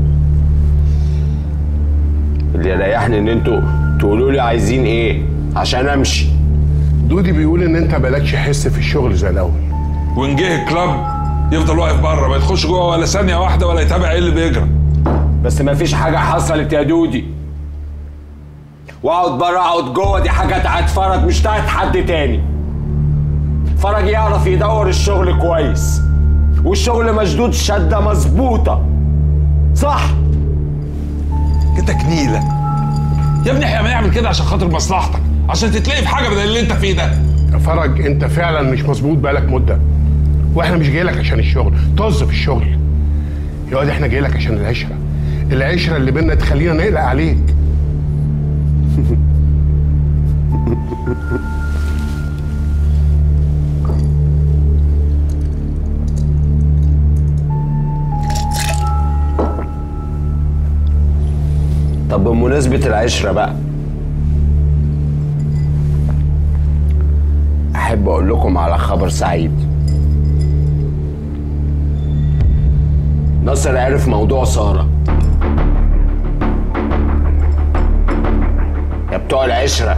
اللي يريحني ان انتوا تقولوا لي عايزين ايه عشان امشي دودي بيقول ان انت مالكش حس في الشغل زي الاول وان جه الكلاب يفضل واقف بره ما يدخلش جوه ولا ثانيه واحده ولا يتابع ايه اللي بيجرى بس ما فيش حاجه حصلت يا دودي واقعد بره اقعد جوه دي حاجه بتاعت فرج مش بتاعت حد تاني فرج يعرف يدور الشغل كويس والشغل مشدود شده مظبوطه صح انت كنيله يا ابني احنا بنعمل كده عشان خاطر مصلحتك عشان تتلاقي في حاجه بدل اللي انت فيه ده يا فرج انت فعلا مش مظبوط بقالك مده واحنا مش جايلك عشان الشغل طز في الشغل يا واد احنا جايلك عشان العشره العشره اللي بينا تخلينا نقلق عليك طب بمناسبة العشرة بقى أحب أقول لكم على خبر سعيد ناصر عرف موضوع سارة يا بتوع العشرة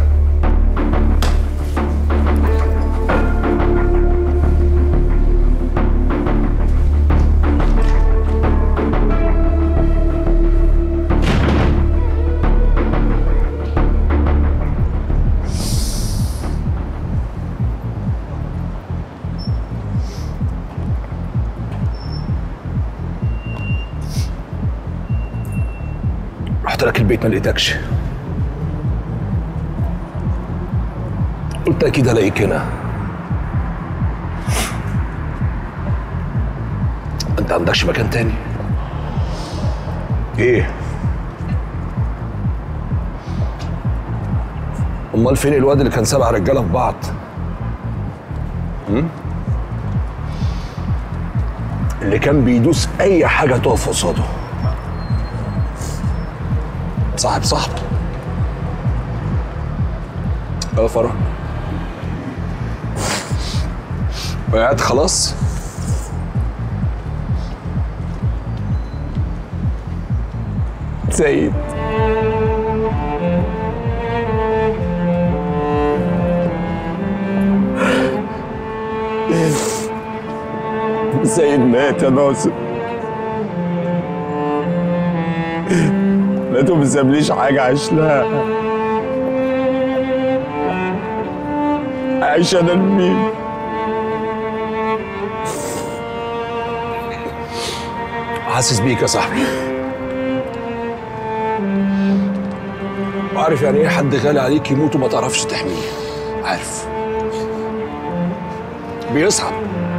رحت لك البيت ما لقيتكش قلت اكيد الاقيك هنا انت عندكش مكان تاني ايه امال فين الواد اللي كان سبع رجاله في بعض هم؟ اللي كان بيدوس اي حاجه تقف قصاده صاحب صاحبه اه فرح وقعت خلاص سيد سيد مات يا ناصر لقيته ما سابليش حاجة أعيش لها أعيش أنا لمين حاسس بيك يا صاحبي وعارف يعني ايه حد غالي عليك يموت وما تعرفش تحميه عارف بيصعب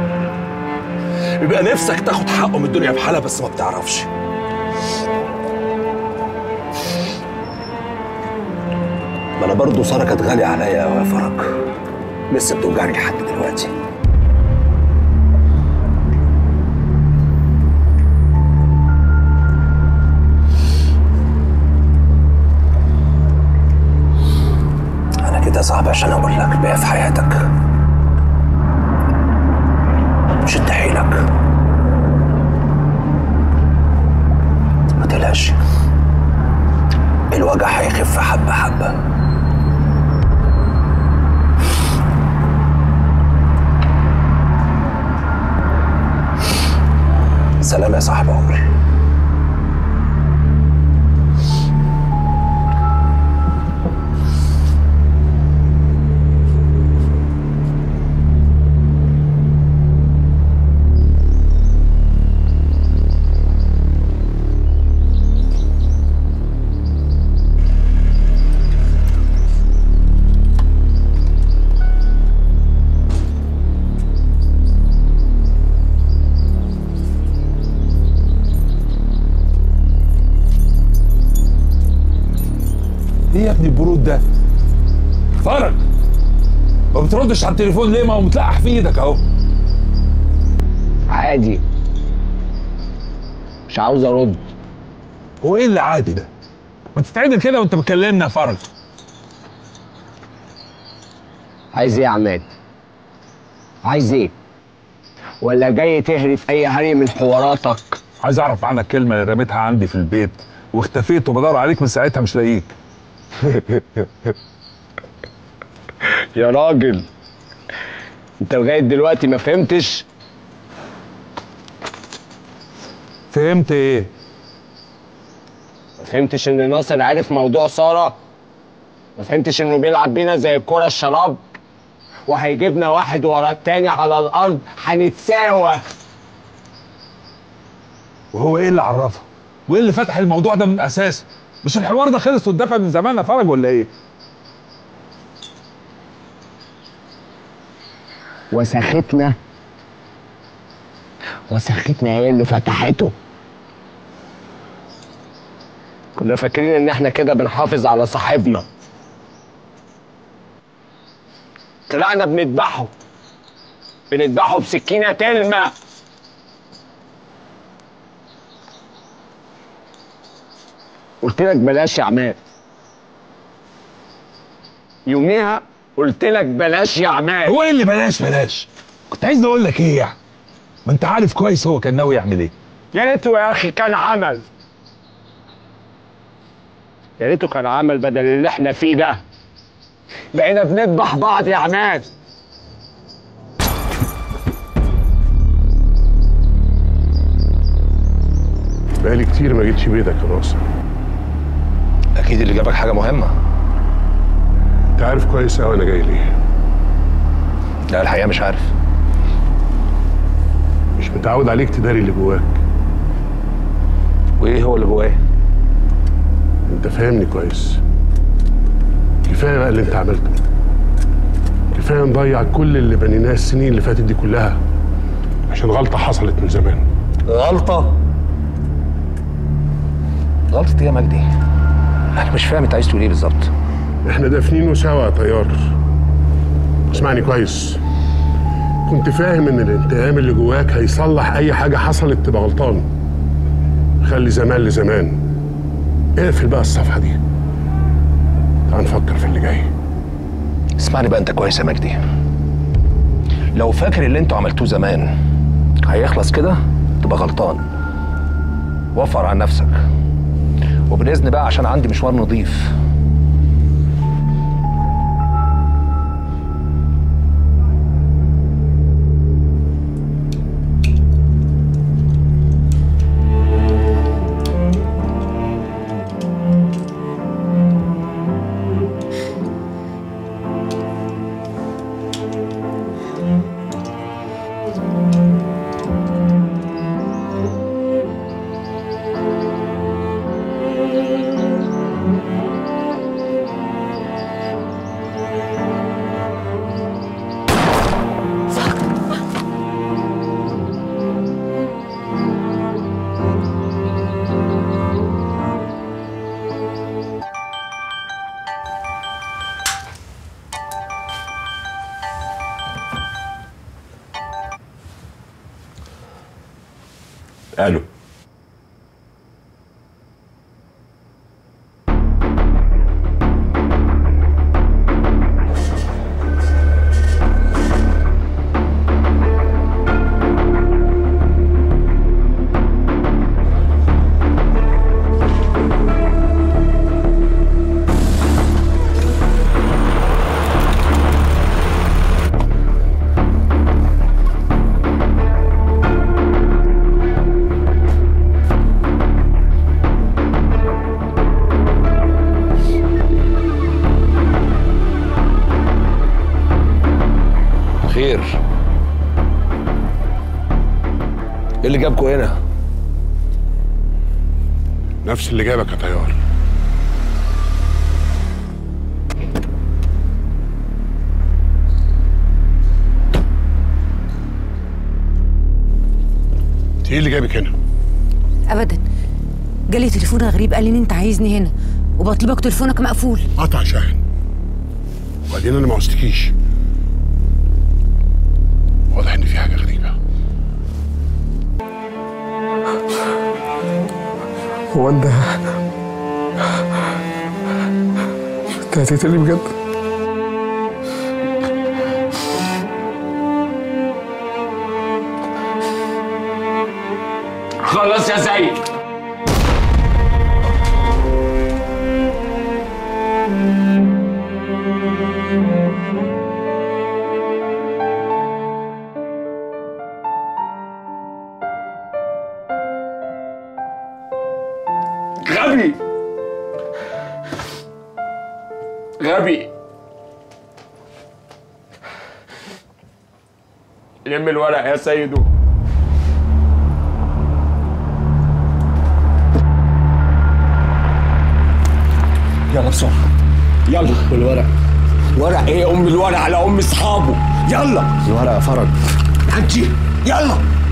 بيبقى نفسك تاخد حقه من الدنيا بحالها بس ما بتعرفش ما انا برضه ساره كانت غاليه عليا قوي يا فرج لسه بتوجعني لحد دلوقتي انا كده صعب عشان اقول لك بقى في حياتك شد حيلك ما تقلقش الوجع هيخف حبه حبه سلام يا صاحب عمري ايه يا ابني البرود ده؟ فرج ما بتردش على التليفون ليه ما هو متلقح في ايدك اهو عادي مش عاوز ارد هو ايه اللي عادي ده؟ ما تتعدل كده وانت بتكلمنا يا فرج عايز ايه يا عماد عايز ايه ولا جاي تهرف اي هري من حواراتك عايز اعرف عنك الكلمه اللي رميتها عندي في البيت واختفيت وبدور عليك من ساعتها مش لاقيك يا راجل انت لغايه دلوقتي ما فهمتش فهمت ايه ما فهمتش ان ناصر عارف موضوع ساره ما فهمتش انه بيلعب بينا زي الكرة الشراب وهيجيبنا واحد ورا التاني على الارض هنتساوى وهو ايه اللي عرفه؟ وايه اللي فتح الموضوع ده من اساسه؟ مش الحوار ده خلص واتدفع من زمان يا فرج ولا ايه؟ وسختنا وسختنا هي اللي فتحته كنا فاكرين ان احنا كده بنحافظ على صاحبنا طلعنا بنذبحه بنذبحه بسكينة تلمع قلت لك بلاش يا عماد يوميها قلت لك بلاش يا عماد هو ايه اللي بلاش بلاش؟ كنت عايز اقول لك ايه يعني؟ ما انت عارف كويس هو كان ناوي يعمل ايه؟ يا ريته يا اخي كان عمل يا ريته كان عمل بدل اللي احنا فيه ده بقينا بنذبح بعض يا عماد بقالي كتير ما جيتش بيتك يا ناصر اكيد اللي جابك حاجه مهمه انت عارف كويس قوي انا جاي ليه لا الحقيقه مش عارف مش متعود عليك تداري اللي جواك وايه هو اللي جوايا انت فاهمني كويس كفايه بقى اللي انت عملته كفايه نضيع كل اللي بنيناه السنين اللي فاتت دي كلها عشان غلطه حصلت من زمان غلطه غلطه ايه يا مجدي انا مش فاهم انت عايز تقول ايه بالظبط احنا دافنينه سوا يا طيار اسمعني كويس كنت فاهم ان الانتقام اللي جواك هيصلح اي حاجه حصلت تبقى غلطان خلي زمان لزمان اقفل بقى الصفحه دي تعال نفكر في اللي جاي اسمعني بقى انت كويس يا مجدي لو فاكر اللي انتوا عملتوه زمان هيخلص كده تبقى غلطان وفر عن نفسك وبالاذن بقى عشان عندي مشوار نظيف الو خير ايه اللي جابكوا هنا نفس اللي جابك يا طيار انت ايه اللي جابك هنا؟ ابدا جالي تليفون غريب قال لي ان انت عايزني هنا وبطلبك تليفونك مقفول قطع شاحن وبعدين انا ما عوزتكيش واضح ان في حاجه غريبه هو انت انت هتقتلني بجد؟ خلاص يا سيد غبي غبي لم الورق يا سيدو يلا بسرعه يلا والورق ورق ايه ام الورق على ام اصحابه يلا الورقه فرج انت يلا